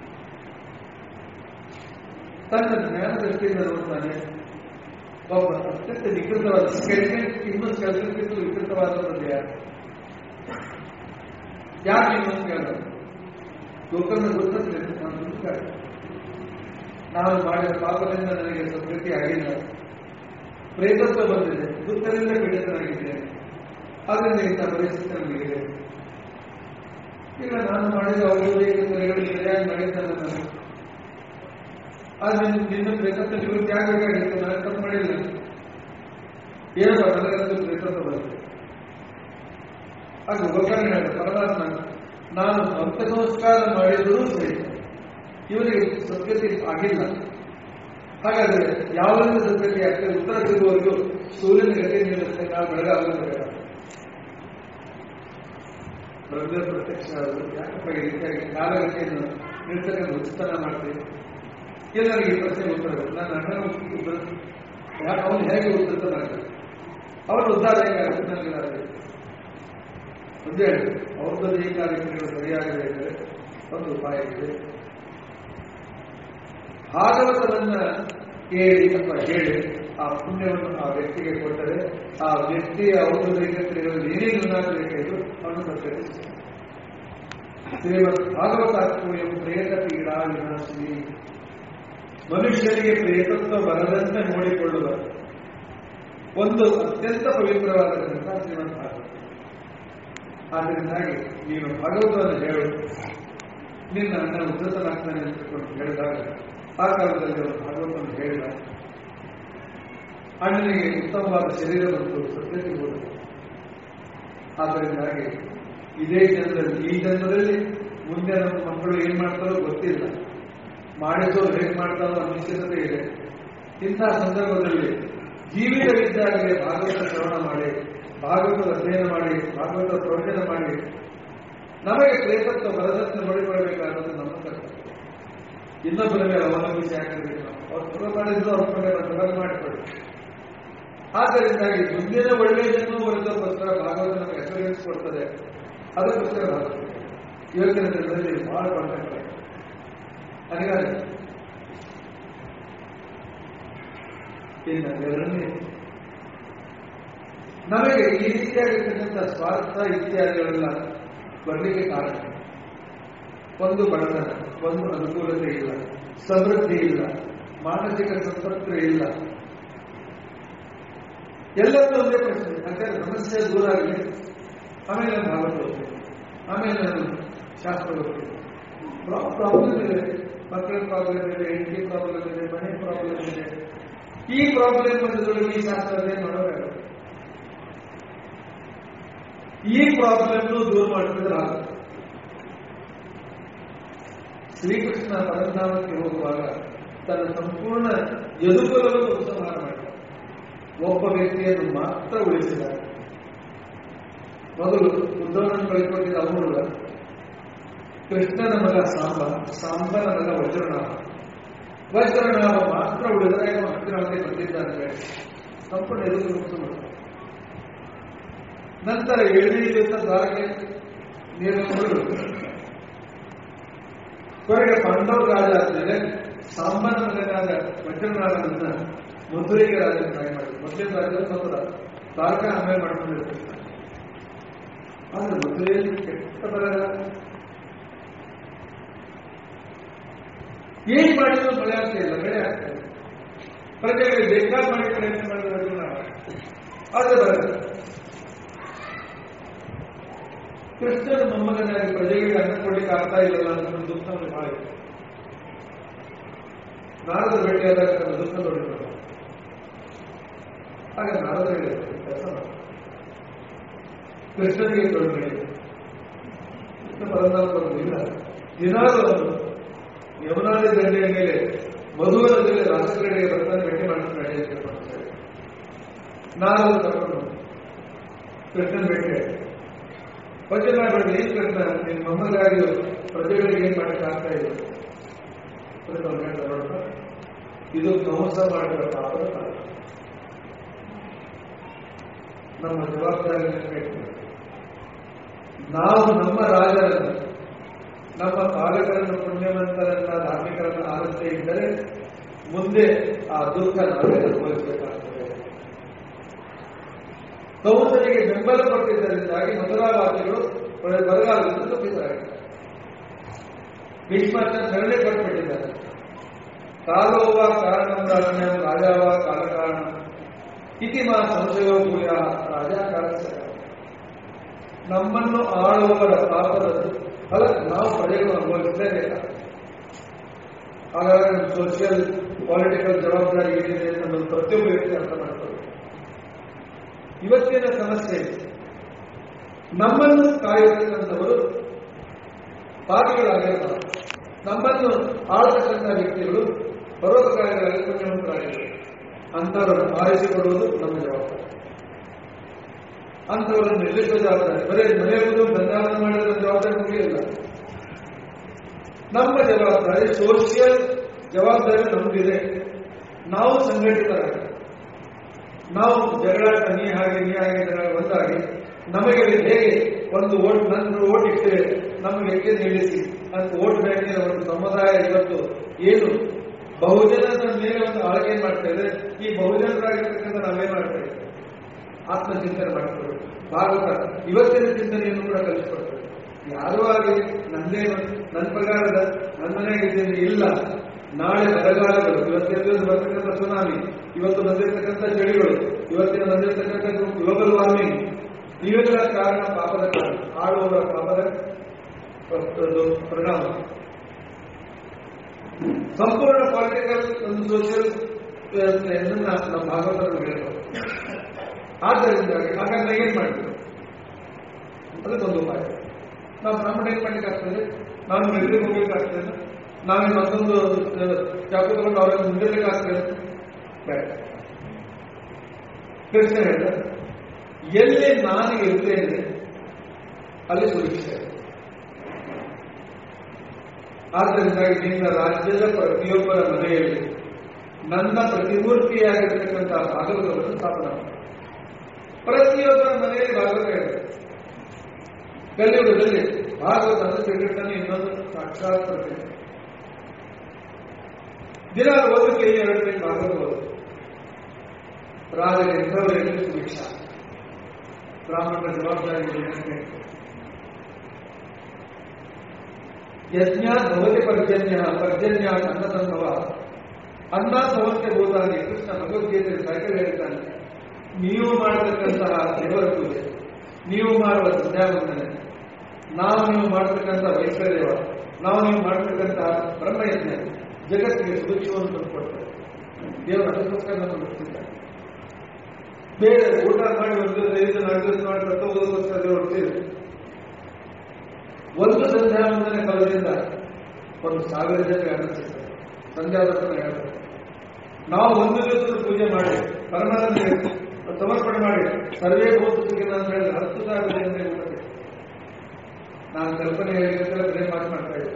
ತನ್ನ ಜ್ಞಾನ ದೃಷ್ಟಿಯಿಂದ ನೋಡ್ತಾನೆ ಒಬ್ಬ ಅತ್ಯಂತ ವಿಕೃತವಾದ ಸ್ಕೆಲ್ಟನ್ ಇನ್ನೊಂದು ಸ್ಕೆಲ್ಟನ್ಗಿಂತ ವಿಕೃತವಾದದ್ದು ಯಾರು ಯಾಕೆ ಇನ್ನೊಂದು ಕೇಳಿದ ಗೋಕರ್ಣ ಗೊತ್ತಂದ್ರೆ ನಾನು ದುಃಖ ನಾನು ಮಾಡಿದ ಪಾಪದಿಂದ ನನಗೆ ಸದ್ಗತಿ ಆಗಿಲ್ಲ ಪ್ರೇತತ್ವ ಬಂದಿದೆ ದುಃಖದಿಂದ ಪೀಡಿತನಾಗಿದ್ದೇನೆ ಅದರಿಂದ ಇಂಥ ಪರಿಸ್ಥಿತಿ ನನಗಿದೆ ಈಗ ನಾನು ಮಾಡಿದ ಔಷಧಿಕ ಸರಿಗಳು ಸರಿಯಾಗಿ ಮಾಡಿದ್ದಾನೆ ನಾನು ಆದ್ರೆ ನಿನ್ನ ಪ್ರೇತತ್ವ ನಿವೃತ್ತಿ ಆಗಬೇಕಾಗಿತ್ತು ನಾನು ತಪ್ಪು ಮಾಡಿಲ್ಲ ಏನಪ್ಪ ನನಗಂತೂ ಪ್ರೇತತ್ವ ಬಂದಿದೆ ಆಗ ಗೋಕರ್ಣ ಹೇಳಿದ ಪರಮಾತ್ಮ ನಾನು ಭಕ್ತ ಸಂಸ್ಕಾರ ಮಾಡಿದರೂ ಸರಿ ಇವರಿಗೆ ಸದ್ಗತಿ ಆಗಿಲ್ಲ ಹಾಗಾದ್ರೆ ಯಾವರಿಂದ ಸದ್ಗತಿ ಆಗ್ತದೆ ಉತ್ತರ ಸಿಗುವವರೆಗೂ ಸೂರ್ಯನ ಗತಿ ನಿಲ್ಲುತ್ತೆ ನಾವು ಬೆಳಗಾಗುತ್ತದೆ ಬ್ರಹ್ಮ ಪ್ರತ್ಯಕ್ಷ ಆದರು ಯಾಕಪ್ಪ ಈ ರೀತಿಯಾಗಿ ಕಾಲಗತಿಯನ್ನು ನಿಲ್ತಕ್ಕ ಉಚಿತನ ಮಾಡ್ತೀವಿ ಎಲ್ಲರಿಗೆ ಈ ಪ್ರಶ್ನೆ ಉತ್ತರ ನನ್ನ ಅಣ್ಣನ ಉತ್ತರ ಯಾಕೆ ಅವನು ಹೇಗೆ ಉತ್ತರನಾಗ್ತದೆ ಅವನು ಉದ್ಧಾರ ಹೇಗಾಗುತ್ತೆ ನನಗೆ ಒಂದೇ ಅವ್ರದ್ದು ಈ ಕಾರ್ಯಕ್ರಮಗಳು ಸರಿಯಾಗದೇ ಇದ್ದರೆ ಒಂದು ಉಪಾಯ ಇದೆ ಭಾಗವತವನ್ನ ಕೇಳಿ ಅಥವಾ ಹೇಳಿ ಆ ಪುಣ್ಯವನ್ನು ಆ ವ್ಯಕ್ತಿಗೆ ಕೊಟ್ಟರೆ ಆ ವ್ಯಕ್ತಿಯ ಔಷಧಿಕ ಕ್ರಿಯೆಗಳಲ್ಲಿ ಏನೇನು ಬೇಕಾಯಿತು ಅವನು ಸತ್ಕರಿಸಿ ಶ್ರೀಮದ್ ಭಾಗವತಾತ್ಮೀಯ ಪ್ರೇತ ಪೀಡಾ ವಿನಾಶಿನಿ ಮನುಷ್ಯರಿಗೆ ಪ್ರೇತತ್ವ ಬರದಂತೆ ನೋಡಿಕೊಳ್ಳುವ ಒಂದು ಅತ್ಯಂತ ಪವಿತ್ರವಾದ ಗ್ರಂಥ ಶ್ರೀಮದ್ ಭಾಗವತ ಆದ್ದರಿಂದಾಗಿ ನೀನು ಭಾಗವತವನ್ನು ಹೇಳು ನಿನ್ನ ಅಣ್ಣ ಉದ್ಧತನಾಗ್ತಾನೆ ಅಂತಕೊಂಡು ಹೇಳಿದಾಗ ಆ ಕಾಲದಲ್ಲಿ ಅವರು ಭಾಗವತವನ್ನು ಹೇಳಿದ ಅಣ್ಣನಿಗೆ ಉತ್ತಮವಾದ ಶರೀರ ಬಂತು ಸದ್ಯತೆ ಹೋದ ಆದ್ದರಿಂದಾಗಿ ಇದೇ ಜನ್ಮದಲ್ಲಿ ಈ ಜನ್ಮದಲ್ಲಿ ಮುಂದೆ ನಮ್ಮ ಮಕ್ಕಳು ಏನ್ ಮಾಡ್ತಾರೋ ಗೊತ್ತಿಲ್ಲ ಮಾಡಿಸೋರು ಹೇಗೆ ಮಾಡ್ತಾರೋ ಅನಿಶ್ಚಿತತೆ ಇದೆ ಇಂತಹ ಸಂದರ್ಭದಲ್ಲಿ ಜೀವಿತವಿದ್ದಾಗಲೇ ಭಾಗವತ ಶ್ರವಣ ಮಾಡಿ ಭಾಗವತದ ಅಧ್ಯಯನ ಮಾಡಿ ಭಾಗವತ ಪ್ರವಚನ ಮಾಡಿ ನಮಗೆ ಪ್ರೇತತ್ವ ಬರದಂತೆ ನೋಡಿಕೊಳ್ಳಬೇಕಾದದ್ದು ನಮ್ಮ ಕರ್ತವ್ಯ ಇನ್ನೊಬ್ಬರ ಮೇಲೆ ಅವಲಂಬಿಸಿ ಹಾಕಿದ್ರೆ ಅವ್ರು ಸುಖ ಮಾಡಿದ್ರು ಅವ್ರ ಮೇಲೆ ಸುಖ ಮಾಡಿಕೊಳ್ಳಿ ಆದ್ದರಿಂದಾಗಿ ಮುಂದಿನ ಒಳ್ಳೆಯ ಜನ್ಮ ಬರೆದಕ್ಕೋಸ್ಕರ ಭಾಗವತ ನಮಗೆ ಎಕ್ಸ್ಪೀರಿಯನ್ಸ್ ಕೊಡ್ತದೆ ಅದಕ್ಕೋಸ್ಕರ ಭಾಗವತ ಇವತ್ತಿನ ದಿನದಲ್ಲಿ ಬಹಳ ಕಾಂಟ್ಯಾಕ್ಟ್ ಅನಿವಾರ್ಯ ಇನ್ನು ಎರಡನೇ ನಮಗೆ ಈ ರೀತಿಯಾಗಿರ್ತಕ್ಕಂಥ ಸ್ವಾರ್ಥ ಇತ್ಯಾದಿಗಳೆಲ್ಲ ಬರಲಿಕ್ಕೆ ಕಾರಣ ಒಂದು ಬಡತನ ಒಂದು ಅನುಕೂಲತೆ ಇಲ್ಲ ಸಮೃದ್ಧಿ ಇಲ್ಲ ಮಾನಸಿಕ ಸಂಪರ್ಕ ಇಲ್ಲ ಎಲ್ಲರೂ ಒಂದೇ ಪ್ರಶ್ನೆ ಹಾಗಾದ್ರೆ ಸಮಸ್ಯೆ ದೂರ ಆಗಲಿ ಆಮೇಲೆ ನಾನು ಭಾಗವತ ಹೋಗ್ತೀನಿ ಆಮೇಲೆ ನಾನು ಶಾಸ್ತ್ರ ಹೋಗ್ತೀನಿ ಪ್ರಾಬ್ಲಮ್ ಇದೆ ಮಕ್ಕಳ ಪ್ರಾಬ್ಲಮ್ ಇದೆ ಹೆಂಡತಿ ಪ್ರಾಬ್ಲಮ್ ಇದೆ ಮನೆ ಪ್ರಾಬ್ಲಮ್ ಇದೆ ಈ ಪ್ರಾಬ್ಲಮ್ ಬಂದದೊಳಗೆ ಈ ಶಾಸ್ತ್ರ ಅದೇನು ಮಾಡೋದಾಗಲ್ಲ ಈ ಪ್ರಾಬ್ಲಮ್ ದೂರ ಮಾಡಿದ್ರೆ ಆಗುತ್ತೆ ಶ್ರೀಕೃಷ್ಣ ಪರಧಾಮಕ್ಕೆ ಹೋಗುವಾಗ ತನ್ನ ಸಂಪೂರ್ಣ ಯದುಕುಲವನ್ನು ಉಪಸಂಹಾರ ಮಾಡಿದ ಒಬ್ಬ ವ್ಯಕ್ತಿಯನ್ನು ಮಾತ್ರ ಉಳಿಸಿದ್ದಾರೆ ಮೊದಲು ಉದ್ಧವನನ್ನು ಕಳಿಕೊಟ್ಟಿದ್ದ ಅವನು ಕೃಷ್ಣನ ಮಗ ಸಾಂಬ ಸಾಂಬನ ಮಗ ವಜ್ರನಾಭ ವಜ್ರನಾಭ ಮಾತ್ರ ಉಳಿದರೆ ಅವನು ಹತ್ತಿರವಾಗಿ ಬಂದಿದ್ದಾನೆ ಸಂಪೂರ್ಣ ಎದುರು ಉಪಸಂಹಾರ ನಂತರ ಏಳನೇ ದಿವಸ ದ್ವಾರಕೆ ನೀರನ್ನು ಕೊನೆಗೆ ಪಾಂಡವ ರಾಜ ಆದ್ಮೇಲೆ ಸಾಂಬನ ಮಗನಾದ ವಜ್ರನಾಥನನ್ನ ಮಧುರೆಗೆ ರಾಜನಾಗಿ ಮಾಡಿ ಮೊದಲಿನ ರಾಜ್ಯದ ಮಧುರ ದ್ವಾರಕ ಆಮೇಲೆ ಮಾಡ್ಕೊಂಡಿರ್ತಾರೆ ಆದ್ರೆ ಮಧುರೆಯಲ್ಲಿ ಕೆಟ್ಟ ಬರಲ್ಲ ಏನ್ ಮಾಡಿದ್ರು ಮಳೆ ಆಗ್ತಾ ಇಲ್ಲ ಬೆಳೆ ಆಗ್ತಾ ಇಲ್ಲ ಪ್ರಜೆಗಳಿಗೆ ಬೇಕಾದ ಮಾಡಿ ಪ್ರಯತ್ನ ಮಾಡಿದ್ರೆ ಆದ್ರೆ ಬರಲ್ಲ ಕೃಷ್ಣನ ಮೊಮ್ಮಗನಾಗಿ ಪ್ರಜೆಗಳಿಗೆ ಅನ್ನ ಕೊಡ್ಲಿಕ್ಕೆ ಆಗ್ತಾ ಇಲ್ಲಲ್ಲ ಅಂತ ಒಂದು ದುಃಖ ಅವನಿಗೆ ಬಹಳ ಇದೆ ನಾರದ ಭೇಟಿಯಾದಾಗ ತನ್ನ ದುಃಖ ನೋಡಿದ್ರು ಆಗ ನಾರದ ಹೇಳಿದ್ರು ಕೆಲಸ ಮಾಡಿ ಕೃಷ್ಣನಿಗೆ ತೊಡಗಿ ಕೃಷ್ಣ ಪರಮಾತ್ಮ ಇಲ್ಲ ದಿನಾಲು ಅವನು ಯಮುನಾದಿ ದಂಡೆಯ ಮೇಲೆ ಮಧುವನದಲ್ಲಿ ರಾಷ್ಟ್ರಗಳಿಗೆ ಬರ್ತಾನೆ ಭೇಟಿ ಮಾಡ್ಕೊಂಡು ನಡೆಯಲಿಕ್ಕೆ ಮಾಡ್ತಾರೆ ನಾರದು ಕರ್ಕೊಂಡು ಕೃಷ್ಣನ್ ಭೇಟಿ ಆಯ್ತು ವಚನ ಮಾಡಿ ಏನ್ ಕೃಷ್ಣ ನಿನ್ನ ಮೊಮ್ಮಗಾಗಿ ಪ್ರಜೆಗಳಿಗೆ ಏನ್ ಮಾಡಕ್ಕೆ ಆಗ್ತಾ ಇಲ್ಲ ಕೃಷ್ಣ ಅವ್ನು ಹೇಳ್ದ, ನೋಡಪ್ಪ, ಇದು ಕಂಸ ಮಾಡಿದ ಪಾಪದ ಕಾಲ ನಮ್ಮ ಜವಾಬ್ದಾರಿ ನೆನಪಿಟ್ಟು ನಾವು ನಮ್ಮ ರಾಜರನ್ನು ನಮ್ಮ ಪಾಲಕರನ್ನು ಪುಣ್ಯವಂತರನ್ನ ಧಾರ್ಮಿಕರನ್ನ ಆಲಿಸದೇ ಇದ್ದರೆ ಮುಂದೆ ಆ ದುಃಖ ನಾವೇ ಅನುಭವಿಸಬೇಕಾಗ್ತದೆ ಕೌಸರಿಗೆ ಬೆಂಬಲ ಕೊಟ್ಟಿದ್ದರಿಂದಾಗಿ ಮಧುರಾವಾಸಿಗಳು ಬರಗಾಲದಿಂದ ದುಃಖಿತರಾಗಿದ್ದಾರೆ ಭೀಷ್ಮಾಚಾರ್ಯ ಕರುಣೆ ಕೊಟ್ಬಿಟ್ಟಿದ್ದಾರೆ ಕಾಲೋವ ಕಾರಣಂ ರಾಜ್ಞಂ ರಾಜಾವ ಕಾಲಕಾರಣ ಇತಿ ಮಾ ಸಂಶಯೋ ಭೂಯ ರಾಜಾಕಾರ ನಮ್ಮನ್ನು ಆಳುವವರ ಪಾಪದ ಫಲ ನಾವು ಪ್ರಜೆಗಳು ಅನುಭವಿಸಲೇಬೇಕಾಗ್ತದೆ ಹಾಗಾದ್ರೆ ನಮ್ಮ ಸೋಷಿಯಲ್ ಪಾಲಿಟಿಕಲ್ ಜವಾಬ್ದಾರಿ ಏನಿದೆ ಅಂತ ನಮ್ಮನ್ನು ಪ್ರತಿಯೊಬ್ಬ ವ್ಯಕ್ತಿ ಅರ್ಥ ಮಾಡ್ತಾರೆ ಇವತ್ತಿನ ಸಮಸ್ಯೆ ನಮ್ಮನ್ನು ಕಾಯತಕ್ಕಂಥವರು ಪಾಪಿಗಳಾಗಿರ್ತಾರೆ ನಮ್ಮನ್ನು ಆಳತಕ್ಕಂಥ ವ್ಯಕ್ತಿಗಳು ಪರೋಪಕಾರಿಗಳಾಗಿ ಪುಣ್ಯವಂತರಾಗಿದ್ದಾರೆ ಅಂಥವರನ್ನು ಆರಿಸಿಕೊಡುವುದು ನಮ್ಮ ಜವಾಬ್ದಾರಿ ಅಂಥವರನ್ನು ನಿಲ್ಲಿಸುವ ಜವಾಬ್ದಾರಿ ಬರೀ ಮನೆಯುವುದು ಬದಲಾವಣೆ ಮಾಡಿದ ಜವಾಬ್ದಾರಿ ಮುಗಿಯಲ್ಲ ನಮ್ಮ ಜವಾಬ್ದಾರಿ ಸೋಷಿಯಲ್ ಜವಾಬ್ದಾರಿ ನಮಗಿದೆ ನಾವು ಸಂಘಟಿತರಾಗಿ ನಾವು ಜಗಳಾಟ ನೀ ಹಾಗೆ ನೀ ಹಾಗೆ ಜಗಳ ಒಂದಾಗಿ ನಮಗೆ ಹೇಗೆ ಒಂದು ಓಟ್ ನನ್ನ ಓಟ್ ಇಟ್ಟರೆ ನಮ್ಮ ವ್ಯಕ್ತಿ ನಿಲ್ಲಿಸಿ ಅಂತ ಓಟ್ ಬ್ಯಾಂಕಿನ ಒಂದು ಸಮುದಾಯ ಇವತ್ತು ಏನು ಬಹುಜನದ ಮೇಲೆ ಒಂದು ಆಳ್ಕೆ ಮಾಡ್ತಾ ಇದೆ ಈ ಬಹುಜನರಾಗಿರ್ತಕ್ಕಂಥ ನಾವೇನ್ ಮಾಡ್ತಾ ಇದ್ದೇವೆ ಆತ್ಮಚಿಂತನೆ ಮಾಡ್ಕೊಳ್ಬೇಕು ಭಾಗವತ ಇವತ್ತಿನ ಚಿಂತನೆಯನ್ನು ಕೂಡ ಕಲಿಸ್ಕೊಡ್ತೇವೆ ಯಾರೂ ಆಗಲಿ ನಂದೇನು ನನ್ನ ಪ್ರಕಾರದ ನನ್ನ ಮನೆಯಾಗಿದ್ದೇನೆ ಇಲ್ಲ ನಾಳೆ ಬರಗಾಲಗಳು ಇವತ್ತಿನ ಬರ್ತಕ್ಕಂಥ ಸುನಾಮಿ ಇವತ್ತು ಬಂದಿರತಕ್ಕಂಥ ಚಳಿಗಳು ಇವತ್ತಿನ ಬಂದಿರತಕ್ಕಂಥ ಗ್ಲೋಬಲ್ ವಾರ್ಮಿಂಗ್ ಇವೆಲ್ಲ ಕಾರಣ ಪಾಪದ ಕಾರಣ ಆಳುವವರ ಪಾಪದ ಒಂದು ಪರಿಣಾಮ ಸಂಪೂರ್ಣ ಪಾಲಿಟಿಕಲ್ ಒಂದು ಸೋಷಿಯಲ್ ವ್ಯವಸ್ಥೆಯನ್ನು ನಮ್ಮ ಭಾಗವತರು ಹೇಳಿದರು ಆದ್ದರಿಂದಾಗಿ ಹಾಗಾಗಿ ನಾವು ಏನ್ ಮಾಡಿದ್ರು ಅದಕ್ಕೊಂದು ಉಪಾಯ ನಾವು ಬ್ರಾಹ್ಮಣ ಏನ್ ಮಾಡ್ಲಿಕ್ಕೆ ಆಗ್ತದೆ ನಾನು ಮಿಲಿಟರಿಗೆ ಹೋಗ್ಲಿಕ್ಕಾಗ್ತದೆ ನಾನು ಮತ್ತೊಂದು ಚಾಕು ತಗೊಂಡು ಅವರನ್ನು ಮುಂದಿರ್ಲಿಕ್ಕೆ ಆಗ್ತದೆ ಬೇಡ ಕೃಷ್ಣ ಹೇಳಿದ ಎಲ್ಲಿ ನಾನು ಇರ್ತೇನೆ ಅಲ್ಲಿ ಸುರಕ್ಷೆ ಆದ್ದರಿಂದಾಗಿ ನಿನ್ನ ರಾಜ್ಯದ ಪ್ರತಿಯೊಬ್ಬರ ಮನೆಯಲ್ಲಿ ನನ್ನ ಪ್ರತಿಮೂರ್ತಿಯಾಗಿರ್ತಕ್ಕಂಥ ಭಾಗವತವನ್ನು ಸ್ಥಾಪನೆ ಮಾಡಿ ಪ್ರತಿಯೊಬ್ಬರ ಮನೆಯಲ್ಲಿ ಭಾಗವತ ಇದೆ ಕಲಿಯುಗದಲ್ಲಿ ಭಾಗವತ ಅಂದ್ರೆ ಶ್ರೀಕೃಷ್ಣನ ಇನ್ನೊಂದು ಸಾಕ್ಷಾತ್ ಪ್ರತಿಮೆ ದಿನ ಒಂದು ಕೈ ಎರಡು ಕೈ ಭಾಗವತ ರಾಜರ ಎಂಥವರಿಗೆ ಸುಭಿಕ್ಷಾ ಬ್ರಾಹ್ಮಣರ ಜವಾಬ್ದಾರಿ ಏನಂತೆ ಯಜ್ಞ ಭವತಿ ಪರ್ಜನ್ಯ ಪರ್ಜನ್ಯ ಅನ್ನತಂಭವ ಅನ್ನ ಭವಂತೆ ಹೋದಾಗಿ ಕೃಷ್ಣ ಭಗವದ್ಗೀತೆ ಸೈಕಲ್ ಹೇಳ್ತಾನೆ ನೀವು ಮಾಡತಕ್ಕಂತಹ ದೇವರ ಪೂಜೆ ನೀವು ಮಾಡುವ ಸಂಧ್ಯಾವಂದನೆ ನಾವು ನೀವು ಮಾಡತಕ್ಕಂಥ ವೈಶ್ವರ್ಯವ ನಾವು ನೀವು ಮಾಡತಕ್ಕಂತಹ ಬ್ರಹ್ಮಯಜ್ಞ ಜಗತ್ತಿಗೆ ಸುಭಿಕ್ಷವನ್ನು ತಂದುಕೊಡ್ತಾರೆ ದೇವರು ಅದಕ್ಕೋಸ್ಕರ ನಮ್ಮ ಬಿಡ್ತಿದ್ದಾರೆ ಬೇರೆ ಊಟ ಮಾಡಿ ಒಂದು ಐದು ನಾಲ್ಕು ದಿವಸ ಮಾಡಿ ತಪ್ಪೋದಕ್ಕೋಸ್ಕರ ದೇವರು ಸೇರಿ ಒಂದು ಸಂಧ್ಯಾವಂದನೆ ಫಲದಿಂದ ಒಂದು ಸಾವಿರ ಜನ ಅನಿಸುತ್ತೆ ಸಂಧ್ಯಾವಂದನೆ ಹೇಳ್ತಾರೆ ನಾವು ಒಂದು ದಿವಸದ ಪೂಜೆ ಮಾಡಿ ಪರಮಾನಂದ ಸಮರ್ಪಣೆ ಮಾಡಿ ಸರ್ವೇ ಭೂತಕ್ಕೆ ಅಂತ ಹೇಳಿದ್ರೆ ಹತ್ತು ಸಾವಿರ ಜನರಿಗೆ ಊಟಕ್ಕೆ ನಾನು ಕಲ್ಪನೆ ಹೇಳಿದ್ರೆ ಬರೀ ಮಾತು ಮಾಡ್ತಾ ಇದ್ದೆ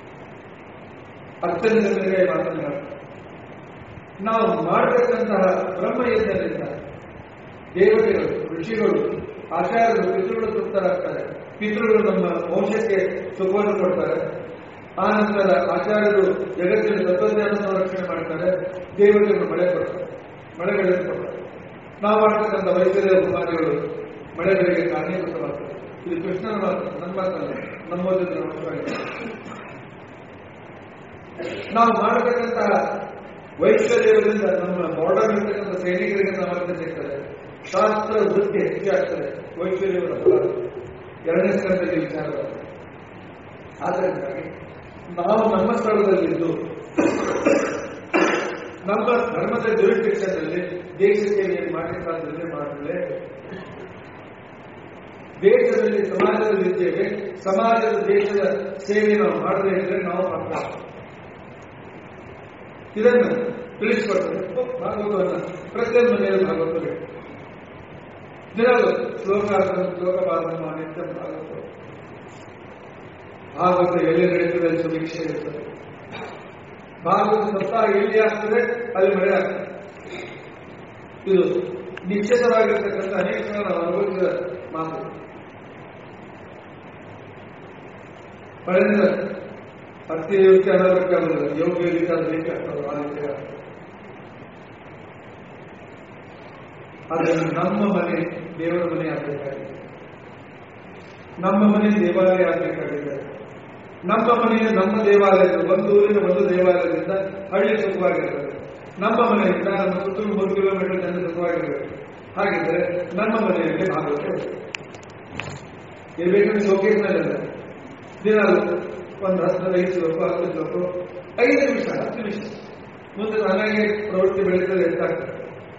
ಅತ್ಯಂತ ಜನರಿಗೆ ಮಾತನ್ನು ಮಾಡ್ತಾರೆ ನಾವು ಮಾಡತಕ್ಕಂತಹ ಬ್ರಹ್ಮಯಜ್ಞದಿಂದ ದೇವತೆಗಳು ಋಷಿಗಳು ಆಚಾರ್ಯರು ಪಿತೃಗಳು ತೃಪ್ತರಾಗ್ತಾರೆ ಪಿತೃಗಳು ನಮ್ಮ ವಂಶಕ್ಕೆ ಸುಖವನ್ನು ಕೊಡ್ತಾರೆ ಆ ನಂತರ ಆಚಾರ್ಯರು ಜಗತ್ತಿನ ತತ್ವಜ್ಞಾನ ಸಂರಕ್ಷಣೆ ಮಾಡ್ತಾರೆ ದೇವತೆಗಳು ಮಳೆ ಕೊಡ್ತಾರೆ ಮಳೆಗಳನ್ನು ಕೊಡ್ತಾರೆ ನಾವು ಮಾಡ್ತಕ್ಕಂಥ ವೈದ್ಯರ ಕುಮಾರಿಗಳು ಮಳೆಗಳಿಗೆ ಕಾರಣೀಭೂತವಾಗ್ತದೆ ಇದು ಕೃಷ್ಣನ ಮಾತು ನನ್ನ ಮಾತಲ್ಲ ನಮ್ಮೋದಿನ ನಮಸ್ಕಾರ ನಾವು ಮಾಡತಕ್ಕಂತಹ ವೈಶ್ವರ್ಯದಿಂದ ನಮ್ಮ ಬಾರ್ಡರ್ ಇರ್ತಕ್ಕಂಥ ಸೈನಿಕರಿಗೆ ಸಾಮರ್ಥ್ಯ ಸಿಗ್ತದೆ ಶಾಸ್ತ್ರ ವೃತ್ತಿ ಹೆಚ್ಚಾಗ್ತದೆ ವೈಶ್ವರ್ಯವರ ಫಲ ಎರಡನೇ ಸ್ಥಳದಲ್ಲಿ ವಿಚಾರ ಬರ್ತದೆ ಆದ್ದರಿಂದಾಗಿ ನಾವು ನಮ್ಮ ಸ್ಥಳದಲ್ಲಿದ್ದು ನಮ್ಮ ಧರ್ಮದ ಜುರಿಸ್ಟಿಕ್ಷನ್ ಅಲ್ಲಿ ದೇಶಕ್ಕೆ ಏನು ಮಾಡಿದ್ದಾದ್ರೆ ಮಾಡಲೇ ದೇಶದಲ್ಲಿ ಸಮಾಜದಲ್ಲಿ ಇದ್ದೇವೆ ಸಮಾಜದ ದೇಶದ ಸೇವೆ ನಾವು ಮಾಡದೇ ಇದ್ರೆ ನಾವು ಮಾಡ್ತಾ ಇದನ್ನು ತಿಳಿಸಿಕೊಡ್ತಾರೆ ಭಾಗವತವನ್ನ ಪ್ರತಿಯೊಂದು ಮನೆಯಲ್ಲಿ ಭಾಗವತ ಬೇಕು ದಿನಗಳು ಶ್ಲೋಕ ಶ್ಲೋಕಪಾದನ ನಿತ್ಯ ಭಾಗವತ ಭಾಗವತ ಎಲ್ಲಿ ನಡೀತದೆ ಸುಭಿಕ್ಷೆ ಇರ್ತದೆ ಭಾಗವತ ಸಪ್ತಾಹ ಎಲ್ಲಿ ಆಗ್ತದೆ ಅಲ್ಲಿ ಮಳೆ ಆಗ್ತದೆ ಇದು ನಿಶ್ಚಿತವಾಗಿರ್ತಕ್ಕಂಥ ಅನೇಕ ಜನ ನಾವು ಅನುಭವಿಸಿದ ಮಾತು ಮಳೆಯಿಂದ ಅತಿ ಯೋಗ್ಯ ಅನಾಗಬೇಕಾಗುವುದಿಲ್ಲ ಯೋಗ್ಯ ವಿಚಾರ ಬೇಕಾಗ್ತದೆ ಆ ರೀತಿ ಆದರೆ ನಮ್ಮ ಮನೆ ದೇವರ ಮನೆ ಆಗಬೇಕಾಗಿದೆ ನಮ್ಮ ಮನೆ ದೇವಾಲಯ ಆಗಬೇಕಾಗಿದೆ ನಮ್ಮ ಮನೆಯ ನಮ್ಮ ದೇವಾಲಯದ ಒಂದು ಊರಿನ ಒಂದು ದೇವಾಲಯದಿಂದ ಹಳ್ಳಿ ಸುಖವಾಗಿರ್ತದೆ ನಮ್ಮ ಮನೆಯಿಂದ ನಮ್ಮ ಸುತ್ತಲೂ ಮೂರು ಕಿಲೋಮೀಟರ್ ಜನ ಸುಖವಾಗಿರಬೇಕು ಹಾಗಿದ್ರೆ ನಮ್ಮ ಮನೆಯಲ್ಲಿ ಭಾಗವತ ಇರಬೇಕಂದ್ರೆ ಶೋಕೇಸ್ನಲ್ಲ ದಿನ ಒಂದು ಹತ್ತು ಐದು ಶ್ಲೋಕ ಹತ್ತು ಶ್ಲೋಕ ಐದು ನಿಮಿಷ ಹತ್ತು ನಿಮಿಷ ಮುಂದೆ ನನಗೆ ಪ್ರವೃತ್ತಿ ಬೆಳೀತದೆ ಎಷ್ಟಾಗ್ತದೆ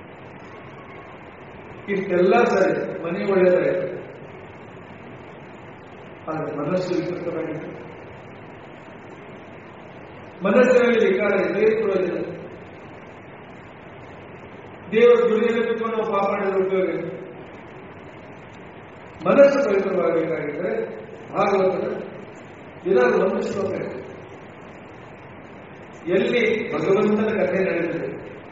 ಇಷ್ಟೆಲ್ಲ ಸರಿ ಮನೆ ಒಳ್ಳೆಯದಾಯಿತು ಆದರೆ ಮನಸ್ಸು ವಿಕೃತವಾಗಿದೆ ಮನಸ್ಸಿನಲ್ಲಿ ವಿಕಾರ ಇದೇ ಪ್ರಯೋಜನ ದೇವರ ಗುಡಿಯಲ್ಲಿ ಕೂತ್ಕೊಂಡು ನಾವು ಪಾಪ ಮಾಡಿದ ಉಪಯೋಗ ಇಲ್ಲ. ಮನಸ್ಸು ಪವಿತ್ರವಾಗಬೇಕಾಗಿದ್ದರೆ ಭಾಗವತದ ದಿನ ಒಂದು ಶ್ಲೋಕ ಇದೆ. ಎಲ್ಲಿ ಭಗವಂತನ ಕಥೆ ನಡೆದಿದೆ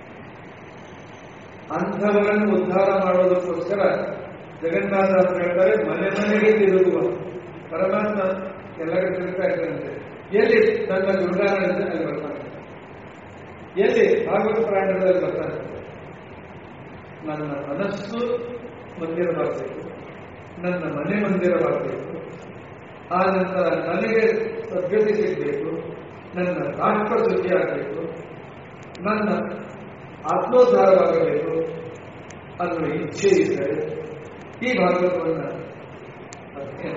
ಅಂಥವರನ್ನು ಉದ್ಧಾರ ಮಾಡೋದಕ್ಕೋಸ್ಕರ ಜಗನ್ನಾಥ ಅಂತ ಹೇಳ್ತಾರೆ ಮನೆ ಮನೆಗೆ ತಿರುಗುವ ಪರಮಾತ್ಮ ಎಲ್ಲ ಕಡೆ ತಿರುಗ್ತಾ ಇದ್ದಾರಂತೆ ಎಲ್ಲಿ ನನ್ನ ದುರ್ಗಾನಂದ ಅಲ್ಲಿ ಬರ್ತಾನೆ ಎಲ್ಲಿ ಭಾಗವತ ಪ್ರಾಣದಲ್ಲಿ ಬರ್ತಾನೆ ನನ್ನ ಮನಸ್ಸು ಮಂದಿರವಾಗಬೇಕು ನನ್ನ ಮನೆ ಮಂದಿರವಾಗಬೇಕು ಆ ನಂತರ ನನಗೆ ಸಭ್ಯತೆ ಸಿಗಬೇಕು ನನ್ನ ರಾಷ್ಟ್ರ ಶುದ್ಧಿ ಆಗಬೇಕು ನನ್ನ ಆತ್ಮೋದ್ಧಾರವಾಗಬೇಕು ಅನ್ನುವ ಇಚ್ಛೆ ಇದ್ದರೆ ಈ ಭಾಗವತವನ್ನು ಅಧ್ಯಯನ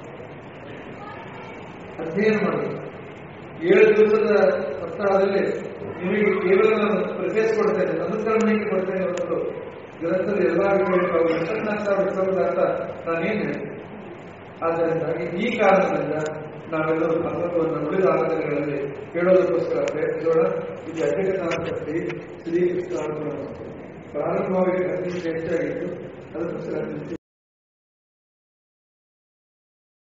ಅಧ್ಯಯನ ಮಾಡಬೇಕು ಏಳು ದಿವಸದ ಸಪ್ತಾಹದಲ್ಲಿ ನಿಮಗೆ ಕೇವಲ ನಾನು ಪ್ರದೇಶ ಕೊಡ್ತೇನೆ ಅನುಕರಣೆಗೆ ಕೊಡ್ತೇನೆ ಹೊರತು ಗ್ರಂಥದ ಎಲ್ಲ ವಿಷಯಗಳು ವಿಶ್ವನಾಥ ವಿಶ್ವದ ಅರ್ಥ ನಾನೇನು ಹೇಳ್ತೇನೆ ಆದ್ದರಿಂದಾಗಿ ಈ ಕಾರಣದಿಂದ ನಾವೆಲ್ಲರೂ ಭಗವಂತವನ್ನು ಉಳಿದ ಆರಾಧನೆಗಳಲ್ಲಿ ಕೇಳೋದಕ್ಕೋಸ್ಕರ ಪ್ರಯತ್ನಿಸೋಣ ಇದು ಅಡ್ಡಕಥಾಂತಕ್ಕೆ ಶ್ರೀಕೃಷ್ಣ ಪ್ರಾರಂಭವಾಗಿ ಅತಿ ಹೆಚ್ಚಾಗಿತ್ತು ಅದಕ್ಕೋಸ್ಕರ